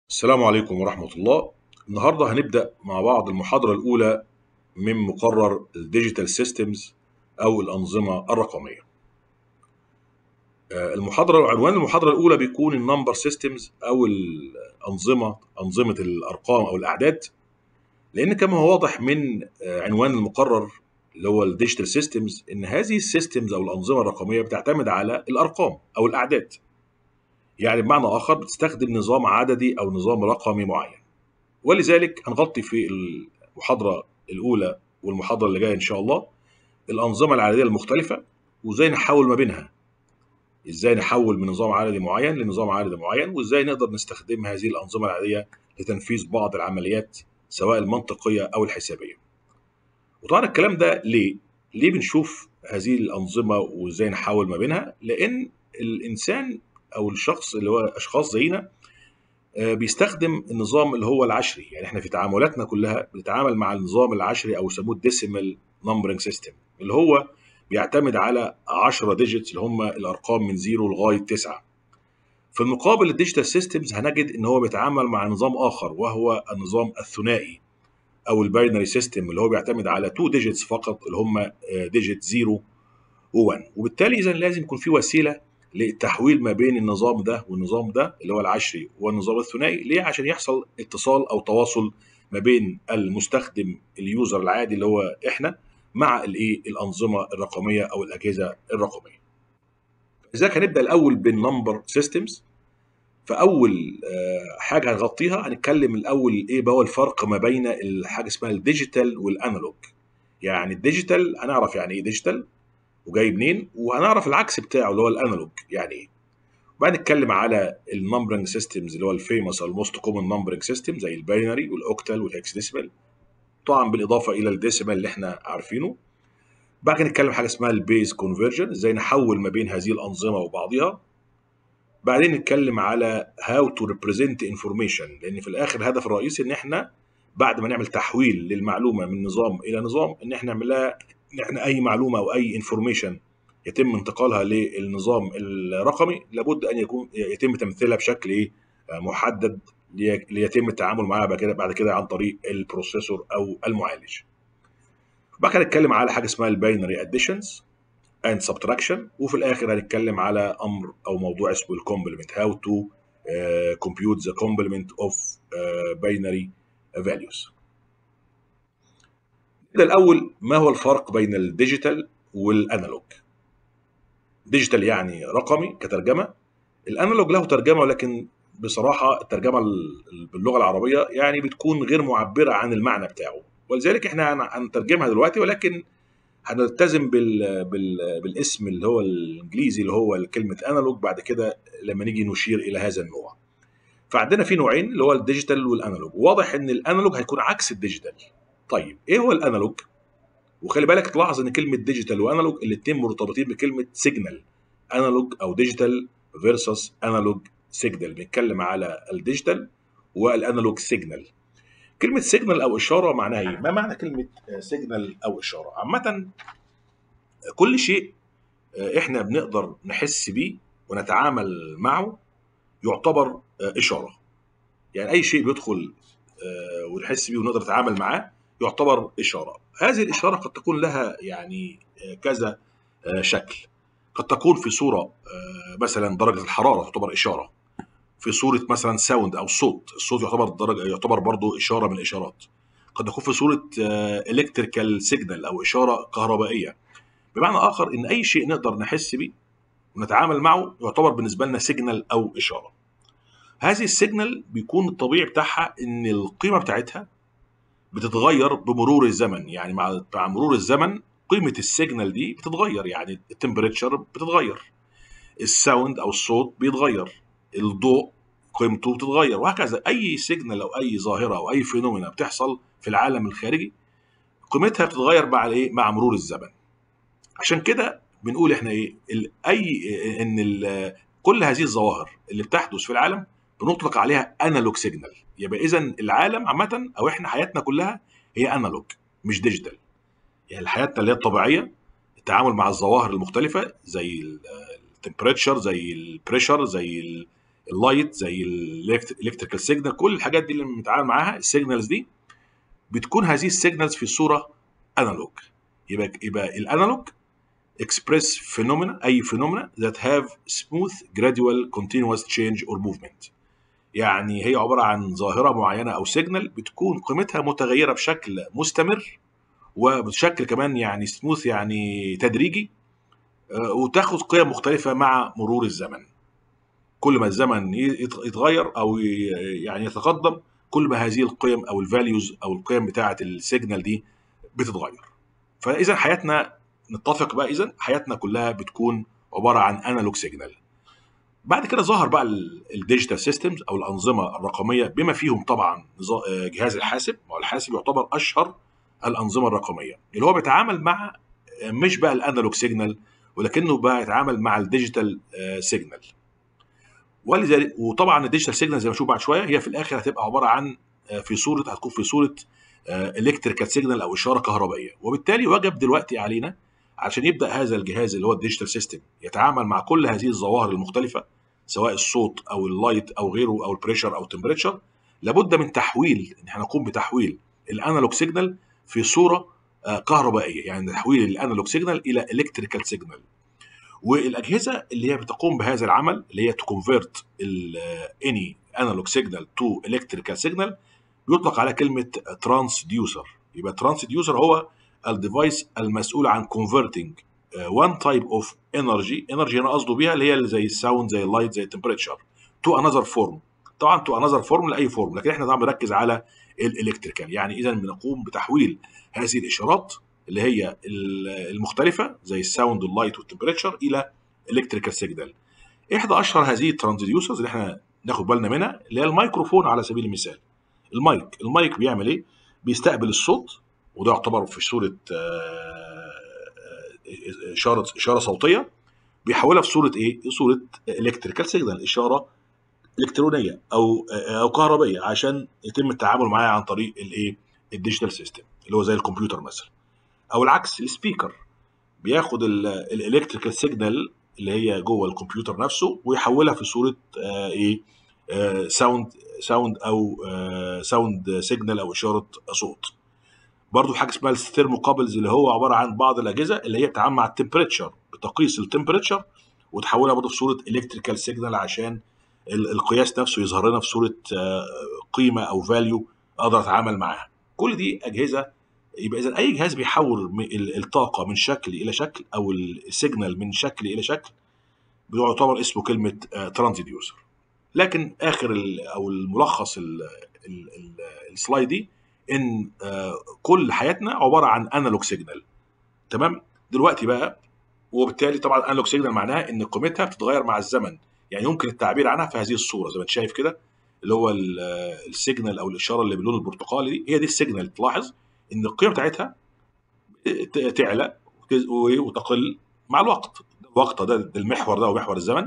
السلام عليكم ورحمة الله النهاردة هنبدأ مع بعض المحاضرة الأولى من مقرر الديجيتال سيستمز أو الأنظمة الرقمية آه، المحاضرة عنوان المحاضرة الأولى بيكون النمبر سيستمز أو الأنظمة أنظمة الأرقام أو الأعداد لأن كما هو واضح من آه، عنوان المقرر اللي هو الديجيتال سيستمز إن هذه السيستمز أو الأنظمة الرقمية بتعتمد على الأرقام أو الأعداد يعني بمعنى آخر بتستخدم نظام عددي أو نظام رقمي معين ولذلك هنغطي في المحاضرة الأولى والمحاضرة اللي جاية إن شاء الله الأنظمة العددية المختلفة وإزاي نحول ما بينها إزاي نحول من نظام عددي معين لنظام عددي معين وإزاي نقدر نستخدم هذه الأنظمة العددية لتنفيذ بعض العمليات سواء المنطقية أو الحسابية وطبعا الكلام ده ليه؟ ليه بنشوف هذه الأنظمة وإزاي نحول ما بينها؟ لأن الإنسان او الشخص اللي هو اشخاص زينا آه، بيستخدم النظام اللي هو العشري يعني احنا في تعاملاتنا كلها بنتعامل مع النظام العشري او يسموه الديسيمال نمبرنج سيستم اللي هو بيعتمد على 10 ديجيتس اللي هم الارقام من 0 لغايه 9 في المقابل الديجيتال سيستمز هنجد ان هو بيتعامل مع نظام اخر وهو النظام الثنائي او الباينري سيستم اللي هو بيعتمد على 2 ديجيتس فقط اللي هم ديجيت 0 و1 وبالتالي اذا لازم يكون في وسيله للتحويل ما بين النظام ده والنظام ده اللي هو العشري والنظام الثنائي ليه عشان يحصل اتصال او تواصل ما بين المستخدم اليوزر العادي اللي هو احنا مع الايه الانظمه الرقميه او الاجهزه الرقميه لذلك هنبدا الاول بالنمبر سيستمز فاول آه، حاجه هنغطيها هنتكلم الاول ايه بقى هو الفرق ما بين الحاجه اسمها الديجيتال والانالوج يعني الديجيتال هنعرف يعني ايه ديجيتال وجاي منين وهنعرف العكس بتاعه اللي هو الانالوج يعني ايه وبعد نتكلم على النمبرنج سيستمز اللي هو الفيموس او الموست كومن نمبرنج سيستم زي الباينري والاوكتال والهكسديسيمال طبعا بالاضافه الى الديسيمال اللي احنا عارفينه بعد كده نتكلم حاجه اسمها البيز كونفرجن ازاي نحول ما بين هذه الانظمه وبعضها بعدين نتكلم على هاو تو ريبريزنت انفورميشن لان في الاخر الهدف الرئيسي ان احنا بعد ما نعمل تحويل للمعلومه من نظام الى نظام ان احنا نعمل لها ان احنا اي معلومه او اي انفورميشن يتم انتقالها للنظام الرقمي لابد ان يكون يتم تمثيلها بشكل ايه محدد لي- ليتم التعامل معاها بعد كده بعد كده عن طريق البروسيسور او المعالج. بعد كده نتكلم على حاجه اسمها الباينري اديشنز اند سبتراكشن وفي الاخر هنتكلم على امر او موضوع اسمه الكومبلمنت هاو تو كومبيوت ذا كومبلمنت اوف باينري فاليوز. نبدا الاول ما هو الفرق بين الديجيتال والانالوج ديجيتال يعني رقمي كترجمه الانالوج له ترجمه ولكن بصراحه الترجمه ال- باللغه العربيه يعني بتكون غير معبره عن المعنى بتاعه ولذلك احنا هن- هنترجمها دلوقتي ولكن هنلتزم بال... بال... بالاسم اللي هو الانجليزي اللي هو كلمه انالوج بعد كده لما نيجي نشير الى هذا النوع فعندنا في نوعين اللي هو الديجيتال والانالوج واضح ان الانالوج هيكون عكس الديجيتال طيب ايه هو الانالوج وخلي بالك تلاحظ ان كلمه ديجيتال وانالوج الاثنين مرتبطين بكلمه سيجنال انالوج او ديجيتال فيرسس انالوج سيجنال بنتكلم على الديجيتال والانالوج سيجنال كلمه سيجنال او اشاره معناها ايه ما معنى كلمه سيجنال او اشاره عامه كل شيء آه، احنا بنقدر نحس بيه ونتعامل معه يعتبر آه، اشاره يعني اي شيء بيدخل آه، ونحس بيه ونقدر نتعامل معاه يعتبر اشاره هذه الاشاره قد تكون لها يعني آه، كذا آه، شكل قد تكون في صوره آه، مثلا درجه الحراره تعتبر اشاره في صوره مثلا ساوند او صوت الصوت يعتبر درجه يعتبر برضه اشاره من الاشارات قد تكون في صوره الكتريكال سيجنال او اشاره كهربائيه بمعنى اخر ان اي شيء نقدر نحس بيه ونتعامل معه يعتبر بالنسبه لنا سيجنال او اشاره هذه السيجنال بيكون الطبيعي بتاعها ان القيمه بتاعتها بتتغير بمرور الزمن يعني مع مع مرور الزمن قيمه السيجنال دي بتتغير يعني التمبريتشر بتتغير الساوند او الصوت بيتغير الضوء قيمته بتتغير وهكذا اي سيجنال او اي ظاهره او اي فينومينا بتحصل في العالم الخارجي قيمتها بتتغير مع الايه مع مرور الزمن عشان كده بنقول احنا ايه ال- اي ان ال- كل هذه الظواهر اللي بتحدث في العالم بنطلق عليها انالوج سيجنال يبقى اذا العالم عامه او احنا حياتنا كلها هي انالوج مش ديجيتال يعني حياتنا اللي هي الطبيعيه التعامل مع الظواهر المختلفه زي التمبريتشر زي البريشر زي اللايت زي الالكتريكال سيجنال كل الحاجات دي اللي بنتعامل معاها السيجنالز دي بتكون هذه السيجنالز في صوره انالوج يبقى يبقى الانالوج express phenomena اي phenomena that have smooth gradual continuous change or movement يعني هي عباره عن ظاهره معينه او سيجنال بتكون قيمتها متغيره بشكل مستمر وبشكل كمان يعني سموث يعني تدريجي وتاخد قيم مختلفه مع مرور الزمن كل ما الزمن يتغير او يعني يتقدم كل ما هذه القيم او الفاليوز او القيم بتاعه السيجنال دي بتتغير فاذا حياتنا نتفق بقى اذا حياتنا كلها بتكون عباره عن انالوج سيجنال بعد كده ظهر بقى الديجيتال سيستمز او الانظمه الرقميه بما فيهم طبعا جهاز الحاسب والحاسب يعتبر اشهر الانظمه الرقميه اللي هو بيتعامل مع مش بقى الانالوج سيجنال ولكنه بقى يتعامل مع الديجيتال سيجنال ولذلك وطبعا الديجيتال سيجنال زي ما نشوف بعد شويه هي في الاخر هتبقى عباره عن في صوره هتكون في صوره الكتريكال سيجنال او اشاره كهربائيه وبالتالي وجب دلوقتي علينا عشان يبدا هذا الجهاز اللي هو الديجيتال سيستم يتعامل مع كل هذه الظواهر المختلفه سواء الصوت او اللايت او غيره او البريشر او التمبريتشر لابد من تحويل ان احنا نقوم بتحويل الانالوج سيجنال في صوره كهربائيه يعني تحويل الانالوج سيجنال الى الكتريكال سيجنال والاجهزه اللي هي بتقوم بهذا العمل اللي هي تكونفيرت اني انالوج سيجنال تو الكتريكال سيجنال بيطلق على كلمه ترانسديوسر يبقى ترانسديوسر هو الديفايس المسؤول عن converting one type of energy energy انا قصده بيها اللي هي زي الساوند زي اللايت زي التمبريتشر to another form طبعا to another form لاي فورم لكن احنا طبعا بنركز على الالكتريكال يعني اذا بنقوم بتحويل هذه الاشارات اللي هي المختلفه زي الساوند واللايت والتمبريتشر الى الكتريكال سيجنال احدى اشهر هذه الترانسديوسرز اللي احنا ناخد بالنا منها اللي هي الميكروفون على سبيل المثال المايك المايك بيعمل ايه بيستقبل الصوت وده يعتبر في صوره اشاره اشاره صوتيه بيحولها في صوره ايه؟ صوره الكتريكال سيجنال اشاره الكترونيه او او كهربائيه عشان يتم التعامل معاها عن طريق الايه؟ الديجيتال سيستم اللي هو زي الكمبيوتر مثلا او العكس السبيكر بياخد الالكتريكال سيجنال اللي هي جوه الكمبيوتر نفسه ويحولها في صوره آه ايه؟ آه ساوند ساوند او آه ساوند سيجنال او اشاره صوت. برضو حاجه اسمها الثيرموكابلز اللي هو عباره عن بعض الاجهزه اللي هي بتتعامل مع التمبريتشر بتقيس التمبريتشر وتحولها برضو في صوره الكتريكال سيجنال عشان القياس نفسه يظهر لنا في صوره قيمه او فاليو اقدر اتعامل معاها كل دي اجهزه يبقى اذا اي جهاز بيحول الطاقه من شكل الى شكل او السيجنال من شكل الى شكل بيعتبر اسمه كلمه ترانزديوسر لكن اخر او الملخص السلايد دي ان كل حياتنا عباره عن انالوج سيجنال تمام دلوقتي بقى وبالتالي طبعا انالوج سيجنال معناها ان قيمتها بتتغير مع الزمن يعني يمكن التعبير عنها في هذه الصوره زي ما انت شايف كده اللي هو السيجنال او الاشاره اللي باللون البرتقالي دي هي دي السيجنال تلاحظ ان القيمه بتاعتها تعلى وتقل مع الوقت الوقت ده, ده المحور ده ومحور الزمن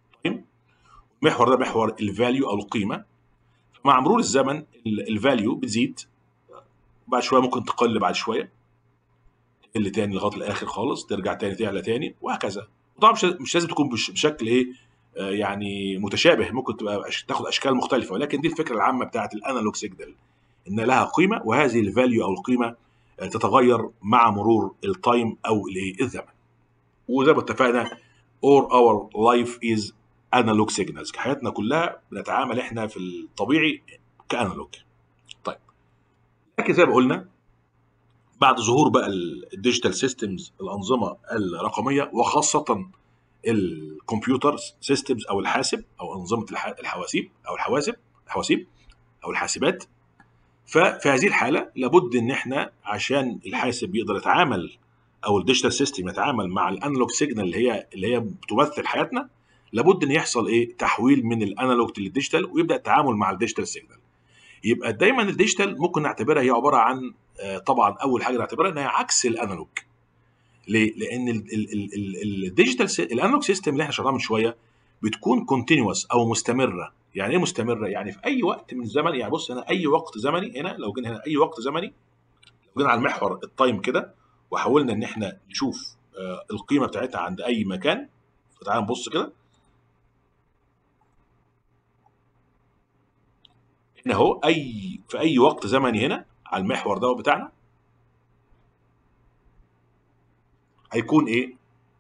المحور ده محور الفاليو او القيمه مع مرور الزمن الفاليو بتزيد بعد شويه ممكن تقل بعد شويه تقل تاني لغايه الاخر خالص ترجع تاني تعلى تاني وهكذا طبعا مش مش لازم تكون بشكل ايه آه يعني متشابه ممكن تبقى تاخد اشكال مختلفه ولكن دي الفكره العامه بتاعت الانالوج سيجنال ان لها قيمه وهذه الفاليو او القيمه تتغير مع مرور التايم او الايه الزمن وزي ما اتفقنا or our life is analog signals حياتنا كلها بنتعامل احنا في الطبيعي كانالوج طيب لكن زي ما قلنا بعد ظهور بقى الديجيتال سيستمز الانظمه الرقميه وخاصه الكمبيوتر سيستمز او الحاسب او انظمه الحواسيب او الحواسب الحواسيب او الحاسبات ففي هذه الحاله لابد ان احنا عشان الحاسب يقدر يتعامل او الديجيتال سيستم يتعامل مع الانالوج سيجنال اللي هي اللي هي بتمثل حياتنا لابد ان يحصل ايه تحويل من الانالوج للديجيتال ويبدا التعامل مع الديجيتال سيجنال يبقى دايما الديجيتال ممكن نعتبرها هي عباره عن طبعا اول حاجه نعتبرها انها عكس الانالوج ليه؟ لان الديجيتال الانالوج سيستم اللي احنا شرحناه من شويه بتكون كونتينوس او مستمره يعني ايه مستمره يعني في اي وقت من الزمن يعني بص هنا اي وقت زمني هنا لو جينا هنا اي وقت زمني لو جينا على المحور التايم كده وحاولنا ان احنا نشوف القيمه بتاعتها عند اي مكان فتعال نبص كده هنا اهو اي في اي وقت زمني هنا على المحور ده بتاعنا هيكون ايه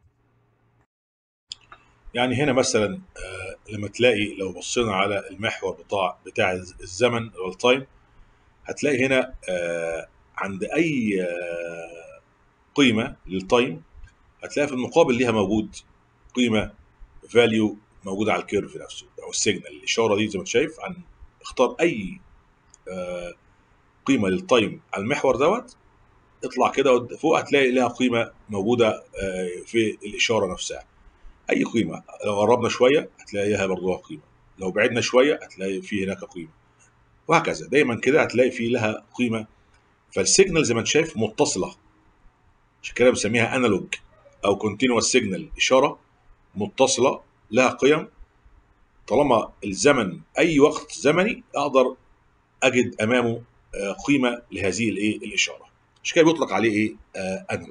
يعني هنا مثلا آه لما تلاقي لو بصينا على المحور بتاع بتاع الزمن او التايم هتلاقي هنا آه عند اي آه قيمه للتايم هتلاقي في المقابل ليها موجود قيمه فاليو موجوده على الكيرف نفسه او السيجنال الاشاره دي زي ما انت شايف عن اختار اي آه قيمه للتايم على المحور دوت اطلع كده فوق هتلاقي لها قيمه موجوده آه في الاشاره نفسها اي قيمه لو قربنا شويه هتلاقيها برضه قيمه لو بعدنا شويه هتلاقي في هناك قيمه وهكذا دايما كده هتلاقي في لها قيمه فالسيجنال زي ما انت شايف متصله عشان كده بنسميها انالوج او كونتينوس سيجنال اشاره متصله لها قيم طالما الزمن اي وقت زمني اقدر اجد امامه قيمه لهذه الايه الاشاره عشان كده بيطلق عليه ايه انالوج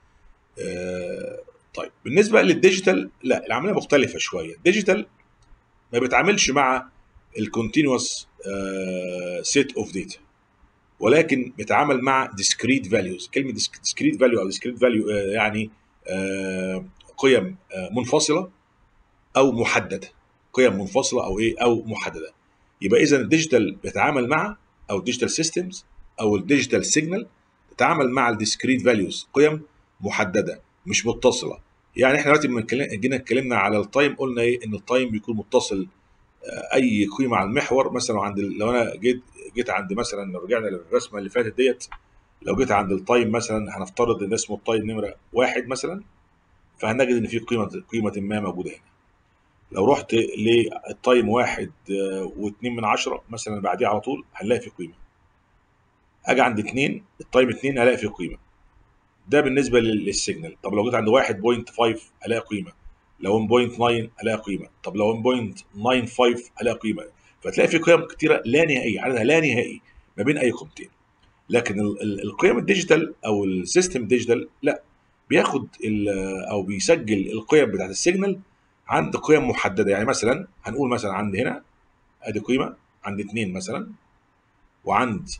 آه طيب بالنسبه للديجيتال لا العمليه مختلفه شويه الديجيتال ما بيتعاملش مع الكونتينوس سيت اوف داتا ولكن بيتعامل مع discrete values كلمه discrete value او discrete value آه يعني آه قيم آه منفصله او محدده قيم منفصله او ايه او محدده يبقى اذا الديجيتال بيتعامل مع او الديجيتال سيستمز او الديجيتال سيجنال تتعامل مع الديسكريت فاليوز قيم محدده مش متصله يعني احنا دلوقتي لما جينا اتكلمنا على التايم قلنا ايه ان التايم بيكون متصل اي قيمه على المحور مثلا عند لو انا جيت جيت عند مثلا لو رجعنا للرسمه اللي فاتت ديت لو جيت عند التايم مثلا هنفترض ان اسمه التايم نمره واحد مثلا فهنجد ان في قيمه قيمه ما موجوده هنا لو رحت للتايم واحد واثنين من عشرة مثلا بعديه على طول هنلاقي في قيمه اجي عند اثنين التايم اثنين هلاقي في قيمه ده بالنسبه للسيجنال طب لو جيت عند 1.5 هلاقي قيمه لو 1.9 هلاقي قيمه طب لو 1.95 هلاقي قيمه فتلاقي في قيم كتيره لا نهائيه عددها لا نهائي ما بين اي قيمتين لكن القيم الديجيتال او السيستم ديجيتال لا بياخد او بيسجل القيم بتاعت السيجنال عند قيم محدده يعني مثلا هنقول مثلا عند هنا ادي قيمه عند اثنين مثلا وعند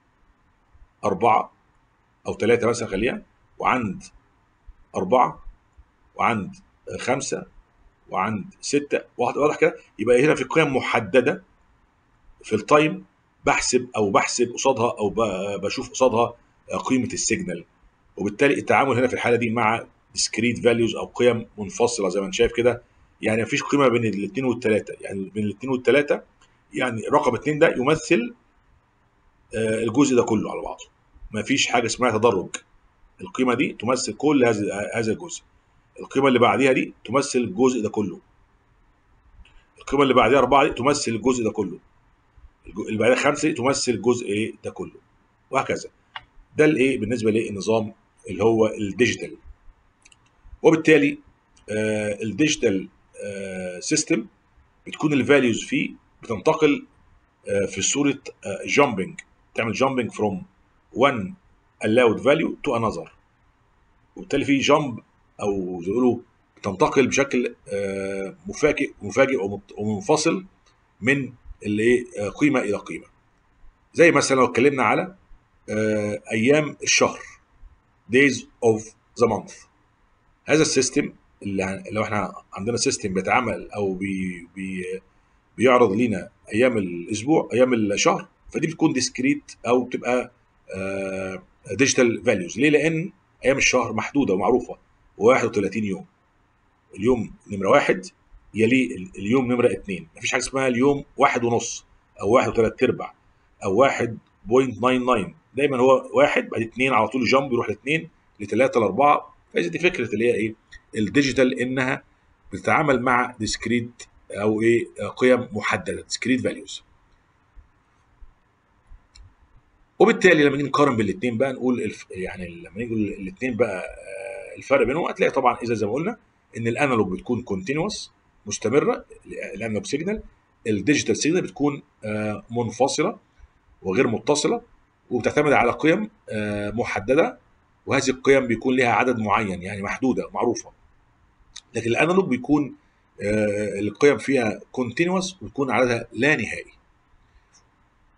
أربعة أو ثلاثة مثلا خليها وعند أربعة وعند خمسة وعند ستة واضح كده يبقى هنا في قيم محددة في التايم بحسب أو بحسب قصادها أو بشوف قصادها قيمة السيجنال وبالتالي التعامل هنا في الحالة دي مع discrete values أو قيم منفصلة زي ما أنت شايف كده يعني مفيش قيمة بين الاثنين والثلاثة يعني بين الاثنين والثلاثة يعني رقم اثنين ده يمثل الجزء ده كله على بعضه ما فيش حاجه اسمها تدرج القيمه دي تمثل كل هذا هذا الجزء القيمه اللي بعديها دي تمثل الجزء ده كله القيمه اللي بعديها أربعة دي تمثل الجزء ده كله اللي بعديها خمسة دي تمثل الجزء ايه ده كله وهكذا ده الايه بالنسبه للنظام اللي هو الديجيتال وبالتالي آه الديجيتال آه سيستم بتكون الفاليوز فيه بتنتقل آه في صوره جامبنج تعمل جامبنج فروم one allowed value to another وبالتالي في جامب او زي يقولوا تنتقل بشكل مفاجئ مفاجئ ومنفصل من اللي ايه قيمه الى قيمه زي مثلا لو اتكلمنا على ايام الشهر days of the month هذا السيستم اللي لو احنا عندنا سيستم بيتعامل او بي بي بيعرض لنا ايام الاسبوع ايام الشهر فدي بتكون ديسكريت او بتبقى ديجيتال فاليوز ليه؟ لان ايام الشهر محدوده ومعروفه 31 يوم اليوم نمره واحد يليه اليوم نمره اثنين مفيش حاجه اسمها اليوم واحد ونص او واحد وثلاث ارباع او 1.99 دايما هو واحد بعد اثنين على طول جامب يروح لاثنين لثلاثه لاربعه فاذا دي فكره اللي هي ايه؟ الديجيتال انها بتتعامل مع ديسكريت او ايه قيم محدده ديسكريت فاليوز وبالتالي لما نيجي نقارن بين الاثنين بقى نقول الف... يعني لما نيجي الاثنين بقى الفرق بينهم هتلاقي طبعا اذا زي ما قلنا ان الانالوج بتكون كونتينوس مستمره الانالوج سيجنال الديجيتال سيجنال بتكون منفصله وغير متصله وبتعتمد على قيم محدده وهذه القيم بيكون لها عدد معين يعني محدوده معروفه لكن الانالوج بيكون القيم فيها كونتينوس وبيكون عددها لا نهائي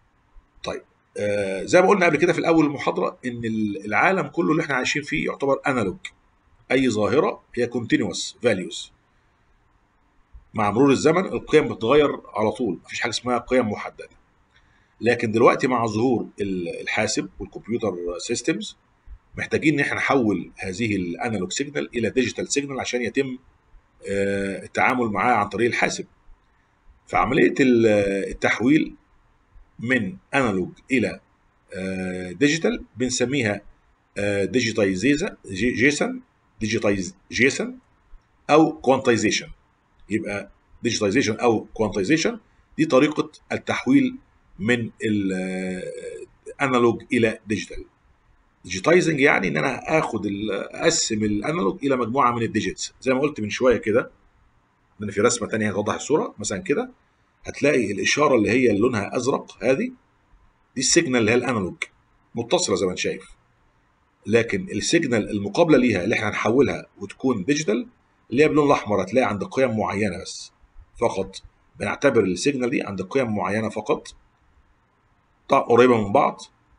طيب آه زي ما قلنا قبل كده في الاول المحاضره ان العالم كله اللي احنا عايشين فيه يعتبر انالوج اي ظاهره هي كونتينوس فاليوز مع مرور الزمن القيم بتتغير على طول مفيش حاجه اسمها قيم محدده لكن دلوقتي مع ظهور الحاسب والكمبيوتر سيستمز محتاجين ان احنا نحول هذه الانالوج سيجنال الى ديجيتال سيجنال عشان يتم التعامل معاه عن طريق الحاسب فعمليه التحويل من انالوج الى ديجيتال بنسميها ديجيتايزيشن جيسون ديجيتايز جيسون او كوانتايزيشن يبقى ديجيتايزيشن او كوانتايزيشن دي طريقه التحويل من الانالوج الى ديجيتال ديجيتايزنج يعني ان انا اخد اقسم الانالوج الى مجموعه من الديجيتس زي ما قلت من شويه كده ان في رسمه ثانيه هتوضح الصوره مثلا كده هتلاقي الاشاره اللي هي لونها ازرق هذه دي السيجنال اللي هي الانالوج متصله زي ما انت شايف لكن السيجنال المقابله ليها اللي احنا هنحولها وتكون ديجيتال اللي هي باللون الاحمر هتلاقي عند قيم معينه بس فقط بنعتبر السيجنال دي عند قيم معينه فقط قريبه من بعض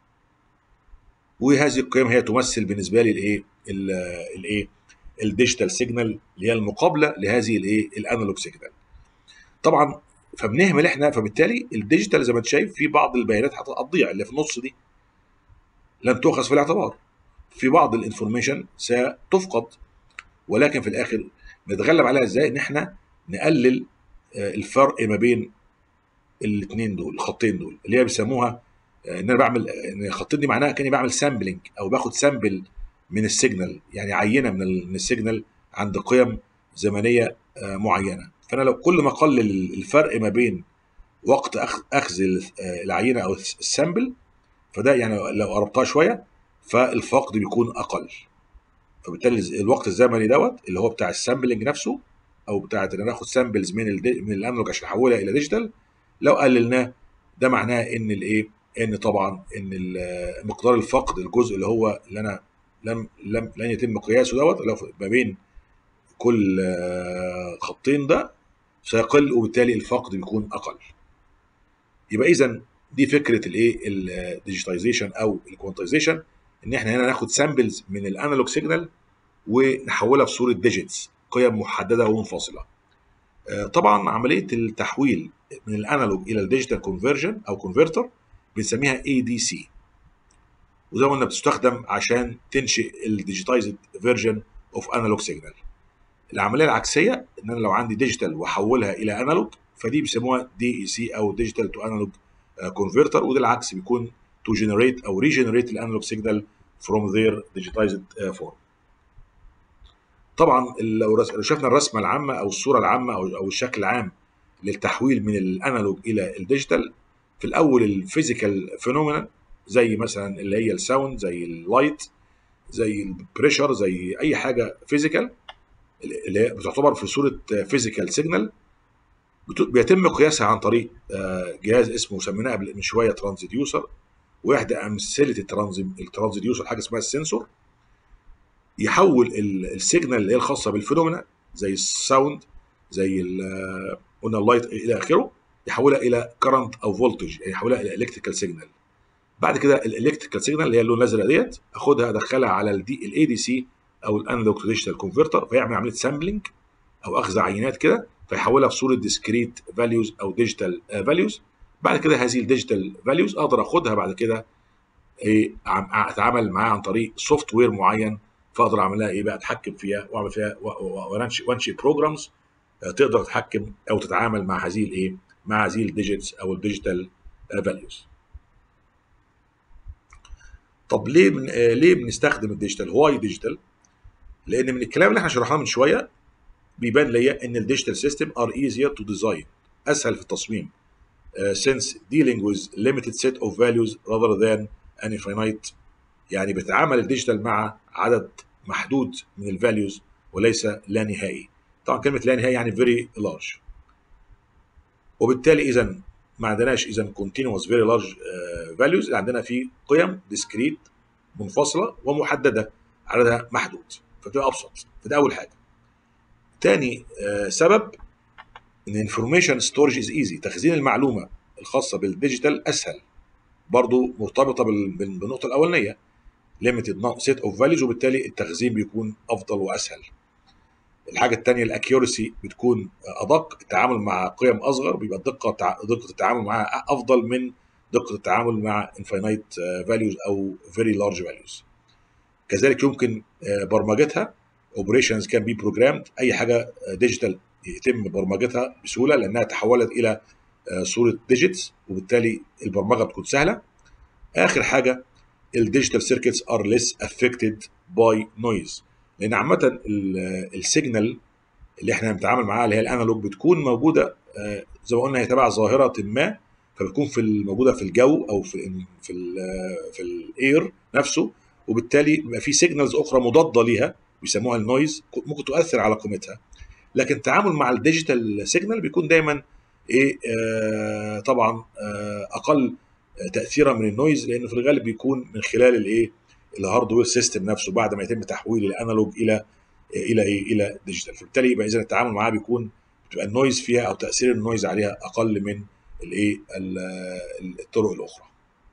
وهذه القيم هي تمثل بالنسبه لي الايه الايه الديجيتال سيجنال اللي هي المقابله لهذه الايه الانالوج سيجنال طبعا فبنهمل احنا فبالتالي الديجيتال زي ما انت شايف في بعض البيانات هتضيع اللي في النص دي لن تؤخذ في الاعتبار في بعض الانفورميشن ستفقد ولكن في الاخر نتغلب عليها ازاي ان احنا نقلل الفرق ما بين الاثنين دول الخطين دول اللي هي بيسموها ان انا بعمل ان الخطين دي معناها كاني بعمل سامبلنج او باخد سامبل من السيجنال يعني عينه من السيجنال عند قيم زمنيه معينه فانا لو كل ما قلل الفرق ما بين وقت اخذ العينه او السامبل فده يعني لو قربتها شويه فالفقد بيكون اقل فبالتالي الوقت الزمني دوت اللي هو بتاع السامبلنج نفسه او بتاعت ان انا اخد سامبلز من ال من الانالوج عشان احولها الى ديجيتال لو قللناه ده معناه ان الايه ان طبعا ان مقدار الفقد الجزء اللي هو اللي انا لم لم لن يتم قياسه دوت لو ما بين كل خطين ده سيقل وبالتالي الفقد بيكون اقل يبقى اذا دي فكره الايه الديجيتايزيشن او الكوانتايزيشن ان احنا هنا ناخد سامبلز من الانالوج سيجنال ونحولها في صوره ديجيتس قيم محدده ومنفصله طبعا عمليه التحويل من الانالوج الى الديجيتال كونفرجن او كونفرتر بنسميها اي دي سي وزي ما قلنا بتستخدم عشان تنشئ الديجيتايزد فيرجن اوف انالوج سيجنال العمليه العكسيه ان انا لو عندي ديجيتال واحولها الى انالوج فدي بيسموها دي اي سي او ديجيتال تو انالوج كونفرتر وده العكس بيكون تو جنريت او ريجنريت الانالوج سيجنال فروم ذير ديجيتايزد فورم طبعا لو شفنا الرسمه العامه او الصوره العامه او او الشكل العام للتحويل من الانالوج الى الديجيتال في الاول الفيزيكال فينومينا زي مثلا اللي هي الساوند زي اللايت زي البريشر زي اي حاجه فيزيكال اللي هي بتعتبر في صوره فيزيكال سيجنال بيتم قياسها عن طريق جهاز اسمه سميناه قبل من شويه ترانزديوسر واحدى امثله الترانزديوسر حاجه اسمها السنسور يحول السيجنال اللي هي الخاصه بالفينومينا زي الساوند زي قلنا اللايت الى اخره يحولها الى كرنت او فولتج يعني يحولها الى الكتريكال سيجنال بعد كده الالكتريكال سيجنال اللي هي اللون الازرق ديت اخدها ادخلها على الدي الاي دي سي او الانالوج تو ديجيتال كونفرتر فيعمل عمليه سامبلنج او اخذ عينات كده فيحولها في صوره ديسكريت فاليوز او ديجيتال فاليوز بعد كده هذه الديجيتال فاليوز اقدر اخدها بعد كده ايه اتعامل معاها عن طريق سوفت وير معين فاقدر اعمل لها ايه بقى اتحكم فيها واعمل فيها وانشئ بروجرامز تقدر تتحكم او تتعامل مع هذه الايه مع هذه الديجيتس او الديجيتال فاليوز طب ليه من آه ليه بنستخدم الديجيتال واي ديجيتال لان من الكلام اللي احنا شرحناه من شويه بيبان ليا ان الديجيتال سيستم ار easier تو ديزاين اسهل في التصميم uh, since dealing with limited set of values rather than an infinite يعني بيتعامل الديجيتال مع عدد محدود من الفاليوز وليس لا نهائي طبعا كلمه لا نهائي يعني very large وبالتالي اذا ما عندناش اذا continuous very large uh, values عندنا في قيم discrete منفصله ومحدده عددها محدود فتبقى ابسط فده اول حاجه تاني uh, سبب ان information storage is easy تخزين المعلومه الخاصه بالديجيتال اسهل برضو مرتبطه بال- بال- بالنقطه الاولانيه ليميتد سيت اوف فاليوز وبالتالي التخزين بيكون افضل واسهل الحاجه الثانيه الاكيورسي بتكون ادق التعامل مع قيم اصغر بيبقى الدقه تع- دقه التعامل معها افضل من دقه التعامل مع انفينايت فاليوز او فيري لارج فاليوز كذلك يمكن آه، برمجتها اوبريشنز كان بي بروجرامد اي حاجه ديجيتال يتم برمجتها بسهوله لانها تحولت الى آه، صوره ديجيتس وبالتالي البرمجه بتكون سهله اخر حاجه الديجيتال سيركتس ار ليس افكتد باي نويز لان عامه السيجنال اللي احنا بنتعامل معاها اللي هي الانالوج بتكون موجوده آه، زي ما قلنا هي تبع ظاهره ما فبتكون في ال- موجوده في الجو او في في ال في الاير نفسه وبالتالي بيبقى في سيجنالز اخرى مضاده ليها بيسموها النويز ممكن تؤثر على قيمتها لكن التعامل مع الديجيتال سيجنال بيكون دايما ايه آه طبعا آه اقل تاثيرا من النويز لانه في الغالب بيكون من خلال الايه الهاردوير سيستم نفسه بعد ما يتم تحويل الانالوج الى الى ايه الى ديجيتال فبالتالي يبقى اذا التعامل معاها بيكون بتبقى النويز فيها او تاثير النويز عليها اقل من الايه ال- ال- الطرق الاخرى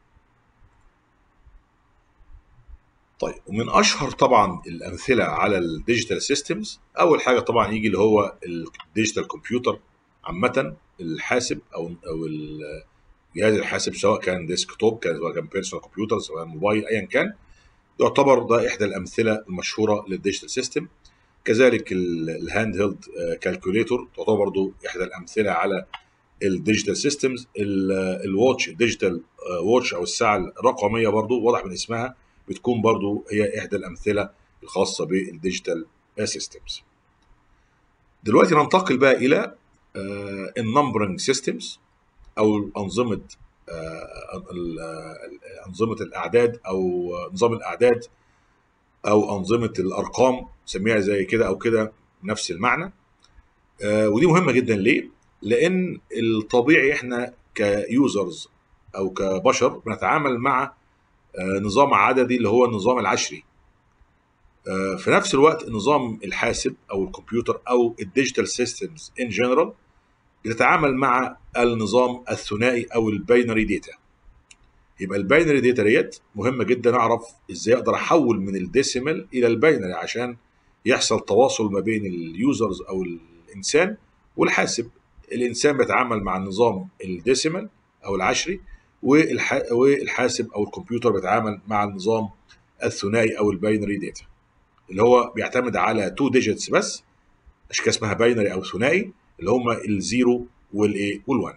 طيب ومن اشهر طبعا الامثله على الديجيتال سيستمز اول حاجه طبعا يجي اللي هو الديجيتال كمبيوتر عامه الحاسب او او ال- جهاز الحاسب سواء كان ديسكتوب كان سواء كان بيرسونال كمبيوتر سواء موبايل ايا كان يعتبر ده احدى الامثله المشهوره للديجيتال سيستم كذلك الهاند هيلد كالكوليتور تعتبر برضو احدى الامثله على الديجيتال سيستمز الواتش الديجيتال واتش او الساعه الرقميه برضو واضح من اسمها بتكون برضو هي احدى الامثله الخاصه بالديجيتال سيستمز دلوقتي ننتقل بقى الى النمبرنج سيستمز او انظمه آه، ال- آه، انظمه الاعداد او نظام الاعداد او انظمه الارقام سميها زي كده او كده نفس المعنى آه، ودي مهمه جدا ليه لان الطبيعي احنا كيوزرز او كبشر بنتعامل مع آه، نظام عددي اللي هو النظام العشري آه، في نفس الوقت النظام الحاسب او الكمبيوتر او الديجيتال سيستمز ان جنرال بتتعامل مع النظام الثنائي او الباينري داتا يبقى الباينري داتا ديت مهمه جدا اعرف ازاي اقدر احول من الديسيمال الى الباينري عشان يحصل تواصل ما بين اليوزرز او الانسان والحاسب الانسان بيتعامل مع النظام الديسيمال او العشري والح... والحاسب او الكمبيوتر بيتعامل مع النظام الثنائي او الباينري داتا اللي هو بيعتمد على تو ديجيتس بس اشكال اسمها باينري او ثنائي اللي هم الزيرو والايه والوان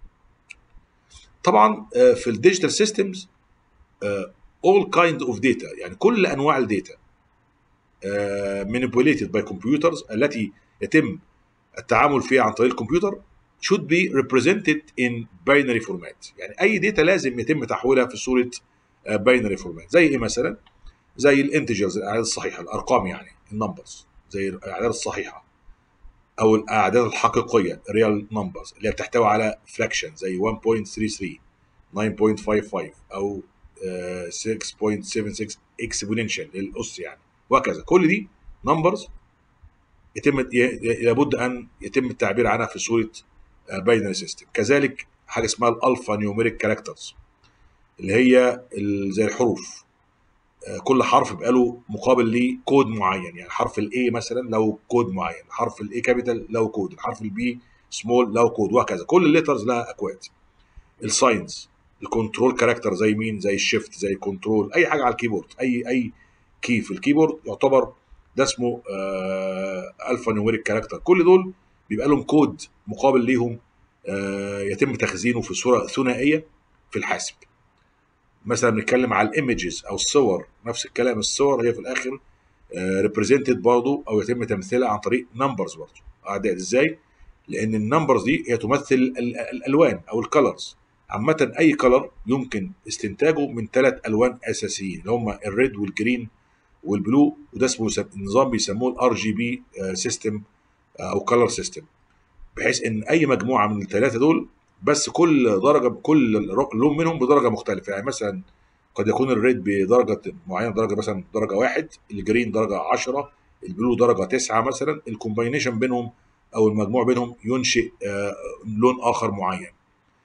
طبعا آه، في الديجيتال سيستمز all kind of data يعني كل انواع الداتا آه، manipulated by computers التي يتم التعامل فيها عن طريق الكمبيوتر should be represented in binary format يعني اي داتا لازم يتم تحويلها في صوره باينري فورمات زي ايه مثلا زي الانتجرز الاعداد الصحيحه الارقام يعني النمبرز زي الاعداد الصحيحه او الاعداد الحقيقيه ريال نمبرز اللي هي بتحتوي على فراكشن زي 1.33 9.55 او آه، 6.76 اكسبوننشال للاس يعني وهكذا كل دي نمبرز يتم ي- ي- لابد ان يتم التعبير عنها في صوره باينري سيستم كذلك حاجه اسمها الالفا نيوميريك كاركترز اللي هي ال- زي الحروف آه، كل حرف بيبقى له مقابل ليه كود معين يعني حرف الاي مثلا له كود معين حرف الاي كابيتال له كود حرف البي سمول له كود وهكذا كل الليترز لها اكواد الساينز الكنترول كاركتر زي مين زي الشيفت زي الكنترول اي حاجه على الكيبورد اي اي كي في الكيبورد يعتبر ده اسمه آه الفا نيوميريك كاركتر كل دول بيبقى لهم كود مقابل ليهم آه يتم تخزينه في صوره ثنائيه في الحاسب مثلا بنتكلم على الايمجز او الصور نفس الكلام الصور هي في الاخر ريبريزنتد برضه او يتم تمثيلها عن طريق نمبرز برضه اعداد ازاي؟ لان النمبرز دي هي تمثل ال- ال- الالوان او الكالرز عامة أي كلر يمكن استنتاجه من ثلاث ألوان أساسيين اللي هم الريد والجرين والبلو وده اسمه نظام بيسموه الار جي بي سيستم أو كلر سيستم بحيث إن أي مجموعة من الثلاثة دول بس كل درجة كل لون منهم بدرجة مختلفة يعني مثلا قد يكون الريد بدرجة معينة درجة مثلا درجة واحد الجرين درجة 10 البلو درجة 9 مثلا الكومباينيشن بينهم أو المجموع بينهم ينشئ لون آخر معين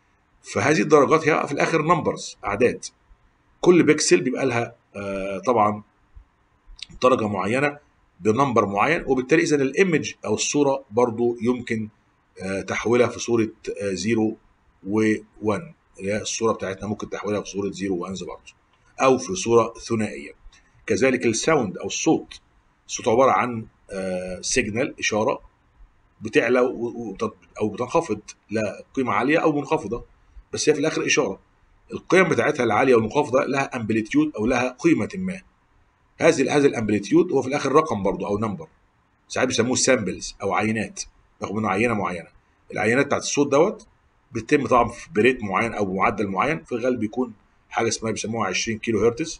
فهذه الدرجات هي في الاخر نمبرز اعداد كل بيكسل بيبقى لها آه، طبعا درجه معينه بنمبر معين وبالتالي اذا الايمج او الصوره برضو يمكن آه، تحويلها في صوره 0 و1 اللي هي الصوره بتاعتنا ممكن تحويلها في صوره 0 و1 برضو او في صوره ثنائيه كذلك الساوند او الصوت الصوت عباره عن سيجنال اشاره بتعلى و- و- او بتنخفض لا قيمه عاليه او منخفضه بس هي في الاخر اشاره القيم بتاعتها العاليه والمنخفضه لها امبليتيود او لها قيمه ما هذه هذا الامبليتيود هو في الاخر رقم برضه او نمبر ساعات بيسموه سامبلز او عينات باخد منه عينه معينه العينات بتاعت الصوت دوت بتتم طبعا في بريت معين او بمعدل معين في الغالب بيكون حاجه اسمها بيسموها 20 كيلو هرتز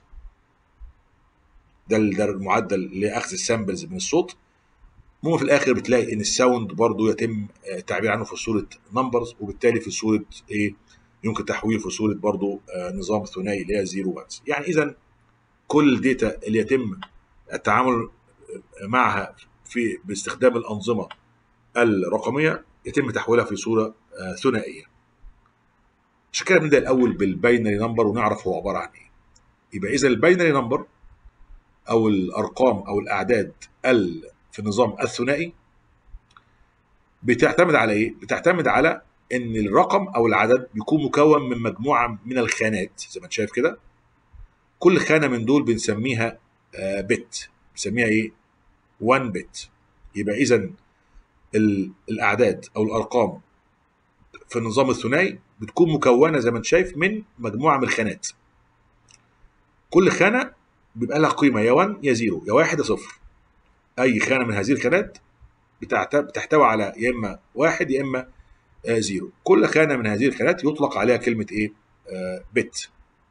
ده ال- ده المعدل لاخذ السامبلز من الصوت المهم في الاخر بتلاقي ان الساوند برضو يتم آه، التعبير عنه في صوره نمبرز وبالتالي في صوره ايه يمكن تحويله في صوره برضو آه، نظام ثنائي اللي هي زيرو وانز يعني اذا كل الداتا اللي يتم التعامل معها في باستخدام الانظمه الرقميه يتم تحويلها في صوره آه، ثنائيه عشان كده بنبدا الاول بالباينري نمبر ونعرف هو عباره عن ايه يبقى اذا الباينري نمبر او الارقام او الاعداد ال في النظام الثنائي بتعتمد على ايه بتعتمد على ان الرقم او العدد بيكون مكون من مجموعه من الخانات زي ما انت شايف كده كل خانه من دول بنسميها آه، بت بنسميها ايه 1 بت يبقى اذا ال- الاعداد او الارقام في النظام الثنائي بتكون مكونه زي ما انت شايف من مجموعه من الخانات كل خانه بيبقى لها قيمه يا 1 يا 0 يا 1 يا 0 اي خانه من هذه الخانات بتعت- بتحتوي على يا اما واحد يا اما آه، زيرو كل خانه من هذه الخانات يطلق عليها كلمه ايه آه، بت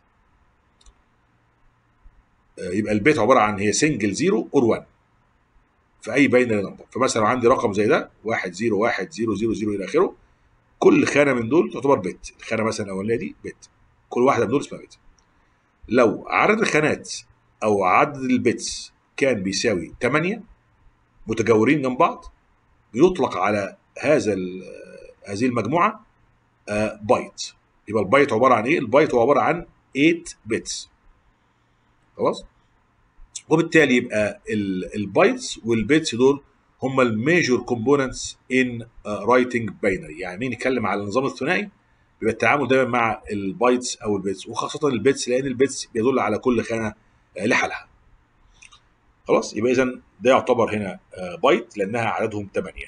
آه، يبقى البيت عباره عن هي سنجل زيرو اور 1 في اي باينري نمبر فمثلا لو عندي رقم زي ده 1 0 1 0 0 0 الى اخره كل خانه من دول تعتبر بت الخانه مثلا الاولانيه دي بت كل واحده من دول اسمها بت لو عدد الخانات او عدد البيتس كان بيساوي 8 متجاورين جنب بعض بيطلق على هذا ال- هذه المجموعه آه، بايت يبقى البايت عباره عن ايه البايت هو عباره عن 8 بيتس خلاص وبالتالي يبقى ال- البايتس والبيتس دول هم الميجور كومبوننتس ان رايتنج باينري يعني مين يتكلم على النظام الثنائي بيبقى التعامل دايما مع البايتس او البيتس وخاصه البيتس لان البيتس بيدل على كل خانه آه، لحالها خلاص يبقى اذا ده يعتبر هنا آه، بايت لانها عددهم 8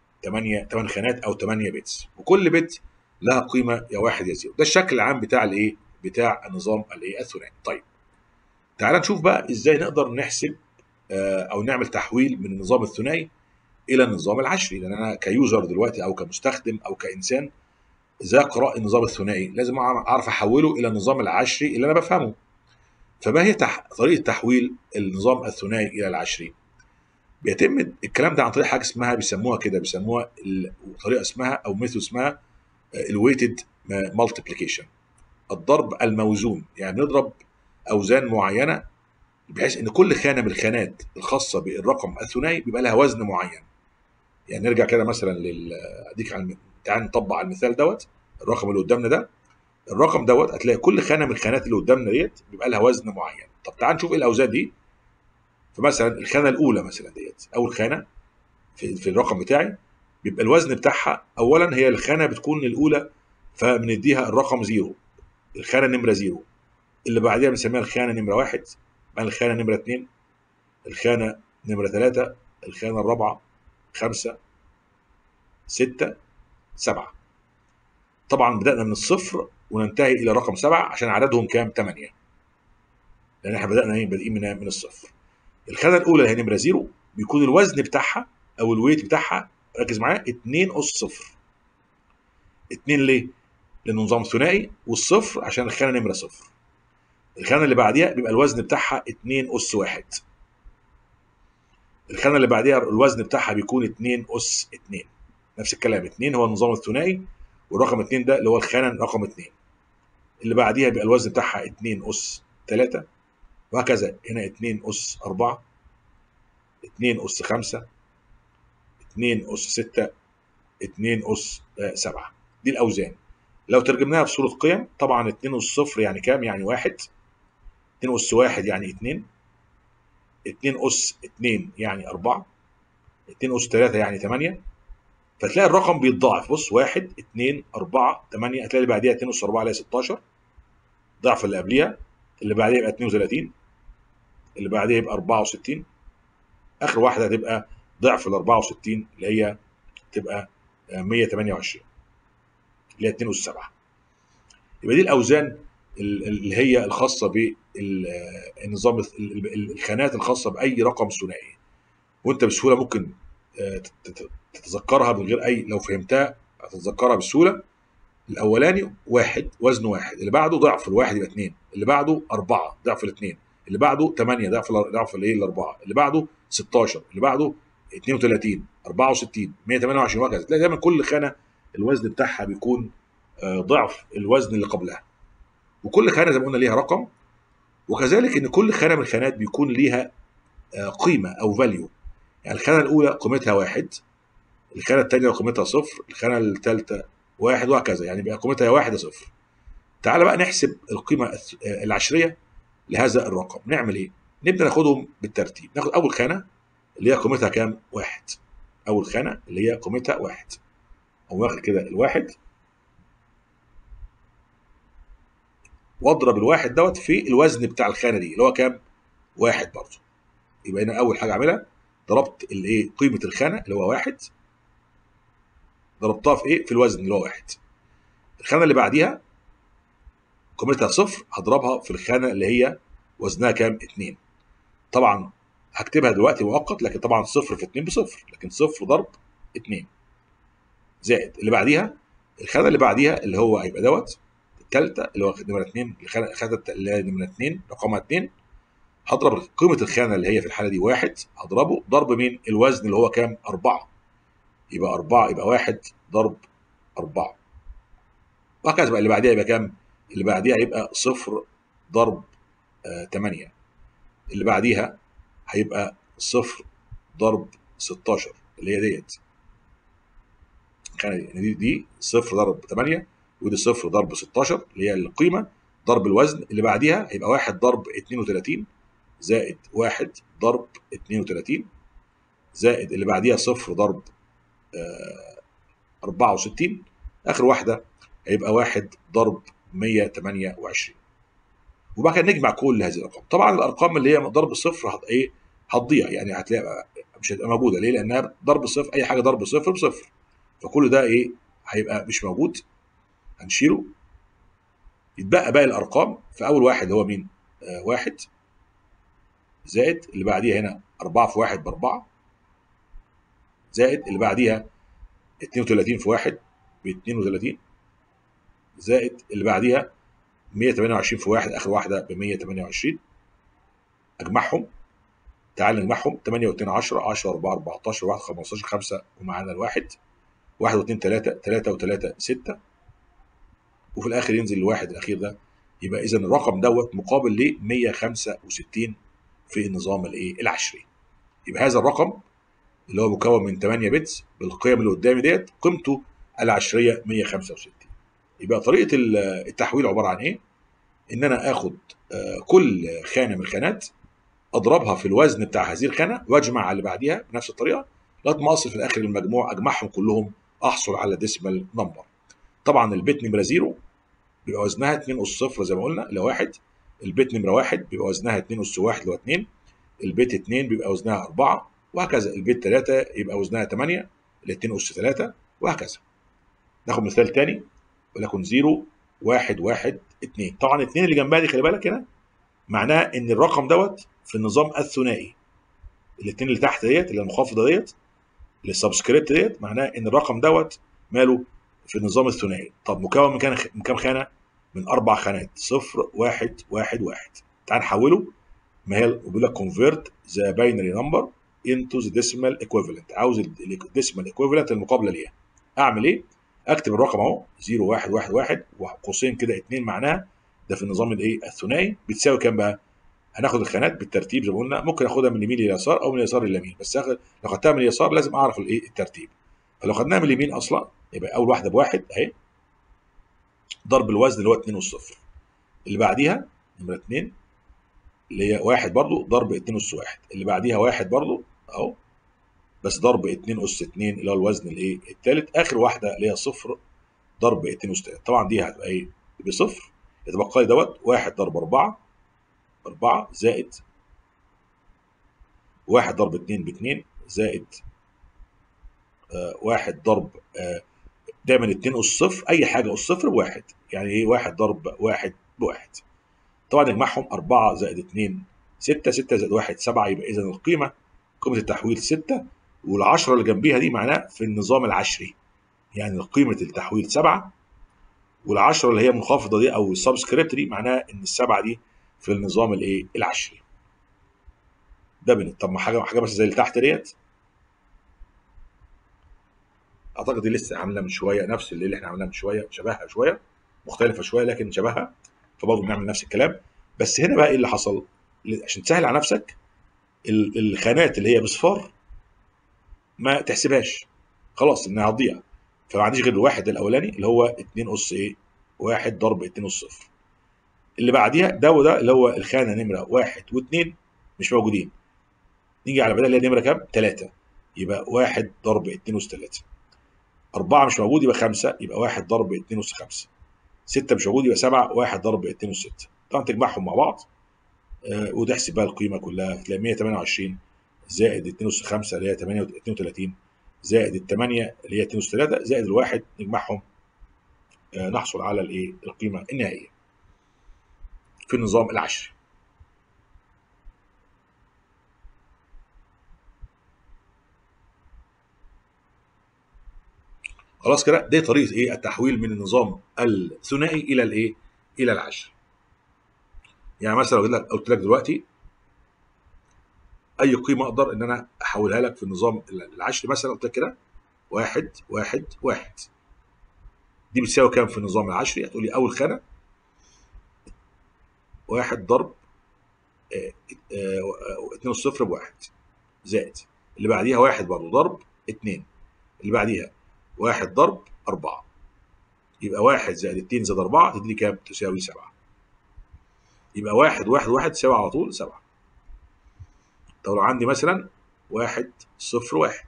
8 8 خانات او 8 بيتس وكل بيت لها قيمه يا واحد يا زيرو ده الشكل العام بتاع الايه بتاع النظام الايه الثنائي طيب تعال نشوف بقى ازاي نقدر نحسب آه، او نعمل تحويل من النظام الثنائي الى النظام العشري لان انا كيوزر دلوقتي او كمستخدم او كانسان ازاي اقرا النظام الثنائي لازم اعرف احوله الى النظام العشري اللي انا بفهمه فما هي تح... طريقه تحويل النظام الثنائي الى العشري بيتم الكلام ده عن طريق حاجه اسمها بيسموها كده بيسموها ال- طريقه اسمها او ميثود اسمها الويتد مالتيبليكيشن الضرب الموزون يعني نضرب اوزان معينه بحيث ان كل خانه من الخانات الخاصه بالرقم الثنائي بيبقى لها وزن معين يعني نرجع كده مثلا لل اديك على الم- تعال نطبق على المثال دوت الرقم اللي قدامنا ده الرقم دوت هتلاقي كل خانه من الخانات اللي قدامنا ديت بيبقى لها وزن معين طب تعال نشوف ايه الاوزان دي فمثلا الخانه الاولى مثلا ديت اول خانه في, في الرقم بتاعي بيبقى الوزن بتاعها اولا هي الخانه بتكون الاولى فبنديها الرقم زيرو الخانه نمره زيرو اللي بعديها بنسميها الخانه نمره واحد بعدين الخانه نمره اثنين الخانه نمره ثلاثه الخانه الرابعه خمسه سته سبعه طبعا بدانا من الصفر وننتهي الى رقم سبعه عشان عددهم كام؟ ثمانيه لان احنا بدانا ايه بادئين من من الصفر الخانه الاولى اللي هي نمره زيرو بيكون الوزن بتاعها او الويت بتاعها ركز معايا 2 اس صفر 2 ليه؟ لانه نظام ثنائي والصفر عشان الخانه نمره صفر الخانه اللي بعديها بيبقى الوزن بتاعها 2 اس واحد الخانه اللي بعديها الوزن بتاعها بيكون 2 اس 2 نفس الكلام 2 هو النظام الثنائي والرقم 2 ده اللي هو الخانه رقم 2 اللي بعديها بيبقى الوزن بتاعها 2 اس 3 وهكذا هنا 2 اس 4 2 اس 5 2 اس 6 2 اس 7 دي الاوزان لو ترجمناها بصوره قيم طبعا 2 اس صفر يعني كام؟ يعني 1 2 اس 1 يعني 2 2 اس 2 يعني 4 2 اس 3 يعني 8 فتلاقي الرقم بيتضاعف بص 1 2 4 8 هتلاقي اللي بعديها 2 اس 4 اللي هي 16 ضعف اللي قبليها اللي بعديها يبقى 32 اللي بعديها يبقى 64 اخر واحده هتبقى ضعف ال 64 اللي هي تبقى 128 اللي هي 2 اس 7 يبقى دي الاوزان اللي هي الخاصه بالنظام الخانات الخاصه باي رقم ثنائي وانت بسهوله ممكن تتذكرها من غير اي لو فهمتها هتتذكرها بسهوله الاولاني واحد وزنه واحد اللي بعده ضعف الواحد يبقى اثنين اللي بعده اربعه ضعف الاثنين اللي بعده 8 ضعف ضعف الايه الاربعه اللي بعده 16 اللي بعده 32 64 128 وهكذا تلاقي دايما كل خانه الوزن بتاعها بيكون ضعف الوزن اللي قبلها وكل خانه زي ما قلنا ليها رقم وكذلك ان كل خانه من الخانات بيكون ليها قيمه او فاليو يعني الخانه الاولى قيمتها واحد الخانه الثانيه قيمتها صفر الخانه الثالثه واحد وهكذا يعني بقى قيمتها يا واحد يا صفر تعال بقى نحسب القيمه العشريه لهذا الرقم نعمل ايه نبدا ناخدهم بالترتيب ناخد اول خانه اللي هي قيمتها كام واحد اول خانه اللي هي قيمتها واحد او واخد كده الواحد واضرب الواحد دوت في الوزن بتاع الخانه دي اللي هو كام واحد برضه يبقى هنا اول حاجه اعملها ضربت الايه قيمه الخانه اللي هو واحد ضربتها في ايه في الوزن اللي هو واحد الخانه اللي بعديها قيمتها صفر هضربها في الخانه اللي هي وزنها كام اتنين طبعا هكتبها دلوقتي مؤقت لكن طبعا صفر في اتنين بصفر لكن صفر ضرب اتنين زائد اللي بعديها الخانه اللي بعديها اللي هو هيبقى دوت الثالثه اللي هو نمره اتنين الخانه اللي هي نمره اتنين رقمها اتنين هضرب قيمه الخانه اللي هي في الحاله دي واحد هضربه ضرب مين الوزن اللي هو كام أربعة يبقى أربعة يبقى واحد ضرب أربعة وهكذا بقى اللي بعديها يبقى كام اللي بعديها يبقى صفر ضرب آه 8 اللي بعديها هيبقى صفر ضرب 16 اللي هي ديت دي دي صفر ضرب 8 ودي صفر ضرب 16 اللي هي القيمه ضرب الوزن اللي بعديها هيبقى واحد ضرب 32 زائد واحد ضرب 32 زائد اللي بعديها صفر ضرب آه 64 اخر واحده هيبقى واحد ضرب 128 وبعد كده نجمع كل هذه الارقام طبعا الارقام اللي هي ضرب الصفر هت ايه هتضيع يعني هتلاقي مش هتبقى موجوده ليه لانها ضرب صفر اي حاجه ضرب صفر بصفر فكل ده ايه هيبقى مش موجود هنشيله يتبقى باقي الارقام فاول واحد هو مين آه واحد زائد اللي بعديها هنا 4 في 1 ب 4 زائد اللي بعديها 32 في 1 ب 32 زائد اللي بعديها 128 في 1 اخر واحده ب 128 اجمعهم تعال نجمعهم 8 و2 10 10 4 14 1 15 5 ومعانا الواحد 1 و2 3 3 و3 6 وفي الاخر ينزل الواحد الاخير ده يبقى اذا الرقم دوت مقابل ل 165 في النظام الايه العشري يبقى هذا الرقم اللي هو مكون من 8 بتس بالقيم اللي قدامي ديت قيمته العشريه 165 يبقى طريقه التحويل عباره عن ايه ان انا اخد كل خانه من الخانات اضربها في الوزن بتاع هذه الخانه واجمع على اللي بعديها بنفس الطريقه لغايه ما اصل في الاخر المجموع اجمعهم كلهم احصل على ديسمال نمبر طبعا البت نمره زيرو بيبقى وزنها 2 اس صفر زي ما قلنا اللي هو واحد البت نمره واحد بيبقى وزنها 2 اس واحد اللي هو 2 البت 2 بيبقى وزنها 4 وهكذا البت 3 يبقى وزنها 8 اللي 2 اس 3 وهكذا ناخد مثال تاني ولكن 0 1 1 2 طبعا الاثنين اللي جنبها دي خلي بالك هنا معناها ان الرقم دوت في النظام الثنائي الاثنين اللي تحت ديت اللي المخفضه ديت اللي السبسكريبت ديت معناها ان الرقم دوت ماله في النظام الثنائي طب مكون من كام من كام خانه من اربع خانات صفر واحد واحد واحد تعال نحوله ما هي بيقول لك convert the binary number into the decimal equivalent عاوز الديسيمال equivalent المقابله ليها اعمل ايه اكتب الرقم اهو 0 1 1 1 وقوسين كده 2 معناها ده في النظام الايه الثنائي بتساوي كام بقى هناخد الخانات بالترتيب زي ما قلنا ممكن اخدها من اليمين لليسار او من اليسار لليمين بس أخد لو خدتها من اليسار لازم اعرف الايه الترتيب فلو خدناها من اليمين اصلا يبقى اول واحده بواحد اهي ضرب الوزن اللي هو 2 والصفر اللي بعديها نمره 2 اللي هي واحد برضو ضرب 2 اس 1 اللي بعديها واحد برضو اهو بس ضرب 2 اس 2 اللي هو الوزن الايه الثالث اخر واحده اللي هي صفر ضرب 2 اس 3 طبعا دي هتبقى ايه بصفر يتبقى لي دوت 1 ضرب 4 4 زائد 1 ضرب 2 ب 2 زائد آه واحد ضرب آه دايما 2 اس صفر اي حاجه اس صفر بواحد يعني ايه 1 ضرب 1 بواحد طبعا نجمعهم 4 زائد 2 6 6 زائد 1 7 يبقى اذا القيمه قيمه التحويل 6 وال10 اللي جنبيها دي معناه في النظام العشري يعني قيمه التحويل 7 وال10 اللي هي منخفضه دي او السبسكريبت دي معناها ان السبعه دي في النظام الايه العشري ده بنت طب ما حاجه حاجه بس زي اللي تحت ديت اعتقد دي لسه عامله من شويه نفس اللي احنا عملناه من شويه شبهها شويه مختلفه شويه لكن شبهها فبرضه بنعمل نفس الكلام بس هنا بقى ايه اللي حصل عشان تسهل على نفسك الخانات اللي هي بصفار ما تحسبهاش خلاص انها هتضيع فما عنديش غير الواحد الاولاني اللي هو 2 اس ايه 1 ضرب 2 اس صفر اللي بعديها ده وده اللي هو الخانه نمره 1 و2 مش موجودين نيجي على بدل اللي هي نمره كام 3 يبقى 1 ضرب 2 اس 3 4 مش موجود يبقى 5 يبقى 1 ضرب 2 اس 5 6 مش موجود يبقى 7 1 ضرب 2 اس 6 طبعا تجمعهم مع بعض آه وتحسب بقى القيمه كلها تلاقي 128 زائد 2 اس 5 اللي هي 32 زائد ال 8 اللي هي 2 اس 3 زائد الواحد نجمعهم آه نحصل على الايه القيمه النهائيه في النظام العشري خلاص كده دي طريقه ايه التحويل من النظام الثنائي الى الايه الى العشري يعني مثلا لو قلت لك دلوقتي اي قيمه اقدر ان انا احولها لك في النظام العشري مثلا قلت لك كده واحد واحد واحد دي بتساوي كام في النظام العشري هتقول لي اول خانه واحد ضرب اتنين صفر بواحد زائد اللي بعديها واحد برضه ضرب اتنين اللي بعديها واحد ضرب أربعة يبقى واحد زائد اتنين زائد أربعة تديني كام؟ تساوي سبعة يبقى واحد واحد واحد تساوي على طول سبعة طب لو عندي مثلا واحد صفر واحد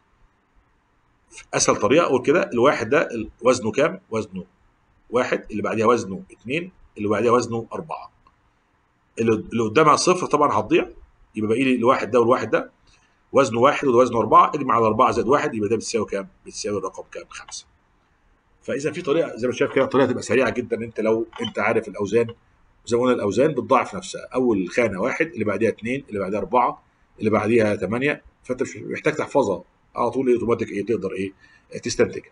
أسهل طريقة أقول كده الواحد ده وزنه كام؟ وزنه واحد اللي بعديها وزنه اتنين اللي بعديها وزنه أربعة اللي قدامها صفر طبعا هتضيع يبقى باقي لي الواحد ده والواحد ده وزنه واحد وده وزنه أربعة اجمع على أربعة زائد واحد يبقى ده بتساوي كام؟ بتساوي الرقم كام؟ خمسة. فإذا في طريقة زي ما شايف كده طريقة تبقى سريعة جدا أنت لو أنت عارف الأوزان زي ما قلنا الأوزان بتضاعف نفسها، أول خانة واحد اللي بعديها اثنين اللي بعديها أربعة اللي بعديها ثمانية فأنت مش محتاج تحفظها على طول اوتوماتيك إيه تقدر إيه تستنتجها.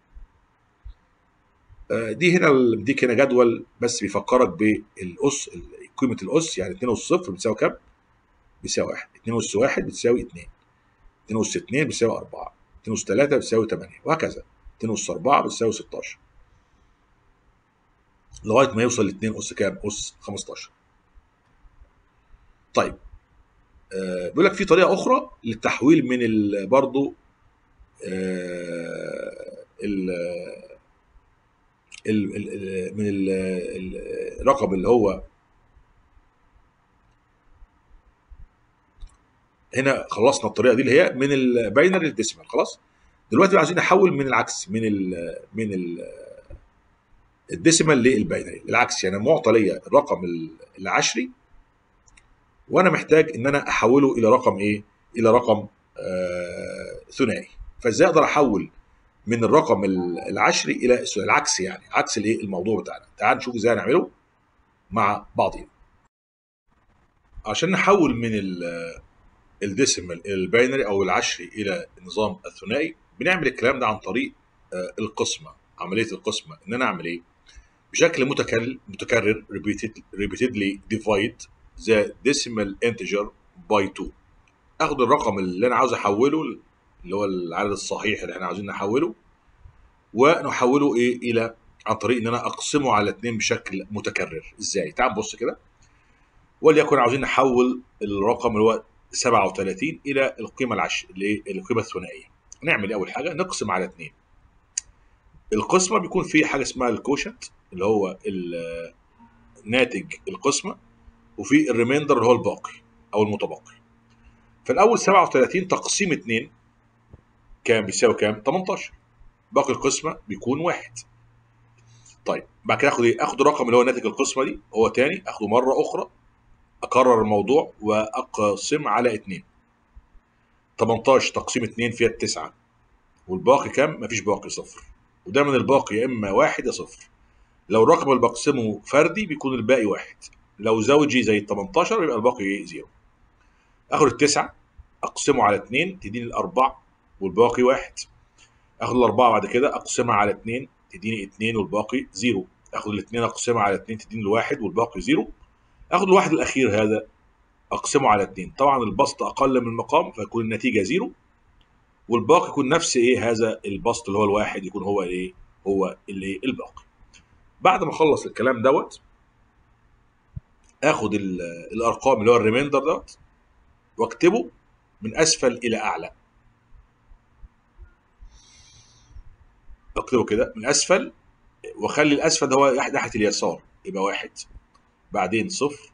دي هنا بديك هنا جدول بس بيفكرك بالأس قيمة الأس يعني 2 أس صفر بتساوي كام؟ بيساوي 1 2 أس 1 بتساوي 2 2 أس 2 بتساوي 4 2 أس 3 بتساوي 8 وهكذا 2 أس 4 بتساوي 16 لغاية ما يوصل ل 2 أس كام؟ أس 15 طيب آه بيقول لك في طريقة أخرى للتحويل من ال برضه آه ال ال ال من ال الرقم اللي هو هنا خلصنا الطريقه دي اللي هي من الباينري للديسيمال خلاص دلوقتي بقى عايزين نحول من العكس من ال من ال الديسيمال للباينري العكس يعني معطى ليا الرقم العشري وانا محتاج ان انا احوله الى رقم ايه الى رقم آه ثنائي فازاي اقدر احول من الرقم العشري الى العكس يعني عكس الايه الموضوع بتاعنا تعال نشوف ازاي نعمله مع بعضين عشان نحول من الديسيمال الباينري او العشري الى النظام الثنائي بنعمل الكلام ده عن طريق القسمه عمليه القسمه ان انا اعمل ايه بشكل متكرر متكرر repeatedly divide the decimal integer by 2 اخد الرقم اللي انا عاوز احوله اللي هو العدد الصحيح اللي احنا عاوزين نحوله ونحوله ايه الى عن طريق ان انا اقسمه على اثنين بشكل متكرر ازاي تعال نبص كده وليكن عاوزين نحول الرقم اللي هو 37 الى القيمه العش اللي القيمه الثنائيه نعمل اول حاجه نقسم على 2 القسمه بيكون فيه حاجه اسمها الكوشنت اللي هو ال- ناتج القسمه وفي الريميندر اللي هو الباقي او المتبقي فالاول 37 تقسيم 2 كام بيساوي كام 18 باقي القسمه بيكون واحد طيب بعد كده اخد ايه اخد الرقم اللي هو ناتج القسمه دي هو تاني اخده مره اخرى اكرر الموضوع واقسم على 2 18 تقسيم 2 فيها التسعة والباقي كام مفيش باقي صفر ودايما الباقي يا اما واحد يا صفر لو الرقم اللي بقسمه فردي بيكون الباقي واحد لو زوجي زي ال 18 يبقى الباقي زيرو اخد التسعة اقسمه على 2 تديني الاربعة والباقي واحد اخد الاربعة بعد كده اقسمها على 2 تديني 2 والباقي زيرو اخد الاثنين اقسمها على 2 تديني الواحد والباقي زيرو اخد الواحد الاخير هذا اقسمه على 2 طبعا البسط اقل من المقام فيكون النتيجه زيرو والباقي يكون نفس ايه هذا البسط اللي هو الواحد يكون هو ايه هو اللي الباقي بعد ما اخلص الكلام دوت اخد ال- الارقام اللي هو الريميندر دوت واكتبه من اسفل الى اعلى اكتبه كده من اسفل واخلي الاسفل ده هو ناحيه اليسار يبقى واحد بعدين صفر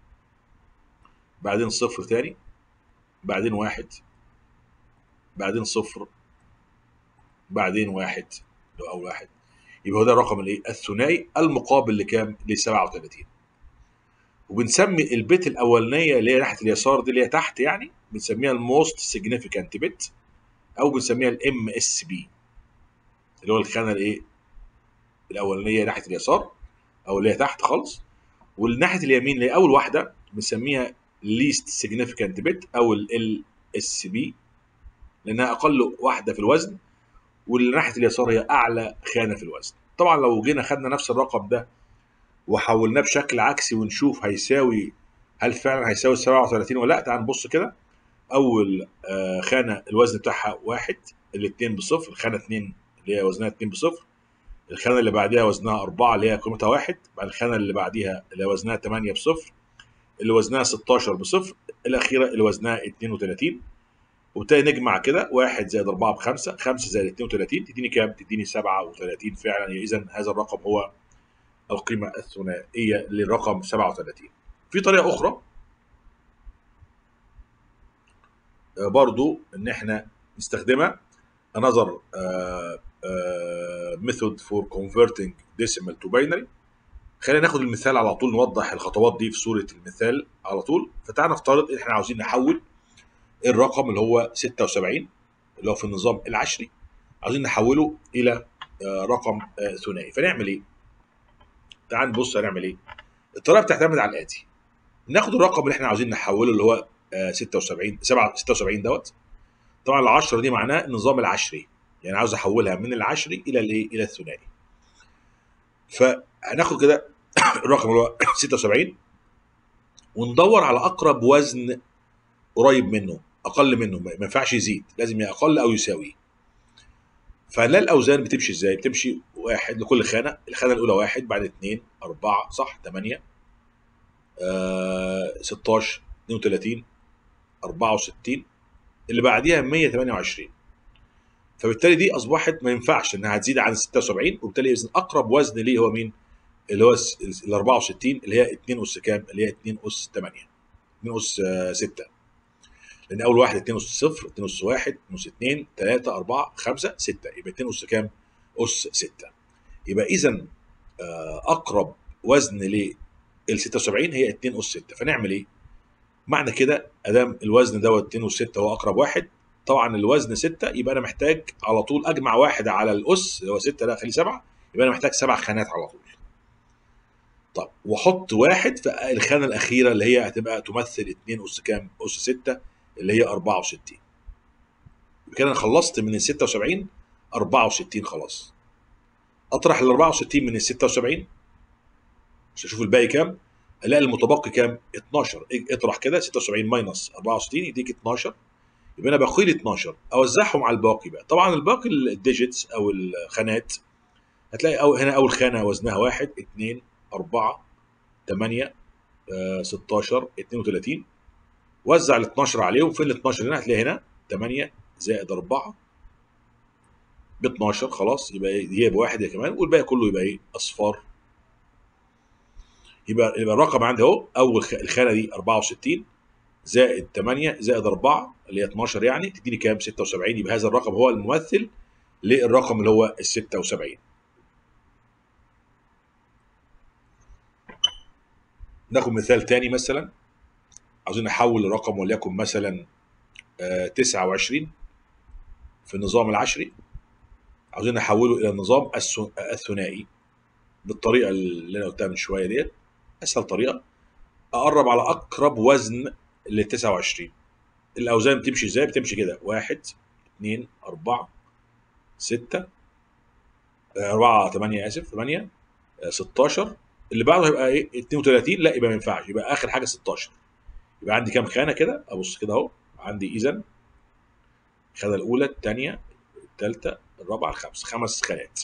بعدين صفر تاني بعدين واحد بعدين صفر بعدين واحد اللي هو اول واحد يبقى هو ده الرقم الايه الثنائي المقابل لكام ل 37 وبنسمي البيت الاولانيه اللي هي ناحيه اليسار دي اللي هي تحت يعني بنسميها الموست سيجنيفيكانت بت او بنسميها الام اس بي اللي هو الخانه الايه الاولانيه ناحيه اليسار او اللي هي تحت خالص والناحيه اليمين اللي هي اول واحده بنسميها least significant bit او ال اس بي لانها اقل واحده في الوزن واللي ناحيه اليسار هي اعلى خانه في الوزن طبعا لو جينا خدنا نفس الرقم ده وحولناه بشكل عكسي ونشوف هيساوي هل فعلا هيساوي 37 ولا لا تعال نبص كده اول آه، خانه الوزن بتاعها واحد الاثنين بصفر الخانه اثنين اللي هي وزنها اثنين بصفر الخانه اللي بعديها وزنها أربعة اللي هي قيمتها واحد بعد الخانه اللي بعديها اللي وزنها 8 بصفر اللي وزنها 16 بصفر الاخيره اللي وزنها 32 وبالتالي نجمع كده 1 زائد 4 بخمسة 5 زائد 32 تديني كام؟ تديني 37 فعلا اذا هذا الرقم هو القيمه الثنائيه للرقم 37 في طريقه اخرى آه، برضو ان احنا نستخدمها another uh, uh, method for converting decimal to binary خلينا ناخد المثال على طول نوضح الخطوات دي في صورة المثال على طول فتعال نفترض ان احنا عاوزين نحول الرقم اللي هو 76 اللي هو في النظام العشري عاوزين نحوله الى آه، رقم آه، ثنائي فنعمل ايه؟ تعال نبص هنعمل ايه؟ الطريقه بتعتمد على الاتي ناخد الرقم اللي احنا عاوزين نحوله اللي هو آه، 76 7 76 دوت طبعا ال 10 دي معناه النظام العشري يعني عاوز احولها من العشري الى الايه الى الثنائي فهناخد كده الرقم اللي هو 76 وندور على اقرب وزن قريب منه اقل منه ما ما ينفعش يزيد لازم يا اقل او يساوي فلا الاوزان بتمشي ازاي بتمشي واحد لكل خانه الخانه الاولى واحد بعد اثنين أربعة صح 8 آه 16 32 64 اللي بعديها 128 فبالتالي دي اصبحت ما ينفعش انها تزيد عن 76 وبالتالي اذا اقرب وزن ليه هو مين؟ اللي هو الس- ال 64 اللي هي 2 اس كام؟ اللي هي 2 اس 8 2 اس 6 لان اول واحد 2 اس 0 2 اس 1 2 اس 2 3 4 5 6 يبقى 2 اس كام؟ اس 6 يبقى اذا اقرب وزن لل 76 هي 2 اس 6 فنعمل ايه؟ معنى كده ادام الوزن دوت 2 اس 6 هو اقرب واحد طبعا الوزن 6 يبقى انا محتاج على طول اجمع واحد على الاس اللي هو 6 لا خليه 7 يبقى انا محتاج سبع خانات على طول طب واحط واحد في الخانه الاخيره اللي هي هتبقى تمثل 2 اس كام؟ اس 6 اللي هي 64 يبقى كده انا خلصت من ال 76 64 خلاص اطرح ال 64 من ال 76 مش اشوف الباقي كام الاقي المتبقي كام 12 اطرح كده 76 ماينس 64 يديك 12 يبقى انا باخد لي 12 اوزعهم على الباقي بقى طبعا الباقي الديجيتس او الخانات هتلاقي أو هنا اول خانه وزنها 1 2 4 8 آه، 16 32 وزع ال 12 عليهم فين ال 12 هنا هتلاقي هنا 8 زائد 4 ب 12 خلاص يبقى إيه؟ هي بواحد هي كمان والباقي كله يبقى ايه اصفار يبقى يبقى الرقم عندي اهو اول خ- الخانه دي 64 زائد 8 زائد 4 اللي هي 12 يعني تديني كام 76 يبقى هذا الرقم هو الممثل للرقم اللي هو ال 76 ناخد مثال تاني مثلا عاوزين نحول الرقم وليكن مثلا آه، 29 في النظام العشري عاوزين نحوله الى النظام الث- الثنائي بالطريقه اللي انا قلتها من شويه ديت اسهل طريقه اقرب على اقرب وزن لل 29 الاوزان بتمشي ازاي بتمشي كده 1 2 4 6 4 8 اسف 8 آه، 16 اللي بعده هيبقى ايه 32 لا يبقى ما ينفعش يبقى اخر حاجه 16 يبقى عندي كام خانه كده ابص كده اهو عندي اذا الخانه الاولى الثانيه الثالثه الرابعه الخامسه خمس خانات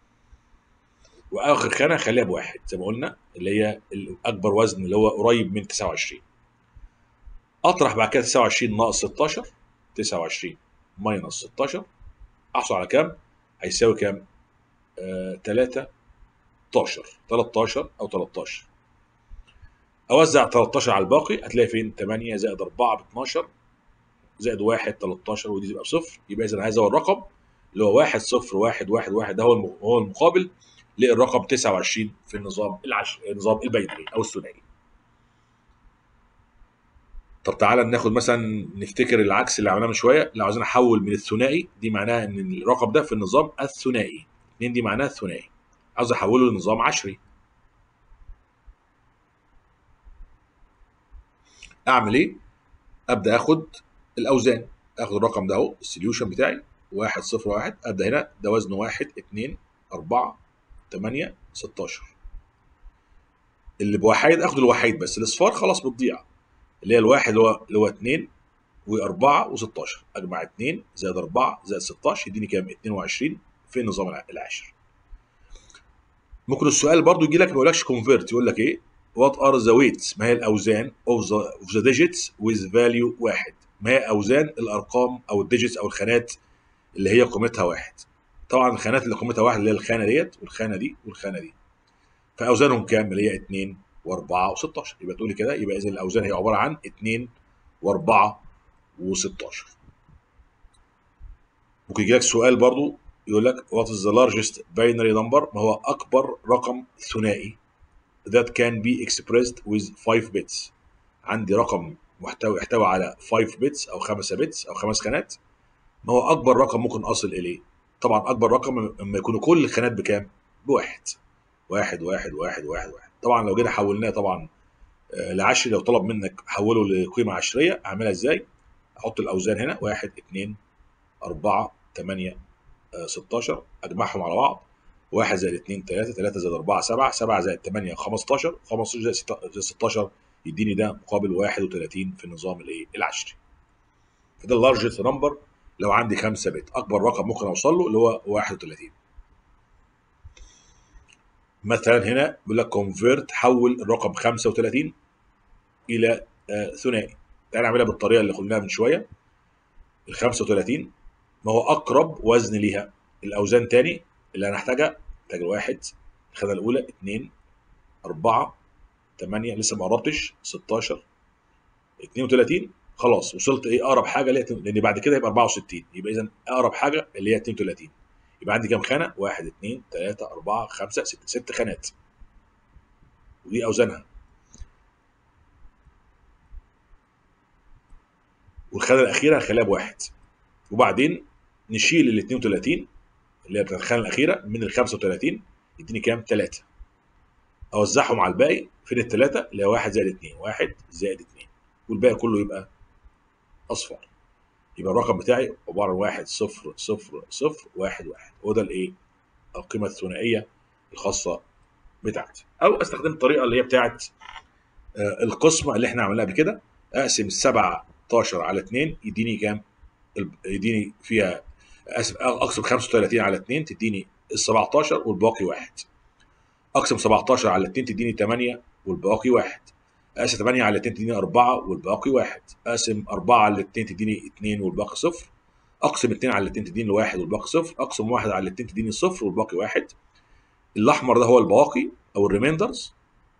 واخر خانه خليها بواحد زي ما قلنا اللي هي الاكبر وزن اللي هو قريب من 29 اطرح بعد كده 29 ناقص 16 29 ماينس 16 احصل على كام؟ هيساوي كام؟ آه 13 13 او 13 اوزع 13 على الباقي هتلاقي فين 8 زائد 4 ب 12 زائد 1 13 ودي تبقى بصفر يبقى اذا هذا هو الرقم اللي هو 1 0 1 1 1 ده هو الم- هو المقابل للرقم 29 في النظام العشر النظام البينري او الثنائي طب تعالى ناخد مثلا نفتكر العكس اللي عملناه من شويه لو عايزين نحول من الثنائي دي معناها ان الرقم ده في النظام الثنائي 2 دي معناها الثنائي عاوز احوله لنظام عشري اعمل ايه ابدا اخد الاوزان اخد الرقم ده اهو السوليوشن بتاعي 1 0 1 ابدا هنا ده وزنه 1 2 4 8 16 اللي بوحيد اخد الوحيد بس الاصفار خلاص بتضيع اللي هي الواحد اللي هو اللي هو 2 و4 و16 اجمع 2 زائد 4 زائد 16 يديني كام 22 في النظام الع- العاشر ممكن السؤال برضو يجي لك ما يقولكش كونفيرت يقول لك ايه وات ار ذا ويتس ما هي الاوزان اوف ذا اوف ذا ديجيتس ويز فاليو واحد ما هي اوزان الارقام او الديجيتس او الخانات اللي هي قيمتها واحد طبعا الخانات اللي قيمتها واحد اللي هي الخانه ديت والخانه دي والخانه دي فاوزانهم كام اللي هي 2 و4 و16 يبقى تقولي كده يبقى اذا الاوزان هي عباره عن 2 و4 و16 ممكن يجي لك سؤال برضو يقول لك what is the largest binary number ما هو اكبر رقم ثنائي that can be expressed with 5 bits عندي رقم محتوي يحتوي على 5 bits او 5 bits او خمس خانات ما هو اكبر رقم ممكن اصل اليه طبعا اكبر رقم لما يكونوا كل الخانات بكام بواحد واحد واحد واحد واحد واحد طبعا لو جينا حولناه طبعا آه، لعشري لو طلب منك حوله لقيمه عشريه اعملها ازاي احط الاوزان هنا 1 2 4 8 16 اجمعهم على بعض 1 زائد 2 3 3 زائد 4 7 7 زائد 8 15 15 زائد 16 يديني ده مقابل 31 في النظام الايه العشري فده اللارجست نمبر لو عندي 5 بت اكبر رقم ممكن اوصل له اللي هو 31 مثلا هنا بيقول لك كونفيرت حول الرقم 35 الى آه ثنائي تعالى نعملها بالطريقه اللي قلناها من شويه ال 35 ما هو اقرب وزن ليها الاوزان تاني اللي هنحتاجها محتاج الواحد الخانه الاولى 2 4 8 لسه ما قربتش 16 32 خلاص وصلت ايه اقرب حاجه اللي هي لان بعد كده يبقى 64 يبقى اذا اقرب حاجه اللي هي 32 يبقى عندي كام خانه 1 2 3 4 5 6 ست خانات ودي اوزانها والخانه الاخيره هنخليها بواحد وبعدين نشيل ال 32 اللي هي بتاعت الخانه الاخيره من ال 35 يديني كام 3 اوزعهم على الباقي فين الثلاثه اللي هي 1 زائد 2 1 زائد 2 والباقي كله يبقى اصفر يبقى الرقم بتاعي عباره عن 1 0 0 0 1 1 هو ده الايه القيمه الثنائيه الخاصه بتاعتي او استخدم الطريقه اللي هي بتاعت آه، القسمه اللي احنا عملناها بكده اقسم ال 17 على 2 يديني كام ال- يديني فيها اسف اقسم 35 على 2 تديني ال 17 والباقي واحد اقسم 17 على 2 تديني 8 والباقي واحد اقسم 8 على 2 تديني 4 والباقي واحد اقسم 4 على 2 تديني 2 والباقي صفر اقسم 2 على 2 تديني الواحد والباقي صفر اقسم 1 على 2 تديني الصفر والباقي واحد الاحمر ده هو البواقي او الريميندرز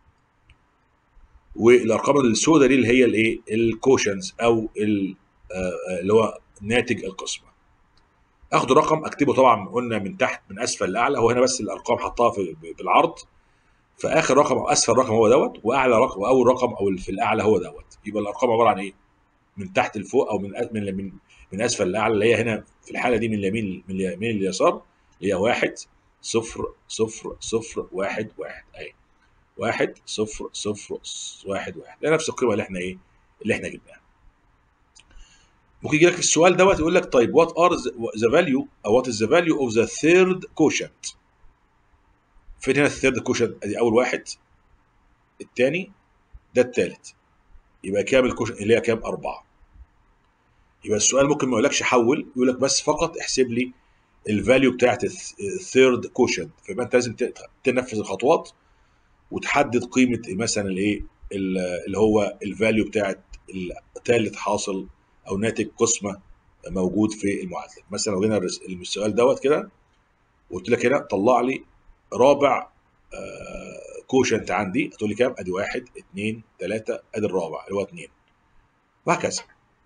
والارقام السوداء دي اللي هي الايه الكوشنز او ال- آه، اللي هو ناتج القسمه اخد رقم اكتبه طبعا قلنا من تحت من اسفل لاعلى هو هنا بس الارقام حطها في بالعرض فاخر رقم او اسفل رقم هو دوت واعلى رقم واول رقم او اللي في الاعلى هو دوت يبقى الارقام عباره عن ايه من تحت لفوق او من أ- من من, من اسفل لاعلى اللي هي هنا في الحاله دي من اليمين من اليمين لليسار اللي هي واحد صفر صفر صفر واحد واحد اهي واحد صفر صفر واحد واحد ده نفس القيمه اللي احنا ايه اللي احنا جبناها ممكن يجي لك السؤال دوت يقول لك طيب وات ار ذا فاليو او وات از ذا فاليو اوف ذا ثيرد كوشنت فين هنا الثيرد كوشنت ادي اول واحد الثاني ده الثالث يبقى كام الكوشن اللي هي كام أربعة يبقى السؤال ممكن ما يقولكش حول يقول لك بس فقط احسب لي الفاليو بتاعت الثيرد كوشن فيبقى انت لازم ت- تنفذ الخطوات وتحدد قيمه مثلا الايه ال- اللي هو الفاليو بتاعت الثالث حاصل او ناتج قسمه موجود في المعادله مثلا لو جينا الرس- السؤال دوت كده وقلت لك هنا طلع لي رابع كوشنت عندي هتقول لي كام ادي واحد اثنين ثلاثه ادي الرابع اللي هو اثنين وهكذا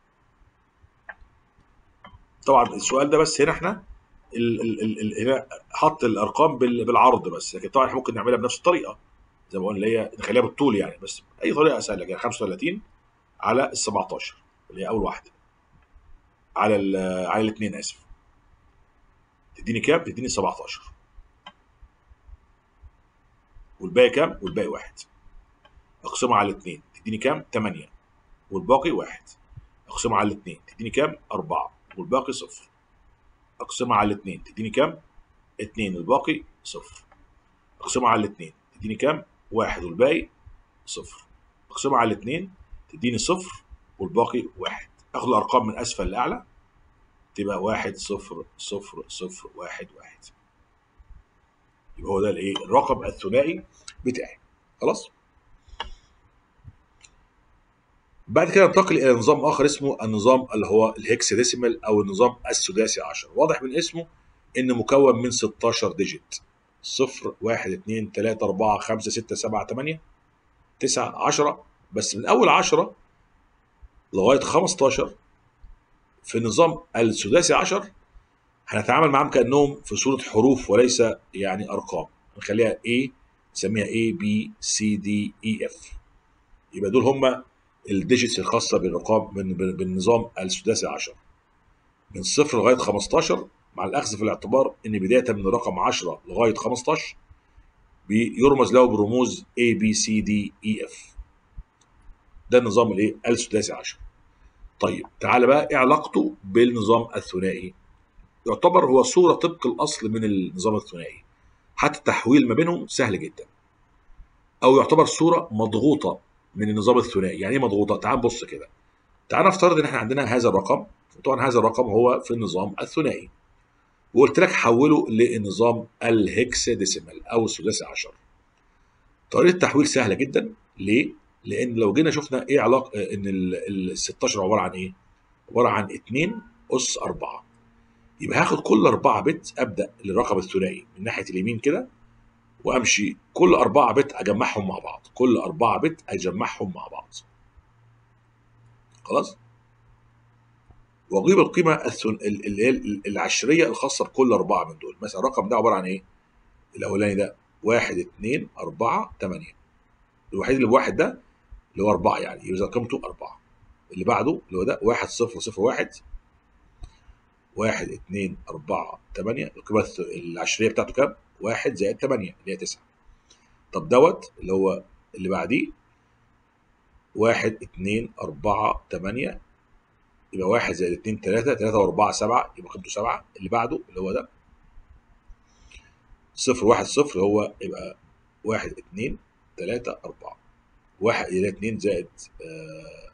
طبعا السؤال ده بس هنا احنا ال ال ال ال هنا حط الارقام بال- بالعرض بس لكن طبعا احنا ممكن نعملها بنفس الطريقه زي ما قلنا اللي هي نخليها بالطول يعني بس اي طريقه سهله يعني 35 على ال 17 اللي هي اول واحده على ال على الاثنين اسف تديني كام؟ تديني 17 والباقي كام؟ والباقي واحد اقسمها على الاثنين تديني كام؟ 8 والباقي واحد اقسمها على الاثنين تديني كام؟ 4 والباقي صفر اقسمها على الاثنين تديني كام؟ 2 والباقي صفر اقسمها على الاثنين تديني كام؟ واحد والباقي صفر اقسمها على الاثنين تديني صفر والباقي واحد اخد الارقام من اسفل لاعلى تبقى واحد صفر صفر صفر واحد واحد يبقى هو ده الايه الرقم الثنائي بتاعي خلاص بعد كده ننتقل الى نظام اخر اسمه النظام اللي هو الهكساديسيمال او النظام السداسي عشر واضح من اسمه انه مكون من 16 ديجيت 0 1 2 3 4 5 6 7 8 9 10 بس من اول 10 لغايه 15 في النظام السداسي عشر هنتعامل معاهم كانهم في صوره حروف وليس يعني ارقام نخليها A نسميها A B C D E F يبقى دول هم الديجيتس الخاصه بالارقام من بال- بالنظام السداسي عشر من صفر لغايه 15 مع الاخذ في الاعتبار ان بدايه من رقم 10 لغايه 15 بيرمز له برموز A B C D E F ده النظام الايه السداسي عشر طيب تعال بقى ايه علاقته بالنظام الثنائي يعتبر هو صورة طبق الأصل من النظام الثنائي حتى التحويل ما بينهم سهل جدا أو يعتبر صورة مضغوطة من النظام الثنائي يعني ايه مضغوطة تعال نبص كده تعال نفترض ان احنا عندنا هذا الرقم طبعا هذا الرقم هو في النظام الثنائي وقلت لك حوله للنظام الهكساديسيمال او السداسي عشر طريقه التحويل سهله جدا ليه لان لو جينا شفنا ايه علاقه ان ال 16 عباره عن ايه عباره عن 2 اس 4 يبقى هاخد كل 4 بت ابدا للرقم الثنائي من ناحيه اليمين كده وامشي كل 4 بت اجمعهم مع بعض كل 4 بت اجمعهم مع بعض خلاص واجيب القيمه الثن... ال- اللي هي ال- العشريه الخاصه بكل اربعه من دول مثلا الرقم ده عباره عن ايه الاولاني ده 1 2 4 8 الوحيد اللي بواحد ده اللي هو 4 يعني يبقى قيمته 4 اللي بعده اللي هو ده 1 0 0 1 1 2 4 8 القيمه الث- العشريه بتاعته كام 1 زائد 8 اللي هي 9 طب دوت اللي هو اللي بعديه 1 2 4 8 يبقى 1 زائد 2 3 3 و4 7 يبقى قيمته 7 اللي بعده اللي هو ده 0 1 0 هو يبقى 1 2 3 4 1 الى 2 زائد آه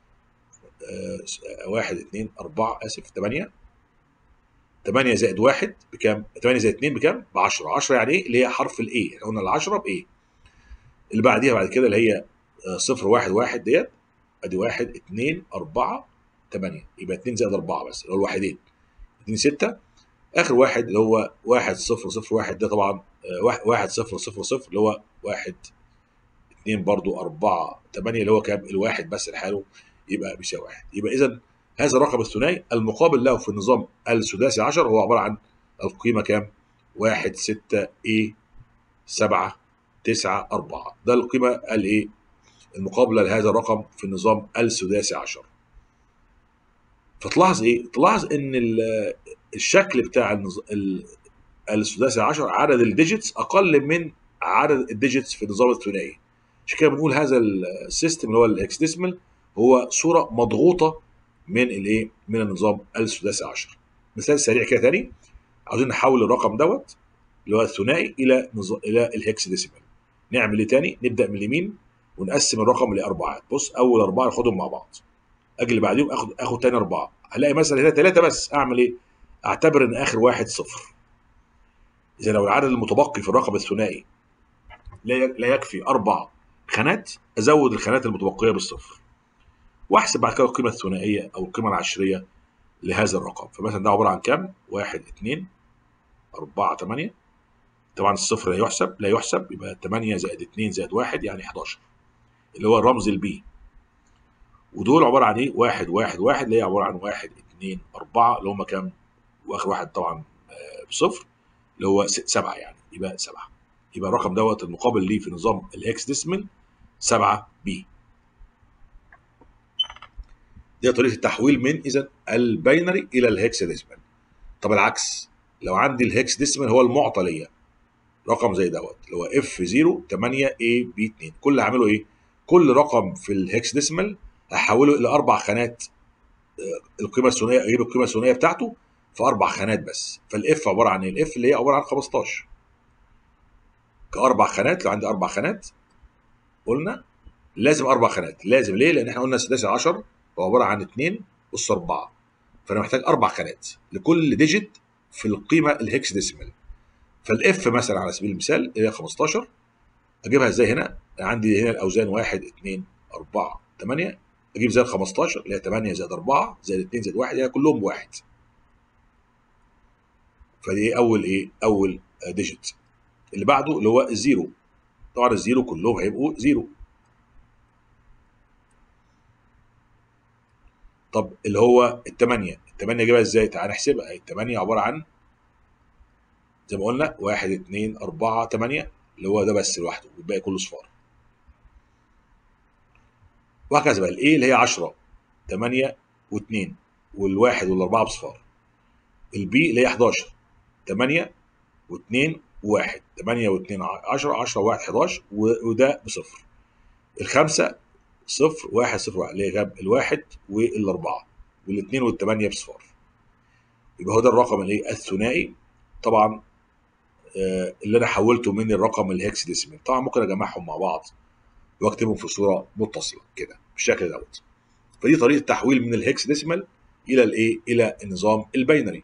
آه 1 2 4 اسف 8 8 زائد 1 بكام؟ 8 زائد 2 بكام؟ ب 10 10 يعني ايه؟ اللي هي حرف الاي احنا قلنا ال 10 بايه؟ اللي بعديها بعد كده اللي هي 0 1 1 ديت ادي 1 2 4 8 يبقى 2 زائد 4 بس اللي هو الواحدين 2 6 اخر واحد اللي هو 1 0 0 1 ده طبعا 1 0 0 0 اللي هو 1 2 برضو 4 8 اللي هو كام الواحد بس لحاله يبقى بيساوي 1 يبقى اذا هذا الرقم الثنائي المقابل له في النظام السداسي 10 هو عباره عن القيمه كام 1 6 a 7 9 4 ده القيمه الايه المقابله لهذا الرقم في النظام السداسي 10 فتلاحظ ايه تلاحظ ان الشكل بتاع النظ... السداسي 10 عدد الديجيتس اقل من عدد الديجيتس في النظام الثنائي عشان كده بنقول هذا السيستم اللي هو الاكسديسمال هو صوره مضغوطه من الايه من النظام السداسي 10 مثال سريع كده تاني عاوزين نحول الرقم دوت اللي هو الثنائي الى نظ... الى الهكسديسيمال نعمل ايه تاني نبدا من اليمين ونقسم الرقم لاربعات بص اول اربعه ناخدهم مع بعض اجي اللي بعديهم اخد اخد تاني اربعه هلاقي مثلا هنا ثلاثه بس اعمل ايه اعتبر ان اخر واحد صفر اذا لو العدد المتبقي في الرقم الثنائي لا لا يكفي اربع خانات ازود الخانات المتبقيه بالصفر واحسب بعد كده القيمه الثنائيه او القيمه العشريه لهذا الرقم فمثلا ده عباره عن كام؟ 1 2 4 8 طبعا الصفر لا يحسب لا يحسب يبقى 8 زائد 2 زائد 1 يعني 11 اللي هو الرمز البي ودول عباره عن ايه؟ 1 1 1 اللي هي عباره عن 1 2 4 اللي هم كام؟ واخر واحد طبعا بصفر اللي هو 7 يعني يبقى 7 يبقى الرقم دوت المقابل ليه في نظام الهكس ديسمل 7 بي دي طريقه التحويل من اذا الباينري الى الهكس ديسمل طب العكس لو عندي الهكس ديسمل هو المعطى ليا رقم زي دوت اللي هو اف 0 8 a b 2 كل اللي هعمله ايه؟ كل رقم في الهكس ديسمل هحوله الى اربع خانات القيمه الثنائيه اجيب القيمه الثنائيه بتاعته في اربع خانات بس فالاف عباره عن ايه؟ الاف اللي هي عباره عن 15 كاربع خانات لو عندي اربع خانات قلنا لازم اربع خانات لازم ليه؟ لان احنا قلنا السداسي 10 هو عباره عن 2 اس 4 فانا محتاج اربع خانات لكل ديجيت في القيمه الهكس ديسيمال فالاف مثلا على سبيل المثال اللي هي 15 اجيبها ازاي هنا؟ عندي هنا الاوزان 1 2 4 8 اجيب زائد 15 اللي هي 8 زائد 4 زائد 2 زائد 1 يعني كلهم بواحد فدي اول ايه؟ اول ديجيت اللي بعده اللي هو الزيرو طبعا الزيرو كلهم هيبقوا زيرو طب اللي هو الثمانية الثمانية اجيبها ازاي؟ تعال نحسبها الثمانية عبارة عن زي ما قلنا واحد اتنين أربعة تمانية اللي هو ده بس لوحده والباقي كله صفار وهكذا بقى الايه اللي هي 10 8 و2 والواحد والاربعه بصفار البي اللي هي 11 8 و2 و1 8 و2 10 10 و1 11 وده بصفر الخمسه صفر واحد صفر واحد اللي هي الواحد والاربعه والاثنين والثمانيه بصفار يبقى هو ده الرقم الايه الثنائي طبعا آه اللي انا حولته من الرقم الهكس ديسيمال طبعا ممكن اجمعهم مع بعض واكتبهم في صوره متصله كده بالشكل دوت فدي طريقه تحويل من الهكس ديسيمال الى الايه الى النظام الباينري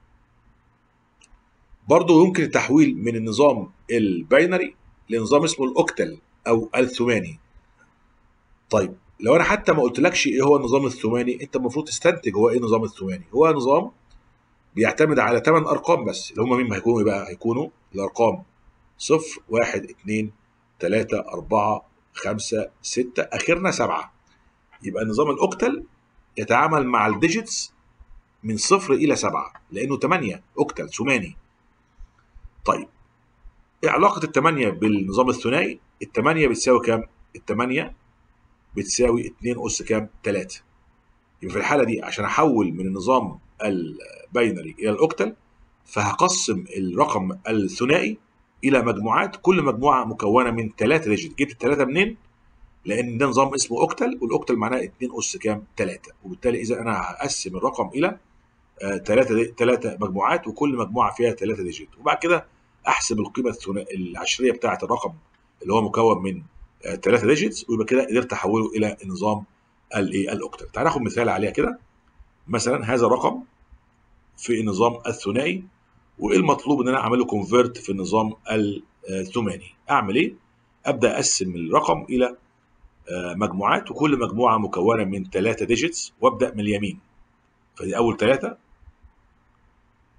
برضه يمكن التحويل من النظام الباينري لنظام اسمه الاوكتل او الثماني طيب لو انا حتى ما قلتلكش ايه هو النظام الثماني انت المفروض تستنتج هو ايه النظام الثماني هو نظام بيعتمد على 8 ارقام بس اللي هم مين هيكونوا بقى هيكونوا الارقام 0 1 2 3 4 5 6 اخرنا 7 يبقى نظام الاوكتل يتعامل مع الديجيتس من صفر الى 7 لانه 8 اوكتل ثماني طيب ايه علاقه الثمانيه بالنظام الثنائي الثمانيه بتساوي كام الثمانيه بتساوي 2 اس كام 3 يبقى في الحاله دي عشان احول من النظام الباينري الى الاوكتل فهقسم الرقم الثنائي الى مجموعات كل مجموعه مكونه من 3 ديجيت جبت الثلاثه منين لان ده نظام اسمه اوكتل والاوكتل معناه 2 اس كام 3 وبالتالي اذا انا هقسم الرقم الى ثلاثه ثلاثه مجموعات وكل مجموعه فيها 3 ديجيت وبعد كده احسب القيمه العشريه بتاعه الرقم اللي هو مكون من 3 ديجيتس ويبقى كده قدرت احوله الى النظام الايه الاوكتل تعال ناخد مثال عليها كده مثلا هذا الرقم في النظام الثنائي وايه المطلوب ان انا اعمله كونفيرت في النظام الثماني اعمل ايه ابدا اقسم الرقم الى مجموعات وكل مجموعه مكونه من 3 ديجيتس وابدا من اليمين فدي اول ثلاثه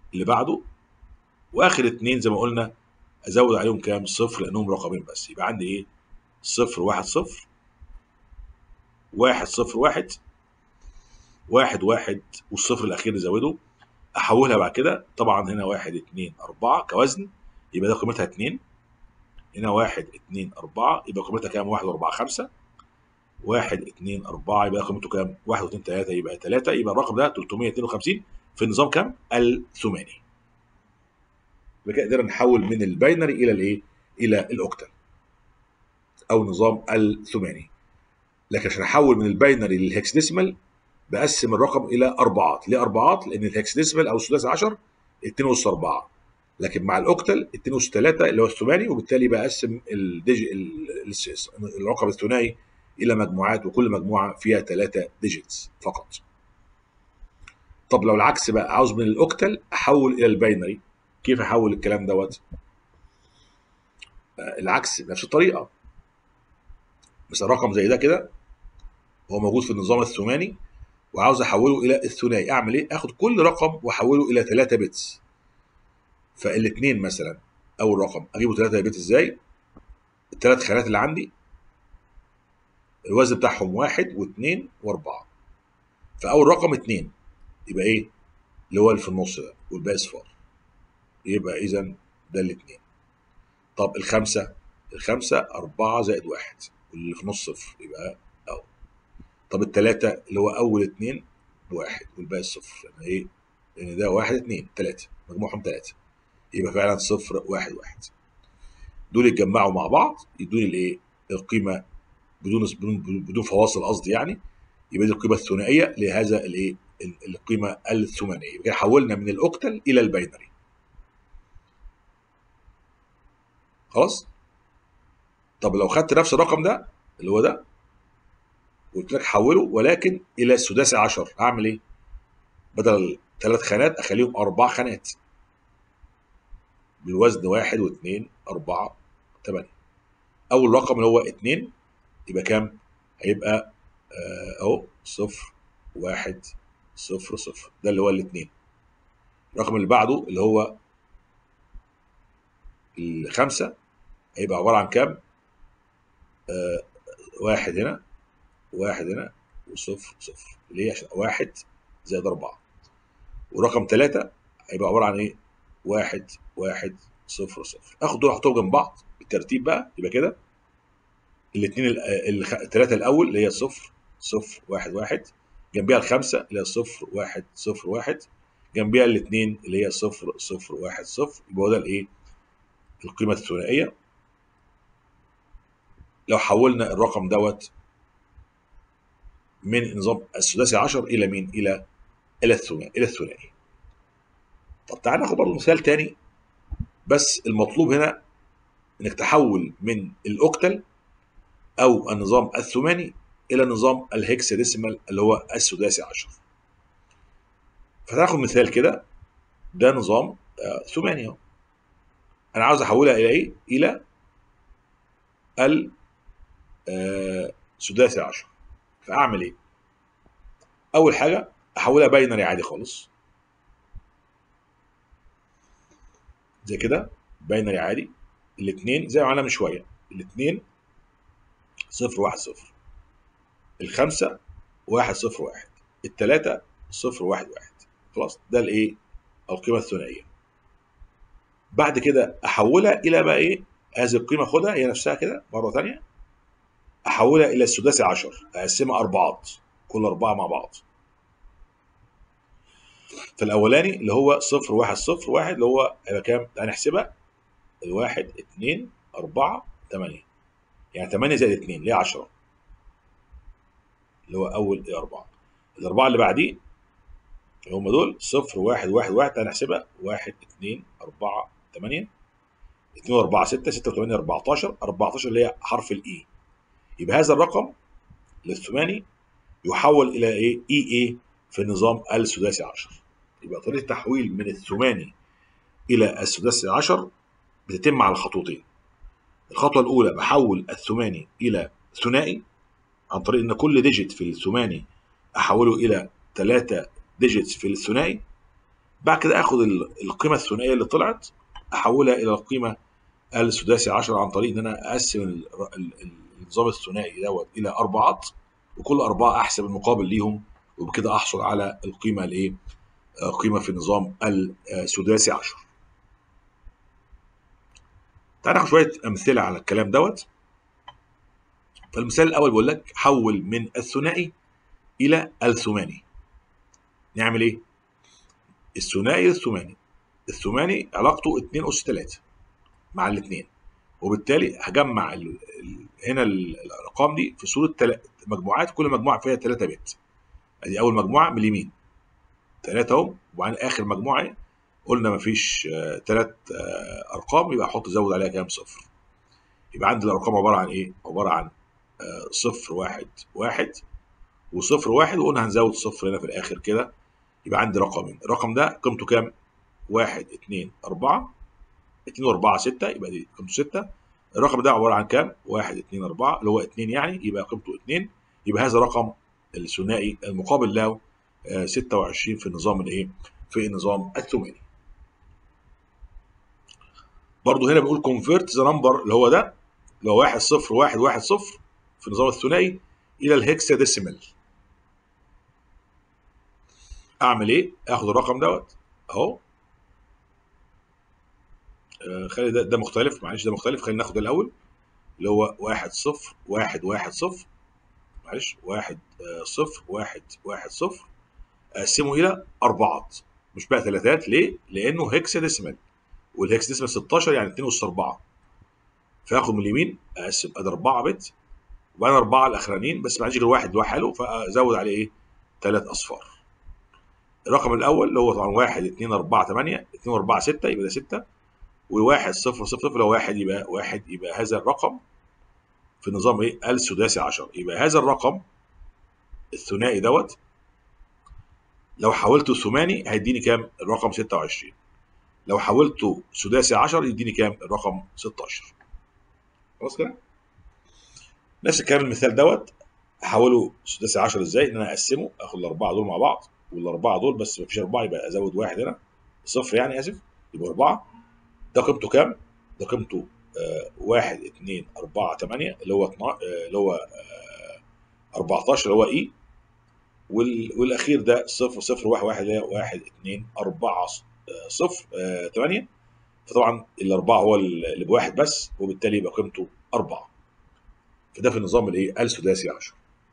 اللي بعده واخر اتنين زي ما قلنا ازود عليهم كام صفر لانهم رقمين بس يبقى عندي ايه صفر واحد صفر واحد صفر واحد واحد واحد والصفر الاخير نزوده احولها بعد كده طبعا هنا واحد اتنين اربعة كوزن يبقى ده قيمتها اتنين هنا واحد اتنين اربعة يبقى قيمتها كام واحد واربعة خمسة واحد اتنين اربعة يبقى قيمته كام واحد واتنين تلاتة يبقى تلاتة يبقى الرقم ده 352 في النظام كام الثماني يبقى كده قدرنا نحول من الباينري الى الايه الى الاوكتال او نظام الثماني لكن عشان احول من الباينري للهكسديسمال بقسم الرقم الى اربعات ليه اربعات لان الهكسديسمال او الثلاثي 10 2 اس 4 لكن مع الاوكتال 2 اس 3 اللي هو الثماني وبالتالي بقسم الديجي ال- ال- الرقم الثنائي الى مجموعات وكل مجموعه فيها 3 ديجيتس فقط طب لو العكس بقى عاوز من الاوكتال احول الى الباينري كيف احول الكلام دوت آه، العكس بنفس الطريقه مثلا رقم زي ده كده هو موجود في النظام الثماني وعاوز احوله الى الثنائي اعمل ايه اخد كل رقم واحوله الى 3 بتس فالاثنين مثلا اول رقم اجيبه 3 بت ازاي الثلاث خانات اللي عندي الوزن بتاعهم واحد واثنين واربعه فاول رقم اثنين يبقى ايه اللي هو اللي في النص ده والباقي صفار يبقى اذا ده الاثنين طب الخمسه الخمسه أربعة زائد واحد واللي في نص صفر يبقى أهو طب التلاتة اللي هو أول اتنين بواحد والباقي صفر يعني إيه؟ لأن ده واحد اتنين تلاتة مجموعهم تلاتة يبقى فعلا صفر واحد واحد دول يتجمعوا مع بعض يدوني الإيه؟ القيمة بدون بدون بدون فواصل قصدي يعني يبقى دي القيمة الثنائية لهذا الإيه؟ ال- القيمة الثمانية يبقى كده حولنا من الأوكتال إلى الباينري خلاص؟ طب لو خدت نفس الرقم ده اللي هو ده قلت لك حوله ولكن الى السداسي 10 اعمل ايه؟ بدل ثلاث خانات اخليهم اربع خانات بالوزن واحد واثنين اربعه ثمانيه اول رقم اللي هو اثنين يبقى كام؟ هيبقى آه، اهو صفر واحد صفر صفر ده اللي هو الاثنين الرقم اللي بعده اللي هو الخمسه هيبقى عباره عن كام؟ آه واحد هنا واحد هنا وصفر صفر ليه عشان واحد زائد أربعة ورقم ثلاثة هيبقى عبارة عن إيه؟ واحد واحد صفر صفر آخد دول أحطهم جنب بعض بالترتيب بقى يبقى كده الاثنين الثلاثة الأول اللي هي صفر صفر واحد واحد جنبيها الخمسة اللي هي صفر واحد صفر واحد جنبيها الاثنين اللي هي صفر صفر واحد صفر يبقى هو ده الإيه؟ القيمة الثنائية لو حولنا الرقم دوت من نظام السداسي 10 الى مين؟ الى الى الثنائي الى الثنائي. طب تعال ناخد برضه مثال تاني بس المطلوب هنا انك تحول من الاوكتال او النظام الثماني الى نظام الهكساديسيمال اللي هو السداسي 10. فتاخد مثال كده ده نظام آه، ثماني اهو. انا عاوز احولها الى ايه؟ الى ال آه، سداسي 10 فاعمل ايه؟ اول حاجه احولها باينري عادي خالص زي كده باينري عادي الاثنين زي ما عملنا من شويه الاثنين صفر واحد صفر الخمسه واحد صفر واحد الثلاثه صفر واحد واحد خلاص ده الايه؟ القيمه الثنائيه بعد كده احولها الى بقى ايه؟ هذه القيمه خدها هي نفسها كده مره ثانيه احولها الى السداسي 10 اقسمها اربعات كل اربعه مع بعض فالاولاني اللي هو صفر واحد صفر واحد اللي هو هيبقى كام؟ تعالى نحسبها الواحد اتنين أربعة تمانية يعني تمانية زائد اتنين اللي هي عشرة اللي هو أول إيه أربعة الأربعة اللي بعديه اللي هم دول صفر واحد واحد واحد تعالى نحسبها واحد اتنين أربعة تمانية اتنين وأربعة ستة ستة وتمانية أربعتاشر أربعتاشر اللي هي حرف الإي يبقى هذا الرقم للثماني يحول إلى إيه؟ إي إيه في النظام السداسي عشر يبقى طريقة التحويل من الثماني إلى السداسي عشر بتتم على خطوتين الخطوة الأولى بحول الثماني إلى ثنائي عن طريق إن كل ديجيت في الثماني أحوله إلى ثلاثة ديجيتس في الثنائي بعد كده اخد ال- القيمه الثنائيه اللي طلعت احولها الى القيمه السداسي 10 عن طريق ان انا اقسم ال- ال- ال- النظام الثنائي دوت الى اربعات وكل اربعه احسب المقابل ليهم وبكده احصل على القيمه الايه آه، قيمه في النظام السداسي 10 تعال ناخد شويه امثله على الكلام دوت فالمثال الاول بيقول لك حول من الثنائي الى الثماني نعمل ايه الثنائي للثماني الثماني علاقته 2 اس 3 مع الاثنين وبالتالي هجمع ال... ال... هنا ال- الارقام دي في صوره تل... مجموعات كل مجموعه فيها 3 بت ادي اول مجموعه من اليمين 3 اهو وبعدين اخر مجموعه قلنا مفيش ثلاث ارقام يبقى احط زود عليها كام صفر يبقى عندي الارقام عباره عن ايه عباره عن آه، صفر واحد واحد وصفر واحد وقلنا هنزود صفر هنا في الاخر كده يبقى عندي رقمين الرقم ده قيمته كام واحد اتنين اربعة اتنين واربعة ستة يبقى دي قيمته ستة الرقم ده عبارة عن كام واحد اتنين اربعة اللي هو اتنين يعني يبقى قيمته اتنين يبقى هذا الرقم الثنائي المقابل له آه، 26 في النظام الايه في النظام الثماني برضه هنا بنقول كونفيرت ذا نمبر اللي هو ده اللي هو 1 0 1 1 0 في النظام الثنائي الى الهكساديسيمال اعمل ايه؟ اخد الرقم دوت اهو آه، خلي ده ده مختلف معلش ده مختلف خلينا ناخد ده الاول اللي هو 1 0 1 1 0 معلش 1 0 1 1 0 اقسمه الى اربعات مش بقى ثلاثات ليه؟ لانه هكساديسيمال والهكساديسيمال 16 يعني 2 اس 4 فاخد من اليمين اقسم ادي 4 بت وبعدين اربعه الاخرانيين بس ما عنديش غير واحد لوحده فازود عليه ايه؟ ثلاث اصفار. الرقم الاول اللي هو طبعا 1 2 4 8 2 4 6 يبقى ده 6 و1 0 0 0 لو 1 يبقى 1 يبقى هذا الرقم في النظام ايه؟ السداسي 10 يبقى هذا الرقم الثنائي دوت لو حولته ثماني هيديني كام؟ الرقم 26 لو حولته سداسي 10 يديني كام؟ الرقم 16 خلاص كده؟ نفس الكلام المثال دوت احوله سداسي 10 ازاي؟ ان انا اقسمه اخد الاربعه دول مع بعض والاربعه دول بس مفيش اربعه يبقى ازود واحد هنا صفر يعني اسف يبقى اربعه ده قيمته كام؟ ده قيمته آه واحد اتنين اربعه تمانية اللي هو اتنا- آه اللي هو آه 14 اللي هو اي وال- والاخير ده صفر صفر واحد واحد اللي هي واحد اتنين اربعه آه، صفر آه، تمانية فطبعا الاربعه هو اللي بواحد بس وبالتالي يبقى قيمته اربعه فده في النظام الايه؟ السداسي 10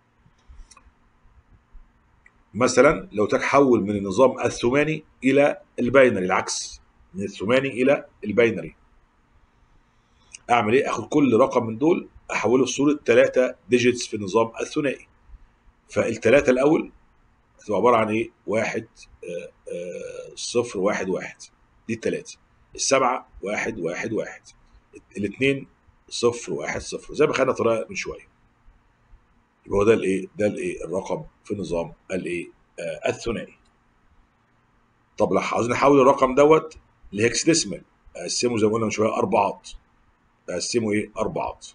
مثلا لو تحول من النظام الثماني الى الباينري العكس من الثماني الى الباينري اعمل ايه اخد كل رقم من دول احوله لصوره ثلاثه ديجيتس في النظام الثنائي فالثلاثه الاول هتبقى عباره عن ايه واحد آه، آه، صفر واحد واحد دي الثلاثه السبعه واحد واحد واحد الاثنين صفر واحد صفر زي ما خدنا طريقه من شويه يبقى هو ده الايه ده الايه الرقم في نظام الايه آه الثنائي طب لو عاوزين نحول الرقم دوت لهكسديسمال اقسمه زي ما قلنا من شويه اربعات اقسمه ايه اربعات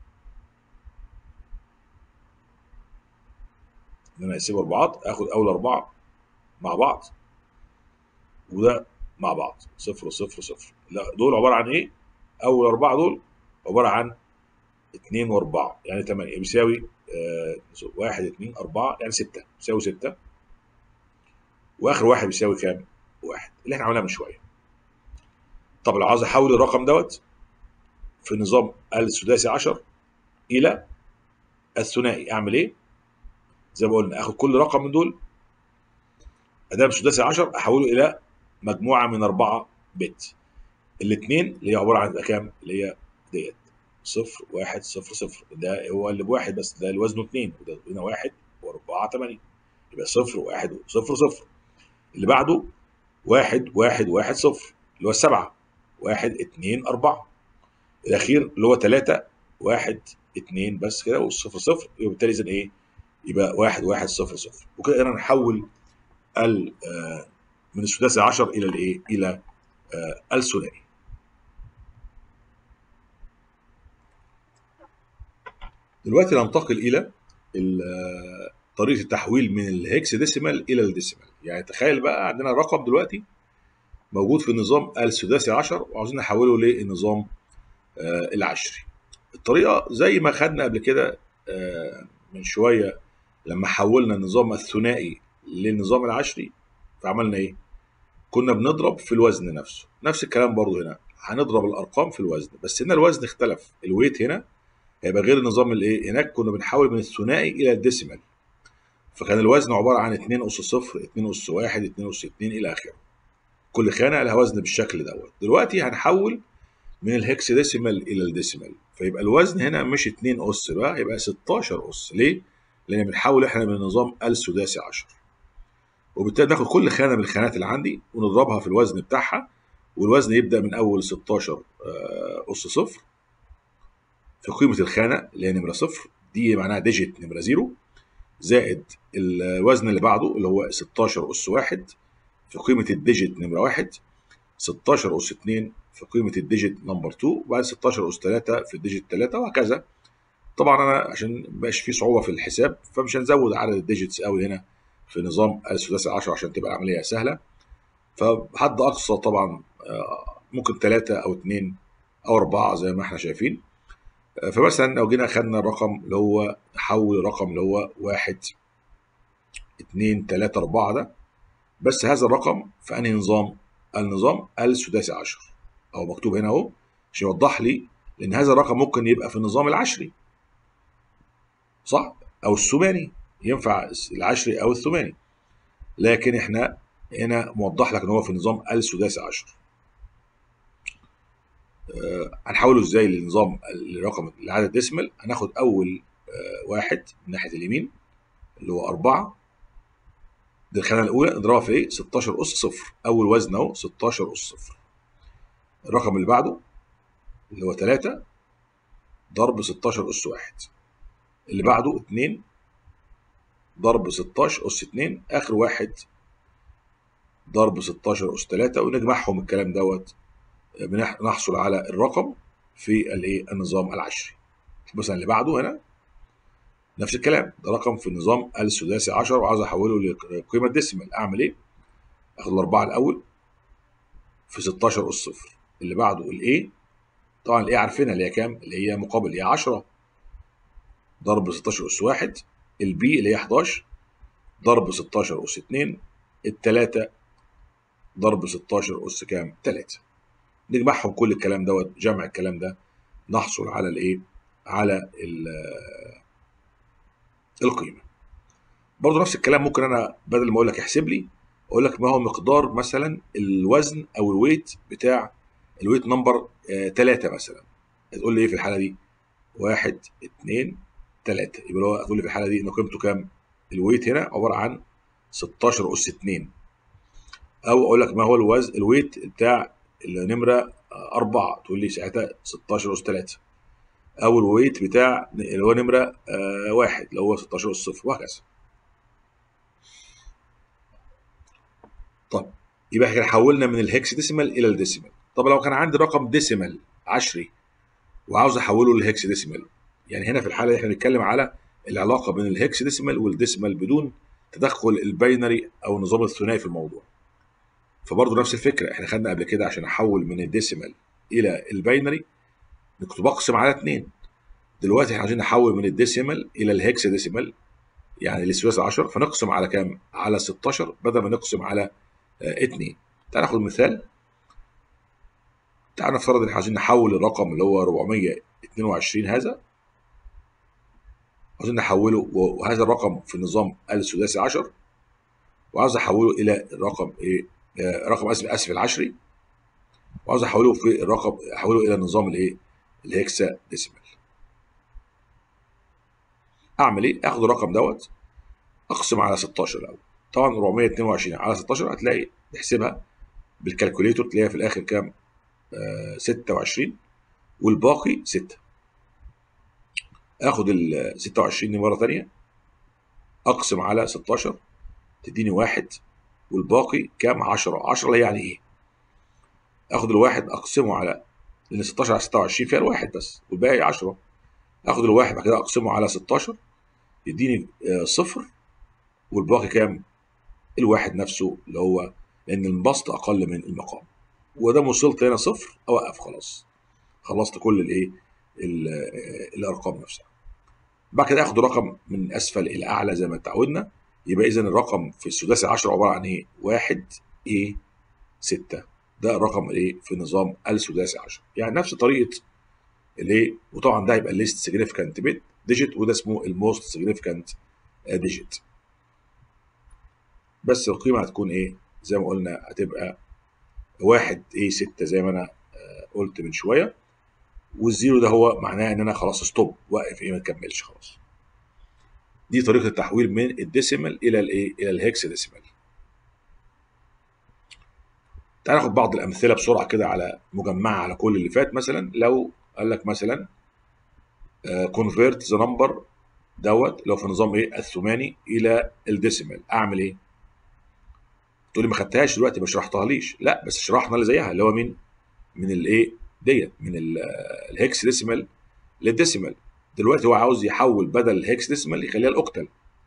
ان انا اقسمه اربعات اخد اول اربعه مع بعض وده مع بعض صفر صفر صفر لا دول عباره عن ايه اول اربعه دول عباره عن اتنين واربعه يعني تمانية بيساوي آه واحد اتنين اربعه يعني ستة بيساوي ستة واخر واحد بيساوي كام؟ واحد اللي احنا عملناها من شويه طب لو عاوز احول الرقم دوت في النظام السداسي 10 الى الثنائي اعمل ايه؟ زي ما قلنا اخد كل رقم من دول ادام سداسي 10 احوله الى مجموعه من اربعه بت الاثنين اللي هي عباره عن يبقى كام؟ اللي هي ديت صفر واحد صفر صفر ده هو اللي بواحد بس ده اللي وزنه اثنين وده هنا واحد واربعه ثمانيه يبقى صفر واحد صفر صفر اللي بعده واحد واحد واحد صفر اللي هو السبعه واحد اتنين اربعه الاخير اللي هو ثلاثه واحد اتنين بس كده والصفر صفر يبقى بالتالي اذا ايه؟ يبقى واحد واحد صفر صفر وكده قدرنا نحول ال آه، من السداسي 10 الى الايه؟ الى آه، الثنائي دلوقتي ننتقل الى ال- آه، طريقه التحويل من الهكس ديسيمال الى الديسيمال يعني تخيل بقى عندنا رقم دلوقتي موجود في النظام السداسي 10 وعاوزين نحوله للنظام آه، العشري الطريقه زي ما خدنا قبل كده آه، من شويه لما حولنا النظام الثنائي للنظام العشري فعملنا ايه كنا بنضرب في الوزن نفسه نفس الكلام برضو هنا هنضرب الارقام في الوزن بس هنا الوزن اختلف الويت هنا هيبقى غير النظام الايه هناك كنا بنحول من الثنائي الى الديسيمال فكان الوزن عباره عن 2 اس 0 2 اس 1 2 اس 2 الى اخره كل خانه لها وزن بالشكل دوت دلوقتي هنحول من الهكس ديسيمال الى الديسيمال فيبقى الوزن هنا مش 2 اس بقى يبقى 16 اس ليه لان بنحول احنا من النظام السداسي 10 وبالتالي ناخد كل خانه من الخانات اللي عندي ونضربها في الوزن بتاعها والوزن يبدا من اول 16 آه، اس صفر في قيمه الخانه اللي هي نمره صفر دي معناها ديجيت نمره زيرو زائد الوزن اللي بعده اللي هو 16 اس واحد في قيمه الديجيت نمره واحد 16 اس 2 في قيمه الديجيت نمبر 2 وبعد 16 اس 3 في الديجيت 3 وهكذا طبعا انا عشان مبقاش في صعوبه في الحساب فمش هنزود عدد الديجيتس قوي هنا في نظام السداسي 10 عشان تبقى العمليه سهله فحد اقصى طبعا آه، ممكن 3 او 2 او 4 زي ما احنا شايفين آه، فمثلا لو جينا خدنا الرقم اللي هو نحول الرقم اللي هو 1 2 3 4 ده بس هذا الرقم في انهي نظام؟ النظام السداسي 10 او مكتوب هنا اهو عشان يوضح لي لان هذا الرقم ممكن يبقى في النظام العشري صح؟ او الثماني ينفع العشري او الثماني لكن احنا هنا موضح لك ان هو في النظام السداسي 10 آه، هنحوله ازاي للنظام الرقم العدد ديسمال هناخد اول آه، واحد من ناحيه اليمين اللي هو 4 دي الخانه الاولى نضربها في ايه 16 اس صفر اول وزن اهو 16 اس صفر الرقم اللي بعده اللي هو 3 ضرب 16 اس واحد اللي بعده 2 ضرب 16 اس 2 اخر واحد ضرب 16 اس 3 ونجمعهم الكلام دوت بنح- نحصل على الرقم في الايه النظام العشري مثلا اللي بعده هنا نفس الكلام ده رقم في النظام السداسي 10 وعاوز احوله لقيمه ديسيمال اعمل ايه؟ اخد الاربعه الاول في 16 اس صفر اللي بعده الايه طبعا الايه عارفينها اللي هي كام؟ اللي هي مقابل ايه 10 ضرب 16 اس 1 البي اللي هي 11 ضرب 16 اس 2 التلاتة ضرب 16 اس كام؟ 3 نجمعهم كل الكلام دوت جمع الكلام ده نحصل على الايه؟ على ال- القيمه. برضه نفس الكلام ممكن انا بدل ما اقول لك احسب لي اقول لك ما هو مقدار مثلا الوزن او الويت بتاع الويت نمبر 3 مثلا تقول لي ايه في الحاله دي؟ 1 2 3 يبقى اللي هو هتقول لي في الحاله دي ان قيمته كام؟ الويت هنا عباره عن 16 اس 2 او اقول لك ما هو الوزن الويت بتاع النمره 4 تقول لي ساعتها 16 اس 3 او الويت بتاع اللي هو نمره آه واحد اللي هو 16 اس صفر وهكذا طب يبقى احنا حولنا من الهكس ديسيمال الى الديسيمال طب لو كان عندي رقم ديسيمال عشري وعاوز احوله للهكس ديسيمال يعني هنا في الحاله دي احنا بنتكلم على العلاقه بين الهكس ديسيمال والديسيمال بدون تدخل الباينري او النظام الثنائي في الموضوع فبرضه نفس الفكره احنا خدنا قبل كده عشان احول من الديسيمال الى الباينري كنت بقسم على 2 دلوقتي احنا عايزين نحول من الديسيمال الى الهكس ديسيمال يعني الثلاثي 10 فنقسم على كام؟ على 16 بدل ما نقسم على 2 تعال ناخد مثال تعال نفترض ان احنا عايزين نحول الرقم اللي هو 422 هذا عايزين نحوله وهذا الرقم في النظام السداسي 10 وعاوز احوله الى الرقم ايه آه رقم اسف اسف العشري وعاوز احوله في الرقم احوله الى النظام الايه الهكسا ديسيمال اعمل ايه اخد الرقم دوت اقسم على 16 الاول طبعا 422 على 16 هتلاقي تحسبها بالكالكوليتور تلاقيها في الاخر كام آه 26 والباقي 6 اخد ال 26 دي مره ثانيه اقسم على 16 تديني واحد والباقي كام 10 10 اللي يعني ايه اخد الواحد اقسمه على لان 16 على 26 فيها الواحد بس والباقي 10 اخد الواحد بعد كده اقسمه على 16 يديني آه صفر والباقي كام الواحد نفسه اللي هو لان البسط اقل من المقام وده وصلت هنا صفر اوقف خلاص خلصت كل الايه ال- الارقام نفسها بعد كده اخد رقم من اسفل الى اعلى زي ما اتعودنا يبقى اذا الرقم في السداسي 10 عباره عن ايه 1 ايه 6 ده الرقم الايه في نظام السداسي 10 يعني نفس طريقه الايه وطبعا ده يبقى الليست سيجنيفيكانت بيت ديجيت وده اسمه الموست سيجنيفيكانت ديجيت بس القيمه هتكون ايه زي ما قلنا هتبقى 1 ايه 6 زي ما انا آه، قلت من شويه والزيرو ده هو معناه ان انا خلاص ستوب واقف ايه ما تكملش خلاص دي طريقه التحويل من الديسيمال الى الايه الى الهكس ديسيمال تعال ناخد بعض الامثله بسرعه كده على مجمعه على كل اللي فات مثلا لو قال لك مثلا كونفيرت ذا نمبر دوت لو في نظام ايه الثماني الى الديسيمال اعمل ايه تقول لي ما خدتهاش دلوقتي ما شرحتها ليش لا بس شرحنا اللي زيها اللي هو مين من الايه ديت من ال- الهكس ديسيمال للديسيمال دلوقتي هو عاوز يحول بدل الهكس ديسيمال يخليها الاوكتال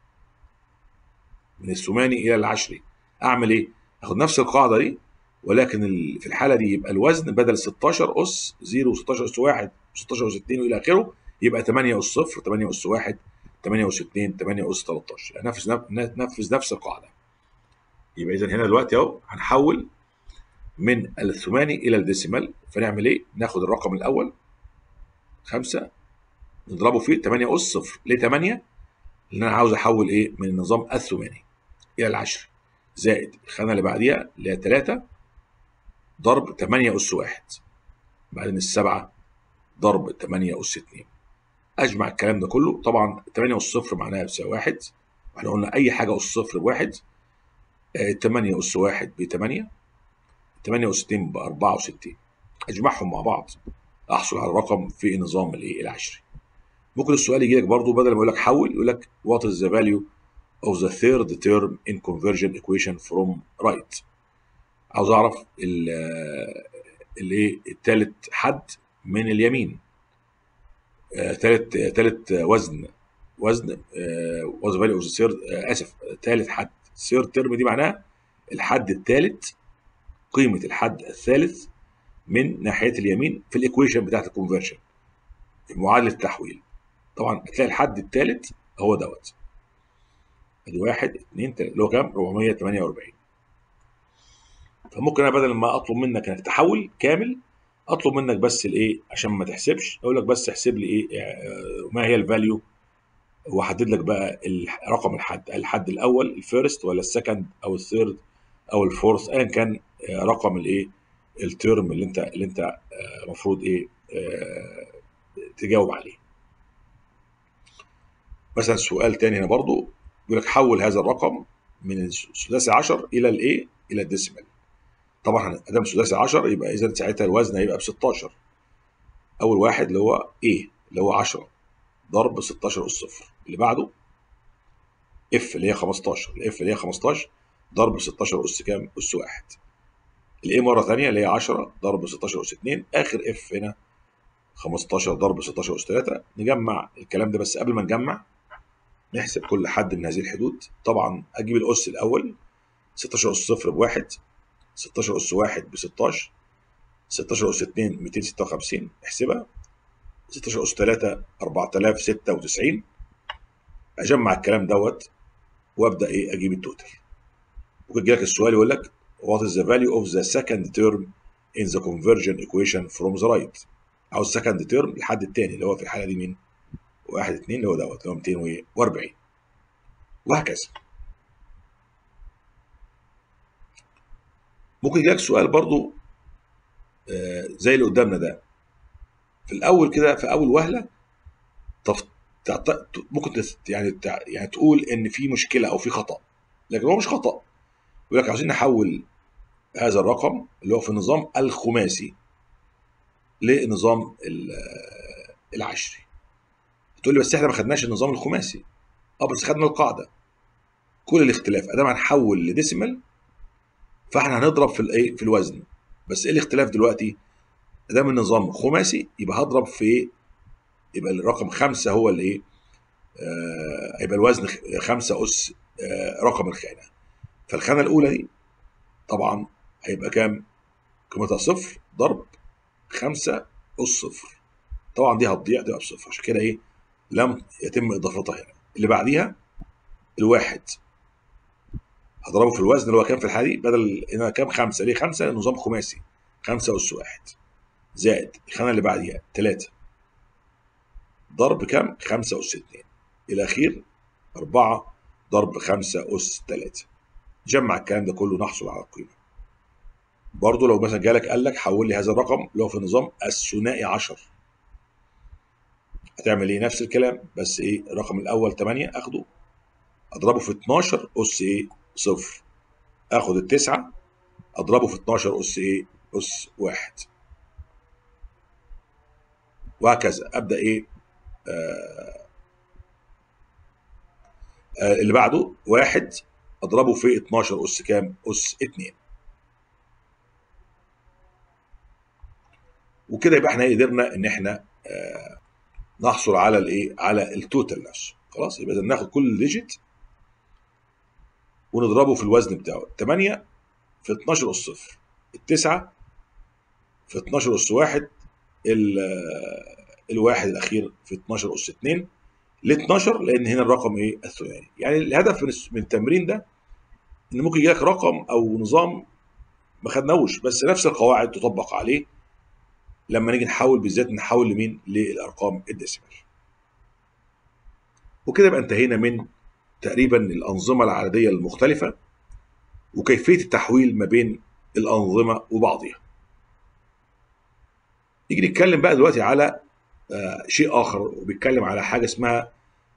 من الثماني الى العشري اعمل ايه اخد نفس القاعده دي ولكن ال- في الحاله دي يبقى الوزن بدل 16 اس 0 16 اس 1 16 اس 2 والى اخره يبقى 8 اس 0 8 اس 1 8 اس 2 8 اس 13 يعني نفذ نفذ نفس القاعده يبقى اذا هنا دلوقتي اهو هنحول من الثماني الى الديسيمال فنعمل ايه؟ ناخد الرقم الاول 5 نضربه في 8 اس 0 ليه 8 لان انا عاوز احول ايه من النظام الثماني الى العشري زائد الخانه اللي بعديها اللي هي 3 ضرب 8 اس 1 بعدين السبعه ضرب 8 اس 2 اجمع الكلام ده كله طبعا 8 اس 0 معناها بتساوي 1 واحنا قلنا اي حاجه اس 0 بواحد 8 اس 1 ب 8 8 اس 2 ب 64 اجمعهم مع بعض احصل على الرقم في نظام الايه العشري ممكن السؤال يجي لك برضه بدل ما يقول لك حول يقول لك what is the value of the third term in conversion equation from right عاوز اعرف الايه الثالث حد من اليمين ثالث آه ثالث وزن وزن was value of the third آه اسف ثالث حد third term دي معناها الحد الثالث قيمه الحد الثالث من ناحيه اليمين في الايكويشن بتاعت الكونفرجن في معادله التحويل طبعا هتلاقي الحد الثالث هو دوت ادي واحد اثنين ثلاثه اللي هو كام 448 فممكن انا بدل ما اطلب منك انك تحول كامل اطلب منك بس الايه عشان ما تحسبش اقول لك بس احسب لي ايه ما هي الفاليو واحدد لك بقى رقم الحد الحد الاول الفيرست ولا السكند او الثيرد او الفورث ايا كان رقم الايه الترم اللي انت اللي انت المفروض ايه تجاوب عليه مثلا سؤال تاني هنا برضو بيقول لك حول هذا الرقم من السداسي 10 الى الايه الى الديسيمال طبعا ادام سداسي 10 يبقى اذا ساعتها الوزن هيبقى ب 16 اول واحد اللي هو ايه اللي هو 10 ضرب 16 اس صفر اللي بعده اف اللي هي 15 الاف اللي هي 15 ضرب 16 اس كام اس واحد الايه مره ثانيه اللي هي 10 ضرب 16 اس 2 اخر اف هنا 15 ضرب 16 اس 3 نجمع الكلام ده بس قبل ما نجمع نحسب كل حد من هذه الحدود طبعا اجيب الاس الاول 16 اس صفر بواحد 16 اس واحد ب 16 16 اس 2 256 احسبها 16 اس 3 4096 اجمع الكلام دوت وابدا ايه اجيب التوتال ممكن يجي لك السؤال يقول لك what is the value of the second term in the conversion equation from the right عاوز second term الحد الثاني اللي هو في الحاله دي مين؟ واحد اتنين اللي هو دوت اللي هو 240 وهكذا ممكن يجي لك سؤال برضو آه زي اللي قدامنا ده في الاول كده في اول وهله تف... تعت... ممكن تس... يعني تع... يعني تقول ان في مشكله او في خطا لكن هو مش خطا يقول لك عاوزين نحول هذا الرقم اللي هو في النظام الخماسي لنظام العشري تقول لي بس احنا ما خدناش النظام الخماسي اه بس خدنا القاعده كل الاختلاف ادام هنحول لديسيمال فاحنا هنضرب في الايه في الوزن بس ايه الاختلاف دلوقتي ادام النظام خماسي يبقى هضرب في ايه يبقى الرقم خمسة هو اللي ايه آه يبقى الوزن خمسة أس آه رقم الخانة فالخانة الأولى دي طبعا هيبقى كام قيمتها صفر ضرب خمسة أس صفر طبعا دي هتضيع تبقى بصفر عشان كده ايه لم يتم اضافتها هنا اللي بعديها الواحد هضربه في الوزن اللي هو كام في الحالة دي بدل هنا كام خمسة ليه خمسة نظام خماسي خمسة أس واحد زائد الخانة اللي بعديها تلاتة ضرب كام خمسة أس اتنين الأخير أربعة ضرب خمسة أس تلاتة جمع الكلام ده كله نحصل على القيمة برضه لو مثلا جالك قال لك حول لي هذا الرقم اللي هو في النظام الثنائي 10 هتعمل ايه نفس الكلام بس ايه الرقم الاول 8 اخده اضربه في 12 اس ايه صفر اخد التسعة اضربه في 12 اس ايه اس واحد وهكذا ابدا ايه آه آه اللي بعده واحد اضربه في 12 اس كام اس 2 وكده يبقى احنا قدرنا ان احنا آه نحصل على الايه على التوتال نفسه خلاص يبقى ناخد كل ديجيت ونضربه في الوزن بتاعه 8 في 12 اس صفر التسعة في 12 اس واحد الواحد الاخير في 12 اس 2 ل 12 لان هنا الرقم ايه الثنائي يعني الهدف من التمرين ده ان ممكن يجي لك رقم او نظام ما خدناهوش بس نفس القواعد تطبق عليه لما نيجي نحول بالذات نحول لمين للارقام الديسيمال وكده يبقى انتهينا من تقريبا الانظمه العدديه المختلفه وكيفيه التحويل ما بين الانظمه وبعضها نيجي نتكلم بقى دلوقتي على شيء اخر وبيتكلم على حاجه اسمها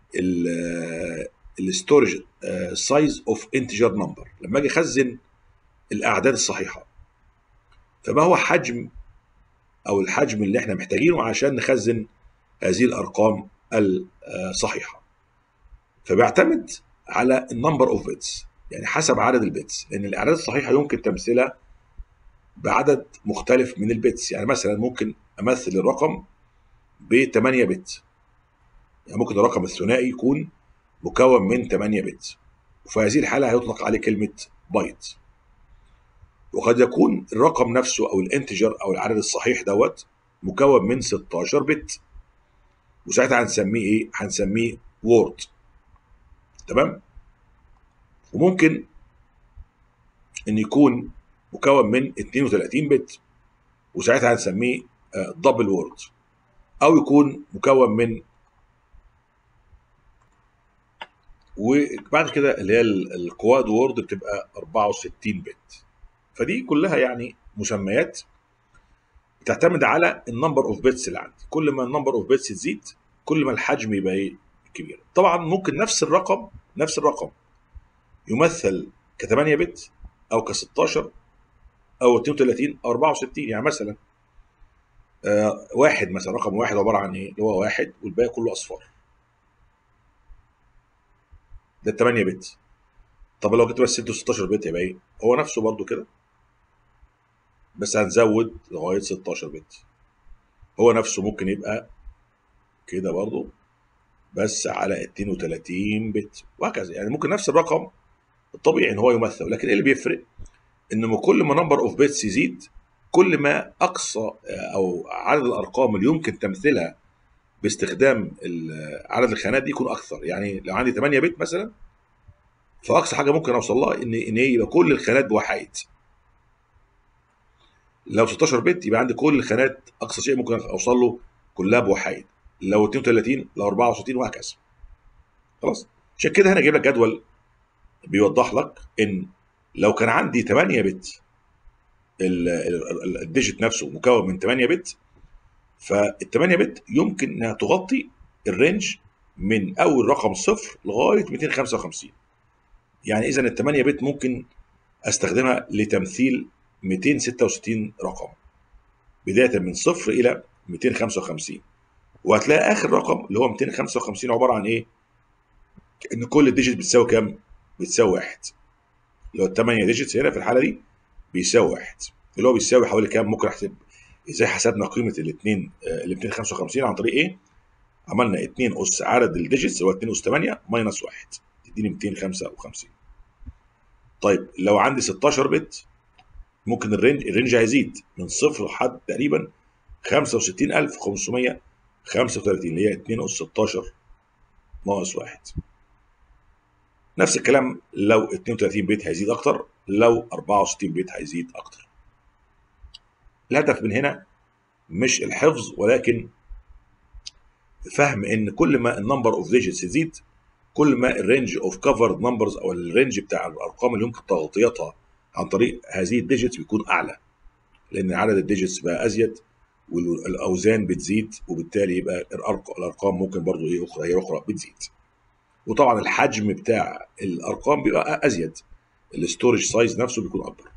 الستورج سايز اوف انتجر نمبر لما اجي اخزن الاعداد الصحيحه فما هو حجم او الحجم اللي احنا محتاجينه عشان نخزن هذه الارقام الصحيحه فبيعتمد على النمبر اوف بيتس يعني حسب عدد البيتس لان الاعداد الصحيحه يمكن تمثيلها بعدد مختلف من البيتس يعني مثلا ممكن امثل الرقم ب 8 بت يعني ممكن الرقم الثنائي يكون مكون من 8 بت وفي هذه الحاله هيطلق عليه كلمه بايت وقد يكون الرقم نفسه او الانتجر او العدد الصحيح دوت مكون من 16 بت وساعتها هنسميه ايه هنسميه وورد تمام وممكن ان يكون مكون من 32 بت وساعتها هنسميه دبل وورد او يكون مكون من وبعد كده اللي هي الكواد وورد بتبقى 64 بت فدي كلها يعني مسميات بتعتمد على النمبر اوف بيتس اللي عندي كل ما النمبر اوف بيتس تزيد كل ما الحجم يبقى ايه كبير طبعا ممكن نفس الرقم نفس الرقم يمثل ك 8 بت او ك 16 او 32 او 64 يعني مثلا آه واحد مثلا رقم واحد عباره عن ايه؟ اللي هو واحد والباقي كله اصفار. ده 8 بت. طب لو جبت بس 16 بت يبقى ايه؟ هو نفسه برضو كده بس هنزود لغايه 16 بت. هو نفسه ممكن يبقى كده برضو بس على 32 بت وهكذا يعني ممكن نفس الرقم الطبيعي ان هو يمثل لكن ايه اللي بيفرق؟ ان كل ما نمبر اوف بيتس يزيد كل ما اقصى او عدد الارقام اللي يمكن تمثيلها باستخدام عدد الخانات دي يكون اكثر يعني لو عندي 8 بت مثلا فاقصى حاجه ممكن اوصل لها ان ان يبقى كل الخانات بوحايد لو 16 بت يبقى عندي كل الخانات اقصى شيء ممكن اوصل له كلها بوحايد لو 32 لو 64 وهكذا خلاص عشان كده هنا جايب لك جدول بيوضح لك ان لو كان عندي 8 بت الديجيت نفسه مكون من 8 بت فال 8 بت يمكن انها تغطي الرينج من اول رقم صفر لغايه 255 يعني اذا ال 8 بت ممكن استخدمها لتمثيل 266 رقم بدايه من صفر الى 255 وهتلاقي اخر رقم اللي هو 255 عباره عن ايه؟ ان كل ديجيت بتساوي كام؟ بتساوي واحد اللي هو الثمانيه ديجيتس هنا في الحاله دي بيساوي واحد اللي هو بيساوي حوالي كام ممكن احسب ازاي حسبنا قيمه الاثنين ال 255 عن طريق ايه؟ عملنا 2 اس عدد الديجيتس اللي هو 2 اس 8 ماينس 1 تديني 255 طيب لو عندي 16 بت ممكن الرينج الرينج هيزيد من صفر لحد تقريبا 65535 اللي هي 2 اس 16 ناقص 1 نفس الكلام لو 32 بيت هيزيد اكتر لو 64 بيت هيزيد اكتر الهدف من هنا مش الحفظ ولكن فهم ان كل ما النمبر اوف ديجيتس يزيد كل ما الرينج اوف كفرد نمبرز او الرينج بتاع الارقام اللي يمكن تغطيتها عن طريق هذه الديجيتس بيكون اعلى لان عدد الديجيتس بقى ازيد والاوزان بتزيد وبالتالي يبقى الارقام ممكن برضو ايه اخرى هي اخرى بتزيد وطبعا الحجم بتاع الارقام بيبقى ازيد الاستورج سايز نفسه بيكون اكبر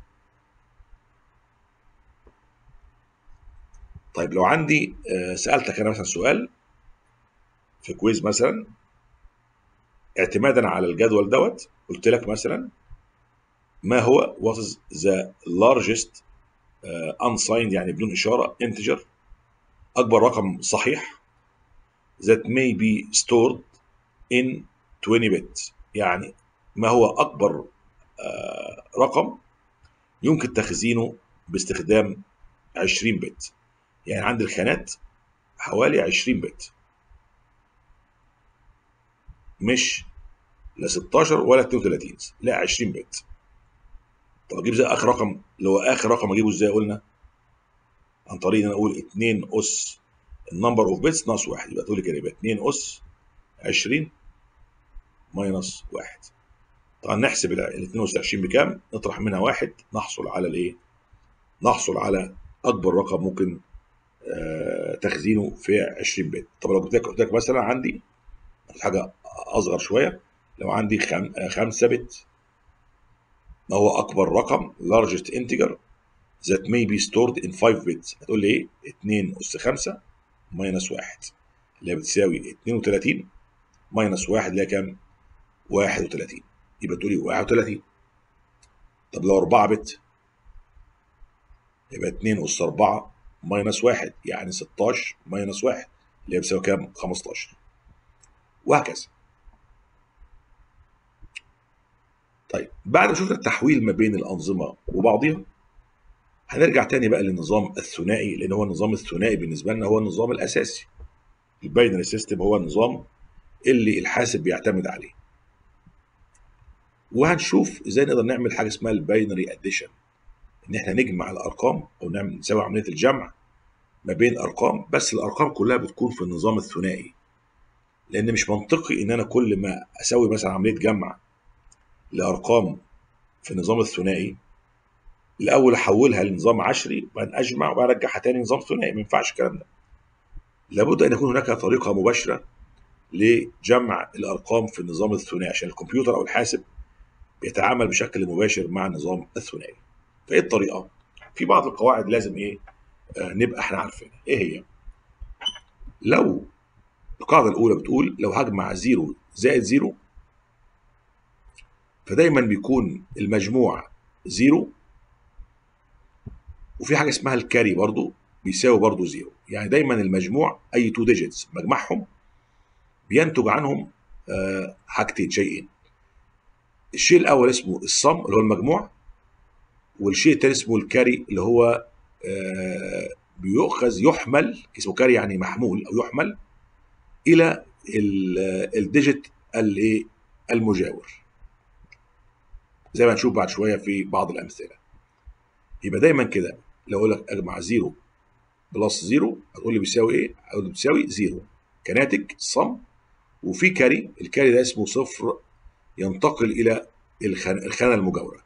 طيب لو عندي سالتك انا مثلا سؤال في كويز مثلا اعتمادا على الجدول دوت قلت لك مثلا ما هو what is the largest uh, unsigned يعني بدون اشاره integer اكبر رقم صحيح that may be stored in 20 bit يعني ما هو اكبر uh, رقم يمكن تخزينه باستخدام 20 بت يعني عند الخانات حوالي 20 بت مش لا 16 ولا 32 لا 20 بت طب اجيب زي اخر رقم اللي هو اخر رقم اجيبه ازاي قلنا عن طريق ان انا اقول 2 اس النمبر اوف بيتس ناقص 1 يبقى تقول لي كده يبقى 2 اس 20 ماينس 1 طبعا نحسب ال 2 اس 20 بكام نطرح منها واحد نحصل على الايه نحصل على اكبر رقم ممكن آه تخزينه في 20 بت طب لو قلت لك قلت لك مثلا عندي حاجه اصغر شويه لو عندي 5 بت ما هو اكبر رقم largest integer that may be stored in 5 bits هتقول لي ايه 2 اس 5 ماينس 1 اللي هي بتساوي 32 ماينس 1 اللي هي كام 31 يبقى تقولي 31 طب لو 4 بت يبقى 2 اس 4 ماينس 1 يعني 16 ماينس 1 اللي هي بتساوي كام 15 وهكذا طيب بعد ما شفنا التحويل ما بين الأنظمة وبعضها هنرجع تاني بقى للنظام الثنائي لأن هو النظام الثنائي بالنسبة لنا هو النظام الأساسي الباينري سيستم هو النظام اللي الحاسب بيعتمد عليه وهنشوف ازاي نقدر نعمل حاجه اسمها الباينري اديشن ان احنا نجمع الارقام او نعمل نسوي عمليه الجمع ما بين ارقام بس الارقام كلها بتكون في النظام الثنائي لان مش منطقي ان انا كل ما اسوي مثلا عمليه جمع لارقام في النظام الثنائي الاول احولها لنظام عشري وبعدين اجمع وبعدين ارجعها تاني نظام ثنائي ما ينفعش الكلام ده لابد ان يكون هناك طريقه مباشره لجمع الارقام في النظام الثنائي عشان الكمبيوتر او الحاسب بيتعامل بشكل مباشر مع النظام الثنائي فايه الطريقه في بعض القواعد لازم ايه آه نبقى احنا عارفينها ايه هي لو القاعده الاولى بتقول لو هجمع زيرو زائد زيرو فدايما بيكون المجموع زيرو وفي حاجه اسمها الكاري برضو بيساوي برضو زيرو يعني دايما المجموع اي تو ديجيتس مجمعهم بينتج عنهم آه حاجتين شيئين الشيء الاول اسمه الصم اللي هو المجموع والشيء الثاني اسمه الكاري اللي هو آه بيؤخذ يحمل اسمه كاري يعني محمول او يحمل الى الديجيت الايه المجاور زي ما هنشوف بعد شويه في بعض الامثله يبقى دايما كده لو اقول لك اجمع زيرو بلس زيرو هتقول لي بيساوي ايه؟ هتقول لي بتساوي زيرو كناتج صم وفي كاري الكاري ده اسمه صفر ينتقل الى الخانه المجاوره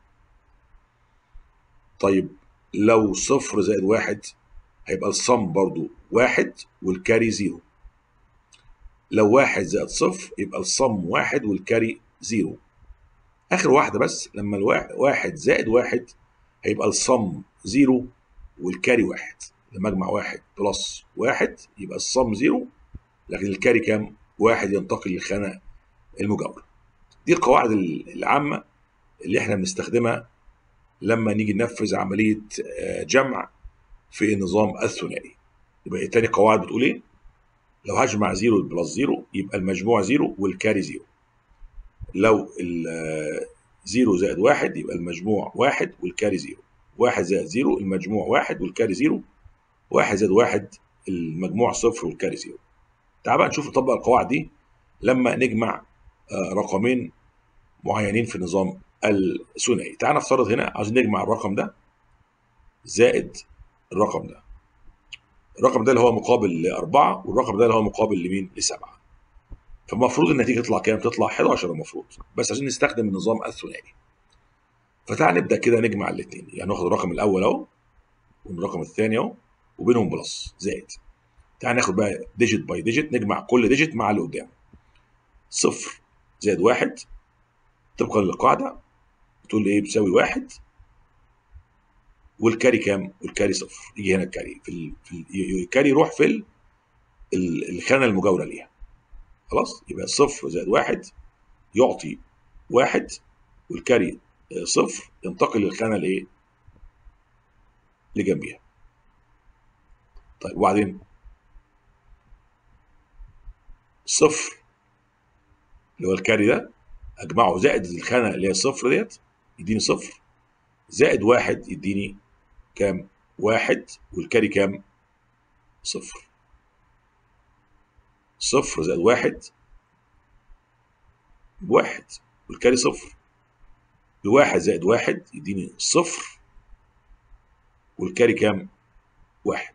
طيب لو صفر زائد واحد هيبقى الصم برضو واحد والكاري زيرو لو واحد زائد صفر يبقى الصم واحد والكاري زيرو اخر واحده بس لما الواحد زائد واحد هيبقى الصم زيرو والكاري واحد لما اجمع واحد بلس واحد يبقى الصم زيرو لكن الكاري كام؟ واحد ينتقل للخانه المجاوره. دي القواعد العامه اللي احنا بنستخدمها لما نيجي ننفذ عمليه جمع في النظام الثنائي. يبقى تاني قواعد بتقول ايه؟ لو هجمع زيرو بلس زيرو يبقى المجموع زيرو والكاري زيرو. لو زيرو زائد واحد يبقى المجموع واحد والكاري زيرو. واحد زائد زيرو المجموع واحد والكاري زيرو واحد زائد واحد المجموع صفر والكاري زيرو تعال بقى نشوف نطبق القواعد دي لما نجمع آه، رقمين معينين في النظام الثنائي تعال نفترض هنا عايزين نجمع الرقم ده زائد الرقم ده الرقم ده اللي هو مقابل لأربعة والرقم ده اللي هو مقابل لمين؟ لسبعة فالمفروض النتيجة تطلع كام؟ تطلع 11 المفروض بس عشان نستخدم النظام الثنائي فتعال نبدأ كده نجمع الاثنين يعني ناخد الرقم الأول أهو والرقم الثاني أهو وبينهم بلس زائد تعال ناخد بقى ديجيت باي ديجيت نجمع كل ديجيت مع اللي قدامه صفر زائد واحد طبقا للقاعدة بتقول لي ايه بتساوي واحد والكاري كام؟ والكاري صفر يجي هنا الكاري في, ال... في ال... الكاري يروح في ال... ال- الخانة المجاورة ليها خلاص يبقى صفر زائد واحد يعطي واحد والكاري آه، صفر ينتقل للخانة الايه؟ اللي جنبيها طيب وبعدين صفر اللي هو الكاري ده اجمعه زائد الخانه اللي هي الصفر ديت يديني صفر زائد واحد يديني كام؟ واحد والكاري كام؟ صفر صفر زائد واحد بواحد والكاري صفر بواحد زائد واحد يديني صفر والكاري كام؟ واحد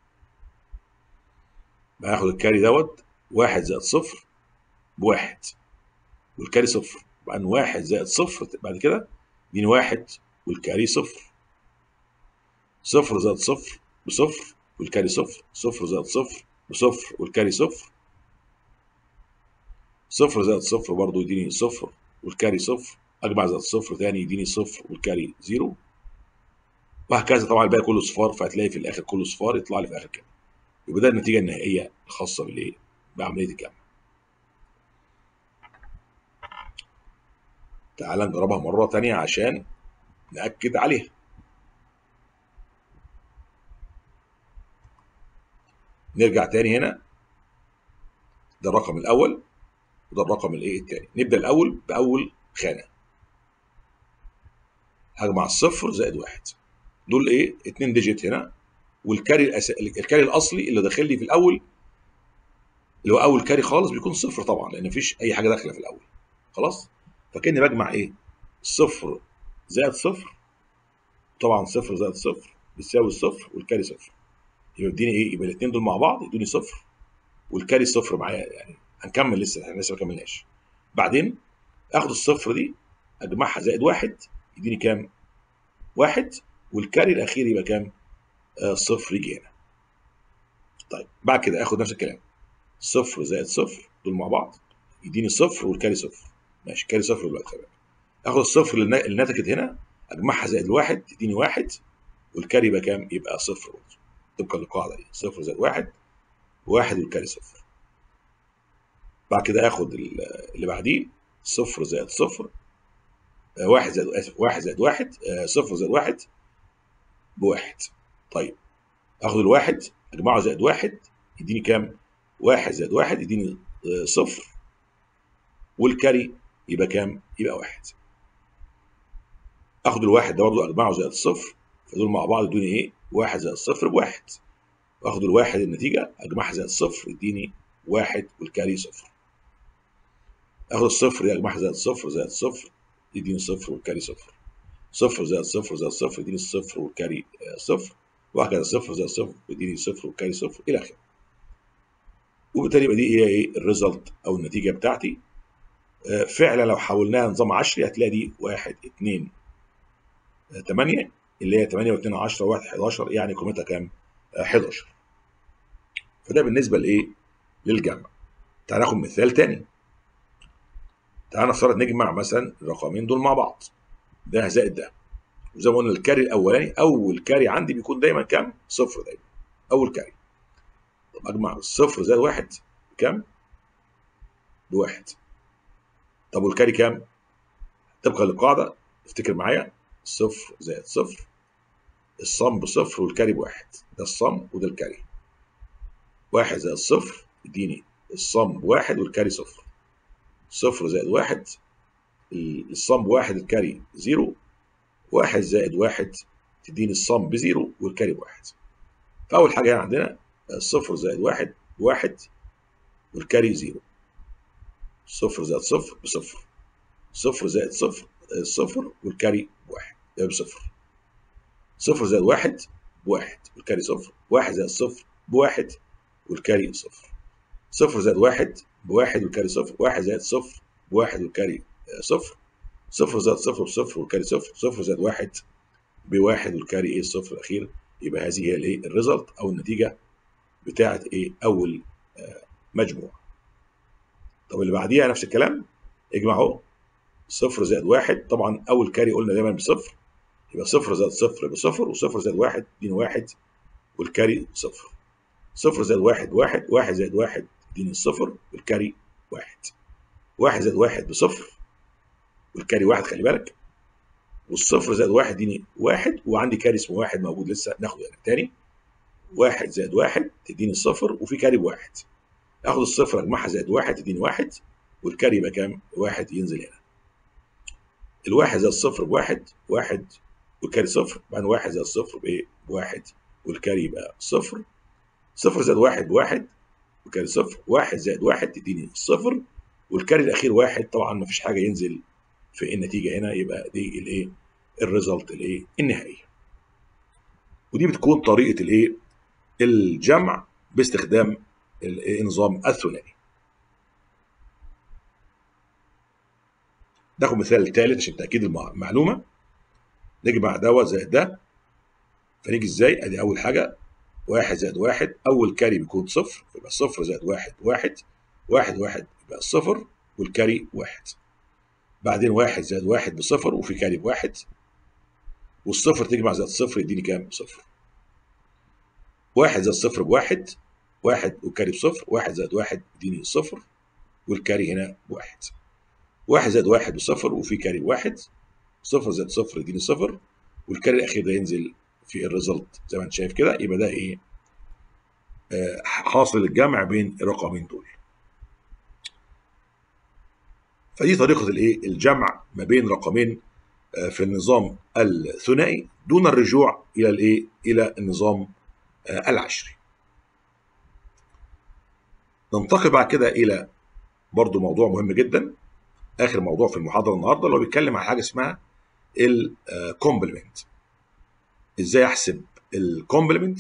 باخد الكاري دوت واحد زائد صفر بواحد والكاري صفر بعدين واحد زائد صفر بعد كده يديني واحد والكاري صفر صفر زائد صفر بصفر والكاري صفر صفر زائد صفر بصفر والكاري صفر صفر زائد صفر برضه يديني صفر والكاري صفر اجمع زائد صفر تاني يديني صفر والكاري زيرو وهكذا طبعا الباقي كله صفار فهتلاقي في الاخر كله صفار يطلع لي في الاخر كده يبقى ده النتيجه النهائيه الخاصه بالايه؟ بعمليه الجمع تعال نجربها مره تانية عشان ناكد عليها نرجع تاني هنا ده الرقم الاول وده الرقم الايه التاني نبدا الاول باول خانه هجمع الصفر زائد واحد دول ايه اتنين ديجيت هنا والكاري الأس... الكاري الاصلي اللي داخل لي في الاول اللي هو اول كاري خالص بيكون صفر طبعا لان مفيش اي حاجه داخله في الاول خلاص فكاني بجمع ايه صفر زائد صفر طبعا صفر زائد صفر بتساوي الصفر والكاري صفر يبقى يديني ايه يبقى الاثنين دول مع بعض يدوني صفر والكاري صفر معايا يعني هنكمل لسه احنا لسه ما كملناش بعدين اخد الصفر دي اجمعها زائد واحد يديني كام؟ واحد والكاري الاخير يبقى كام؟ آه صفر يجي هنا. طيب بعد كده اخد نفس الكلام صفر زائد صفر دول مع بعض يديني صفر والكاري صفر ماشي كاري صفر دلوقتي تمام اخد الصفر اللي اللي نتجت هنا اجمعها زائد الواحد تديني واحد والكاري يبقى كام؟ يبقى صفر برضه طبقا للقاعده دي صفر زائد واحد واحد والكاري صفر بعد كده اخد ال- اللي بعديه صفر زائد صفر آه، واحد زائد اسف واحد زائد واحد آه، صفر زائد واحد بواحد طيب اخد الواحد اجمعه زائد واحد يديني كام؟ واحد زائد واحد يديني آه، صفر والكاري يبقى كام؟ يبقى واحد اخد الواحد ده برضه اجمعه زائد الصفر فدول مع بعض يدوني ايه؟ واحد زائد صفر بواحد واخد الواحد النتيجه اجمعها زائد صفر يديني واحد والكاري صفر اخد الصفر دي اجمعها زائد صفر زائد صفر يديني صفر والكاري صفر صفر زائد صفر زائد صفر يديني صفر والكاري آه، صفر وهكذا صفر زائد صفر يديني صفر والكاري صفر الى اخره وبالتالي يبقى دي هي ايه الريزلت او النتيجه بتاعتي آه، فعلا لو حولناها نظام عشري هتلاقي دي 1 2 8 اللي هي 8 و2 10 1 11 يعني قيمتها كام؟ آه، 11 فده بالنسبه لايه؟ للجمع تعال ناخد مثال تاني تعال نفترض نجمع مثلا الرقمين دول مع بعض ده زائد ده وزي ما قلنا الكاري الاولاني اول كاري عندي بيكون دايما كام؟ صفر دايما اول كاري طب اجمع الصفر زائد واحد كام؟ بواحد طب والكاري كام؟ طبقا للقاعده افتكر معايا صفر زائد صفر الصم بصفر والكاري بواحد ده الصم وده الكاري واحد زائد صفر يديني الصم بواحد والكاري صفر صفر زائد واحد الصم بواحد الكاري زيرو واحد زائد واحد تديني الصم بزيرو والكاري بواحد فاول حاجه هنا عندنا الصفر زائد واحد بواحد والكاري زيرو صفر زائد صفر بصفر صفر زائد صفر صفر والكاري بواحد يبقى بصفر صفر زائد واحد بواحد والكاري صفر واحد زائد صفر بواحد والكاري صفر صفر زائد واحد بواحد والكاري صفر واحد زائد صفر بواحد والكاري صفر صفر زائد صفر بصفر والكاري صفر صفر زائد واحد بواحد والكاري ايه الصفر الاخير يبقى هذه هي الايه الريزلت او النتيجه بتاعه ايه اول آه مجموعه طب اللي بعديها نفس الكلام اجمع اهو صفر زائد واحد طبعا اول كاري قلنا دايما بصفر يبقى صفر زائد صفر بصفر وصفر زائد واحد اديني واحد والكاري صفر صفر زائد واحد واحد واحد زائد واحد اديني الصفر والكاري واحد واحد زائد واحد بصفر والكاري واحد خلي بالك والصفر زائد واحد اديني واحد وعندي كاري اسمه واحد موجود لسه ناخده يعني تاني واحد زائد واحد تديني الصفر وفي كاري بواحد اخد الصفر اجمعها زائد واحد تديني واحد والكاري يبقى كام؟ واحد ينزل هنا الواحد زائد الصفر بواحد واحد والكاري صفر بعدين واحد زائد الصفر بايه؟ بواحد والكاري يبقى صفر صفر زائد واحد بواحد والكاري صفر واحد زائد واحد تديني الصفر والكاري الاخير واحد طبعا ما فيش حاجه ينزل في النتيجه هنا يبقى دي الايه؟ الريزلت الايه؟ النهائيه. ودي بتكون طريقه الايه؟ الجمع باستخدام النظام الثنائي. ناخد مثال ثالث عشان تاكيد المعلومه. نجمع دوت زائد ده فنيجي ازاي؟ ادي اول حاجه واحد زائد واحد اول كاري بيكون صفر يبقى صفر زائد واحد واحد واحد واحد يبقى الصفر والكاري واحد. بعدين واحد زائد واحد بصفر وفي كاري بواحد والصفر تجمع زائد صفر يديني كام؟ صفر. واحد زائد صفر بواحد واحد والكاري بصفر واحد زائد واحد يديني صفر والكاري هنا بواحد. واحد زائد واحد بصفر وفي كاري بواحد صفر زائد صفر يديني صفر والكاري الأخير ده ينزل في الريزلت زي ما أنت شايف كده يبقى ده إيه؟ آه حاصل الجمع بين الرقمين دول. فدي طريقة الايه؟ الجمع ما بين رقمين في النظام الثنائي دون الرجوع إلى الايه؟ إلى النظام العشري. ننتقل بعد كده إلى برضو موضوع مهم جدا آخر موضوع في المحاضرة النهاردة اللي هو بيتكلم عن حاجة اسمها الكومبلمنت. إزاي أحسب الكومبلمنت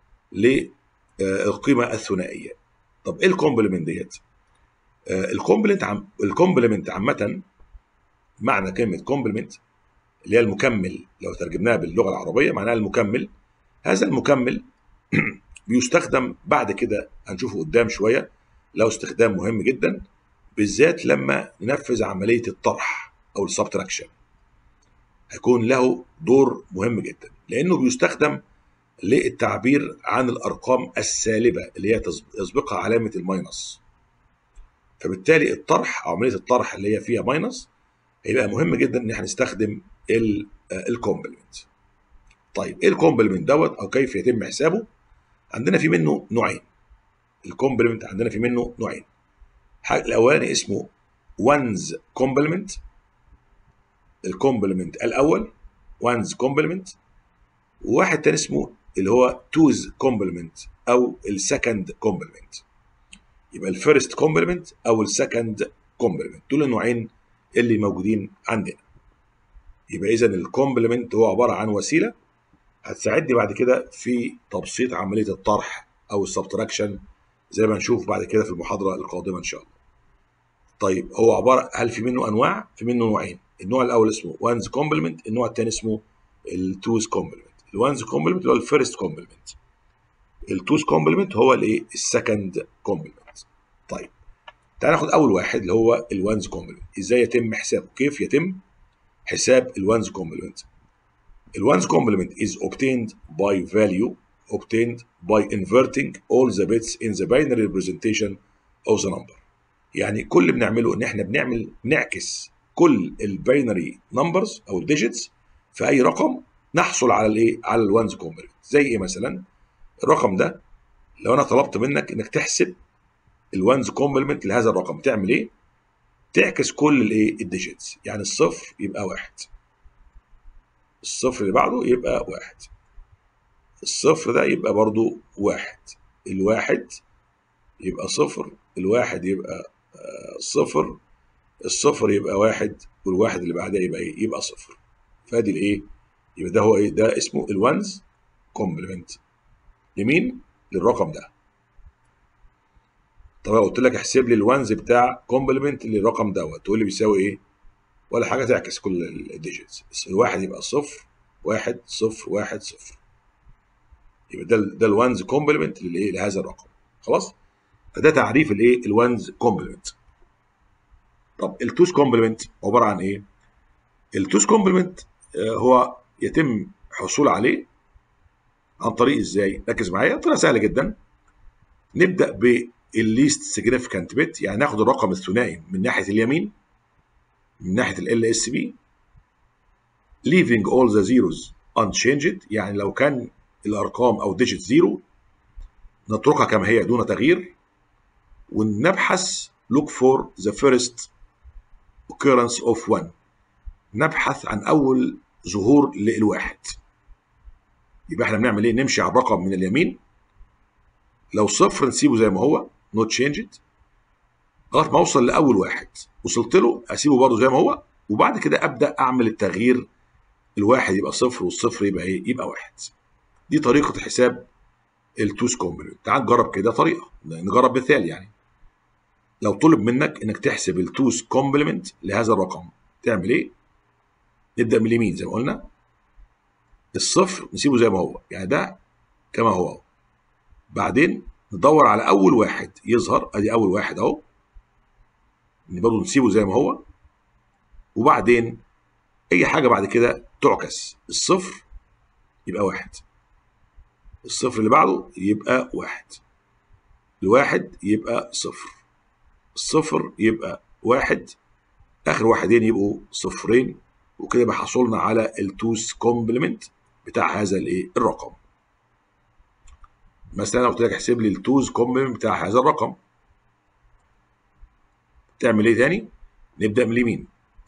للقيمة الثنائية. طب إيه الكومبلمنت ديت؟ الكومبلمنت عم الكومبلمنت عامة معنى كلمة كومبلمنت اللي هي المكمل لو ترجمناها باللغة العربية معناها المكمل هذا المكمل بيستخدم بعد كده هنشوفه قدام شوية له استخدام مهم جدا بالذات لما ننفذ عملية الطرح أو السبتراكشن هيكون له دور مهم جدا لأنه بيستخدم للتعبير عن الأرقام السالبة اللي هي يسبقها علامة الماينس فبالتالي الطرح او عمليه الطرح اللي هي فيها ماينس هيبقى مهم جدا ان احنا نستخدم الكومبلمنت. طيب ايه الكومبلمنت دوت او كيف يتم حسابه؟ عندنا في منه نوعين. الكومبلمنت عندنا في منه نوعين. الاولاني اسمه وانز كومبلمنت الكومبلمنت الاول وانز كومبلمنت وواحد تاني اسمه اللي هو توز كومبلمنت او السكند كومبلمنت. يبقى الفيرست كومبلمنت او السكند كومبلمنت دول النوعين اللي موجودين عندنا يبقى اذا الكومبلمنت هو عباره عن وسيله هتساعدني بعد كده في تبسيط عمليه الطرح او السبتراكشن زي ما نشوف بعد كده في المحاضره القادمه ان شاء الله طيب هو عباره هل في منه انواع في منه نوعين النوع الاول اسمه وانز كومبلمنت النوع الثاني اسمه التوز كومبلمنت الوانز كومبلمنت اللي هو الفيرست كومبلمنت التوز كومبلمنت هو الايه السكند كومبلمنت طيب تعال ناخد اول واحد اللي هو الوانز كومبلمنت ازاي يتم حسابه كيف يتم حساب الوانز كومبلمنت الوانز كومبلمنت is obtained by value obtained by inverting all the bits in the binary representation of the number يعني كل اللي بنعمله ان احنا بنعمل بنعكس كل الباينري نمبرز او الديجيتس في اي رقم نحصل على الايه على الوانز كومبلمنت زي ايه مثلا الرقم ده لو انا طلبت منك انك تحسب الوانز كومبلمنت لهذا الرقم تعمل ايه تعكس كل الايه الديجيتس يعني الصفر يبقى واحد الصفر اللي بعده يبقى واحد الصفر ده يبقى برضو واحد الواحد يبقى صفر الواحد يبقى آه، صفر الصفر يبقى واحد والواحد اللي بعدها يبقى ايه يبقى صفر فادي الايه يبقى ده هو ايه ده اسمه الوانز كومبلمنت لمين للرقم ده طب لو قلت لك احسب لي الوانز بتاع كومبلمنت للرقم دوت تقول لي بيساوي ايه ولا حاجه تعكس كل الديجيتس الواحد يبقى صفر واحد صفر واحد صفر يبقى ده ده الوانز كومبلمنت للايه لهذا الرقم خلاص فده تعريف الايه الوانز كومبلمنت طب التوز كومبلمنت عباره عن ايه التوز كومبلمنت هو يتم الحصول عليه عن طريق ازاي ركز معايا طريقه سهله جدا نبدا بالليست سيجنيفيكانت بت يعني ناخد الرقم الثنائي من ناحيه اليمين من ناحيه ال اس بي leaving all the zeros unchanged يعني لو كان الارقام او ديجيت زيرو نتركها كما هي دون تغيير ونبحث look for the first occurrence of one نبحث عن اول ظهور للواحد يبقى احنا بنعمل ايه نمشي على الرقم من اليمين لو صفر نسيبه زي ما هو not changed لغايه ما اوصل لاول واحد وصلت له اسيبه برضه زي ما هو وبعد كده ابدا اعمل التغيير الواحد يبقى صفر والصفر يبقى ايه يبقى واحد دي طريقه حساب التوز كومبلمنت تعال نجرب كده طريقه نجرب مثال يعني لو طلب منك انك تحسب التوز كومبلمنت لهذا الرقم تعمل ايه نبدا من اليمين زي ما قلنا الصفر نسيبه زي ما هو يعني ده كما هو بعدين ندور على اول واحد يظهر ادي اول واحد اهو برضه نسيبه زي ما هو وبعدين اي حاجه بعد كده تعكس الصفر يبقى واحد الصفر اللي بعده يبقى واحد الواحد يبقى صفر الصفر يبقى واحد اخر واحدين يبقوا صفرين وكده يبقى حصلنا على التوس كومبلمنت بتاع هذا الايه الرقم مثلا قلت لك احسب لي التوز كومبلمنت بتاع هذا الرقم تعمل ايه تاني نبدا من اليمين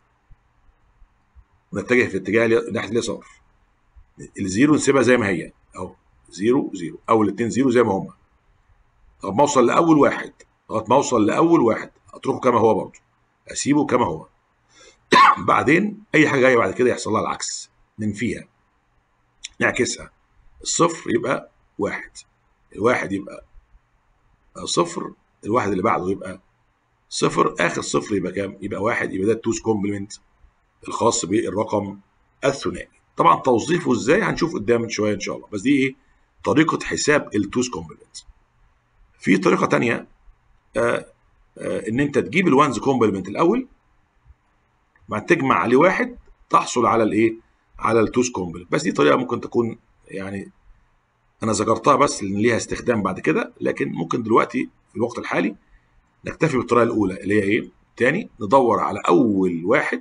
ونتجه في اتجاه ناحيه اليسار الزيرو نسيبها زي ما هي اهو زيرو زيرو اول اتنين زيرو زي ما هما لغايه ما اوصل لاول واحد لغايه ما اوصل لاول واحد اتركه كما هو برضه اسيبه كما هو بعدين اي حاجه جايه بعد كده يحصل لها العكس ننفيها نعكسها الصفر يبقى واحد الواحد يبقى صفر الواحد اللي بعده يبقى صفر اخر صفر يبقى كام يبقى واحد يبقى ده التوز كومبلمنت الخاص بالرقم الثنائي طبعا توظيفه ازاي هنشوف قدام شويه ان شاء الله بس دي ايه طريقه حساب التوز كومبلمنت في طريقه تانية آآ آآ ان انت تجيب الوانز كومبلمنت الاول بعد تجمع عليه واحد تحصل على الايه على التوز كومبلمنت بس دي طريقه ممكن تكون يعني انا ذكرتها بس لان ليها استخدام بعد كده لكن ممكن دلوقتي في الوقت الحالي نكتفي بالطريقه الاولى اللي هي ايه تاني ندور على اول واحد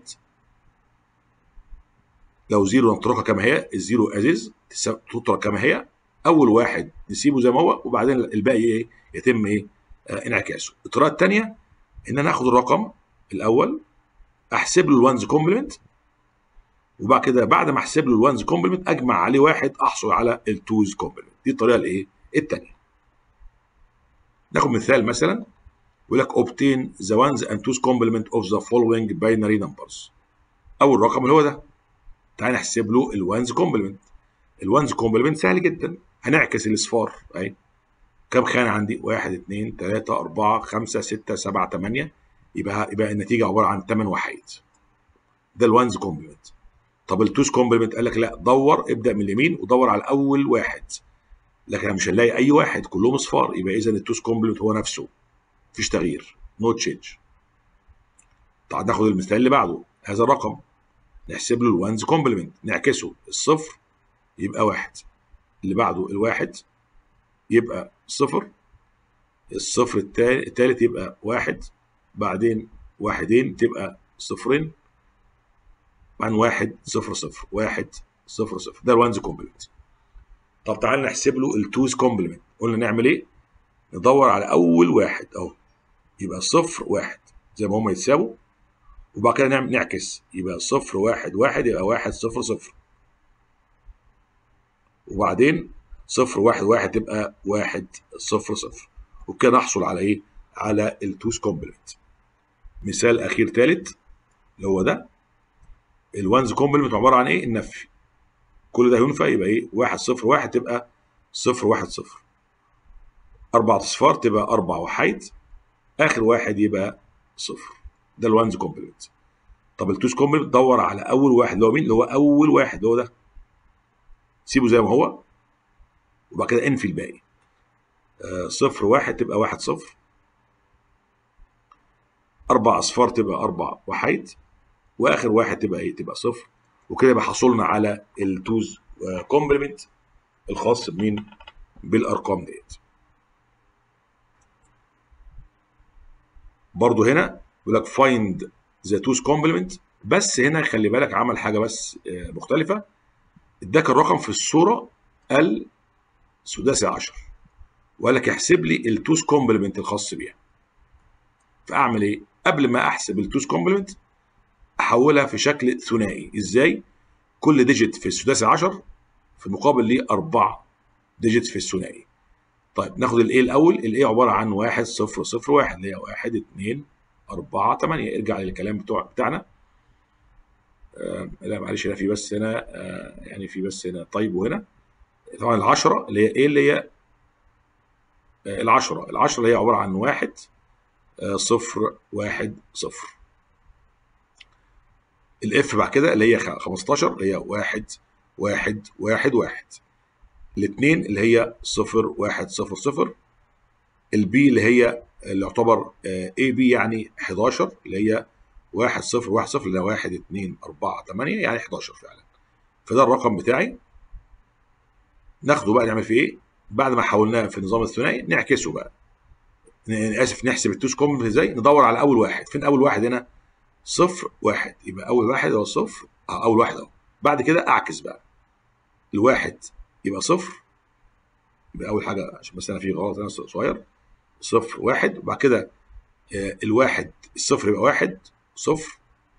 لو زيرو نتركها كما هي الزيرو ازيز تترك كما هي اول واحد نسيبه زي ما هو وبعدين الباقي ايه يتم ايه آه انعكاسه الطريقه الثانيه ان انا اخد الرقم الاول احسب له الوانز كومبلمنت وبعد كده بعد ما احسب له الوانز كومبلمنت اجمع عليه واحد احصل على التوز كومبلمنت دي الطريقه الايه الثانيه ناخد مثال مثلا يقول لك obtain the ones and twos complement of the following binary numbers اول رقم اللي هو ده تعال نحسب له الوانز كومبلمنت الوانز كومبلمنت سهل جدا هنعكس الاصفار اهي كم خانه عندي 1 2 3 4 5 6 7 8 يبقى يبقى النتيجه عباره عن 8 وحيد ده الوانز كومبلمنت طب التوز كومبلمنت قال لك لا دور ابدا من اليمين ودور على اول واحد لكن مش هنلاقي اي واحد كلهم اصفار يبقى اذا التوز كومبلمنت هو نفسه مفيش تغيير نو تشينج تعال ناخد المثال اللي بعده هذا الرقم نحسب له الوانز كومبلمنت نعكسه الصفر يبقى واحد اللي بعده الواحد يبقى صفر الصفر التالت يبقى واحد بعدين واحدين تبقى صفرين بعدين واحد صفر صفر واحد صفر صفر ده الوانز كومبلمنت طب تعال نحسب له التوز كومبلمنت قلنا نعمل ايه ندور على اول واحد اهو يبقى صفر واحد زي ما هما يتساووا وبعد كده نعمل نعكس يبقى صفر واحد واحد يبقى واحد صفر صفر وبعدين صفر واحد واحد تبقى واحد صفر صفر وبكده نحصل على ايه؟ على التوز كومبلمنت مثال اخير ثالث اللي هو ده الوانز كومبلمنت عباره عن ايه؟ النفي كل ده ينفع يبقى ايه؟ واحد صفر واحد تبقى صفر واحد صفر أربع أصفار تبقى أربع وحيد آخر واحد يبقى صفر ده الوانز كومبلمنت طب التوز كومبلمنت دور على أول واحد اللي هو مين؟ اللي هو أول واحد اللي هو ده سيبه زي ما هو وبعد كده انفي الباقي آه صفر واحد تبقى واحد صفر أربع أصفار تبقى أربع وحيد وآخر واحد تبقى إيه؟ تبقى صفر وكده يبقى حصلنا على التوز كومبلمنت الخاص بمين؟ بالأرقام ديت. برضو هنا بيقول لك find the two's complement بس هنا خلي بالك عمل حاجة بس مختلفة اداك الرقم في الصورة السداسي 10 وقال لك احسب لي التوز كومبلمنت الخاص بيها فاعمل ايه قبل ما احسب التوز كومبلمنت احولها في شكل ثنائي ازاي كل ديجيت في السداسي 10 في مقابل ليه 4 ديجيت في الثنائي طيب ناخد الايه الاول الايه عباره عن 1 0 0 1 اللي هي 1 2 4 8 ارجع للكلام بتوع بتاعنا آه لا معلش هنا في بس هنا آه يعني في بس هنا طيب وهنا طبعا العشرة اللي هي ايه اللي هي آه العشرة العشرة اللي هي عبارة عن واحد آه صفر واحد صفر الاف بعد كده اللي هي 15 اللي هي واحد واحد واحد واحد الاثنين اللي هي صفر واحد صفر صفر البي اللي هي اللي يعتبر اي بي يعني 11 اللي هي واحد صفر واحد صفر اللي هي واحد اتنين أربعة تمانية يعني 11 فعلا فده الرقم بتاعي ناخده بقى نعمل فيه ايه؟ بعد ما حولناه في النظام الثنائي نعكسه بقى اسف نحسب التوز كومبلمنت ازاي؟ ندور على اول واحد فين اول واحد هنا؟ صفر واحد يبقى اول واحد هو صفر اه اول واحد اهو بعد كده اعكس بقى الواحد يبقى صفر يبقى اول حاجه عشان بس انا في غلط انا صغير صفر واحد وبعد كده آه الواحد الصفر يبقى واحد صفر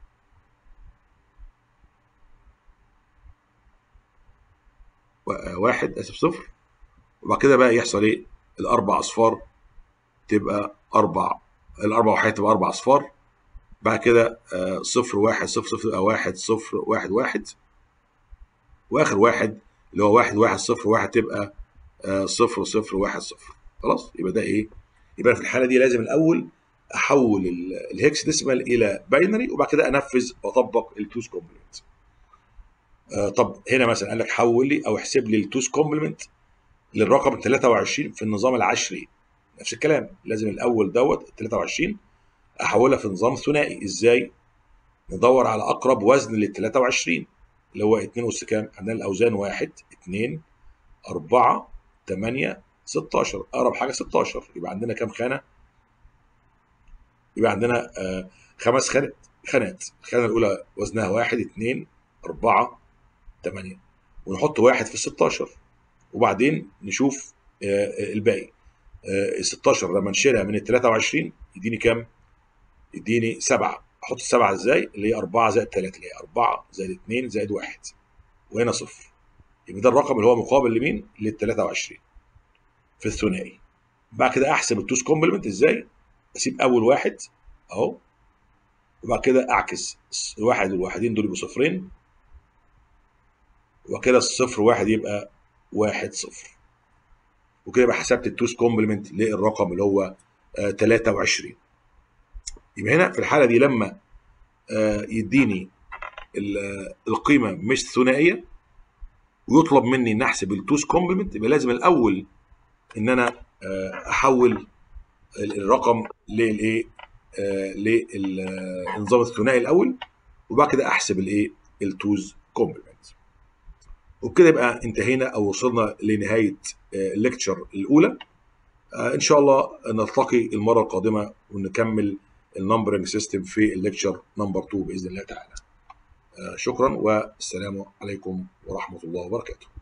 واحد اسف صفر وبعد كده بقى يحصل ايه الاربع اصفار تبقى اربع الاربع وحيد تبقى اربع اصفار بعد كده آه صفر واحد صفر صفر تبقى واحد صفر واحد واحد واخر واحد اللي هو واحد واحد صفر واحد تبقى آه صفر صفر واحد صفر خلاص يبقى ده ايه يبقى في الحاله دي لازم الاول احول الهكس ديسمال الى باينري وبعد كده انفذ واطبق التوز كومبلمنت آه طب هنا مثلا قال لك حول لي او احسب لي التوز كومبلمنت للرقم 23 في النظام العشري نفس الكلام لازم الاول دوت 23 احولها في نظام ثنائي ازاي ندور على اقرب وزن لل 23 اللي هو 2 اس كام عندنا الاوزان 1 2 4 8 16 اقرب حاجه 16 يبقى عندنا كام خانه يبقى عندنا آه خمس خانات خانات الخانه الاولى وزنها 1 2 4 8 ونحط واحد في ال 16 وبعدين نشوف آه الباقي آه ال 16 لما نشيلها من ال 23 يديني كام؟ يديني 7 احط السبعه ازاي؟ اللي هي 4 زائد 3 اللي هي 4 زائد 2 زائد 1 وهنا صفر يبقى ده الرقم اللي هو مقابل لمين؟ لل 23 في الثنائي بعد كده احسب التوز كومبلمنت ازاي؟ اسيب اول واحد اهو وبعد كده اعكس الواحد والواحدين دول يبقوا صفرين وكده الصفر واحد يبقى واحد صفر وكده يبقى حسبت التوز كومبلمنت للرقم اللي هو آه 23 يبقى هنا في الحاله دي لما آه يديني القيمه مش ثنائيه ويطلب مني ان احسب التوز كومبلمنت يبقى لازم الاول ان انا آه احول الرقم للايه آه للنظام الثنائي الاول وبعد كده احسب الايه التوز كومبلمنت وبكده يبقى انتهينا او وصلنا لنهايه الليكتشر الاولى ان شاء الله نلتقي المره القادمه ونكمل النمبرنج سيستم في الليكتشر نمبر 2 باذن الله تعالى شكرا والسلام عليكم ورحمه الله وبركاته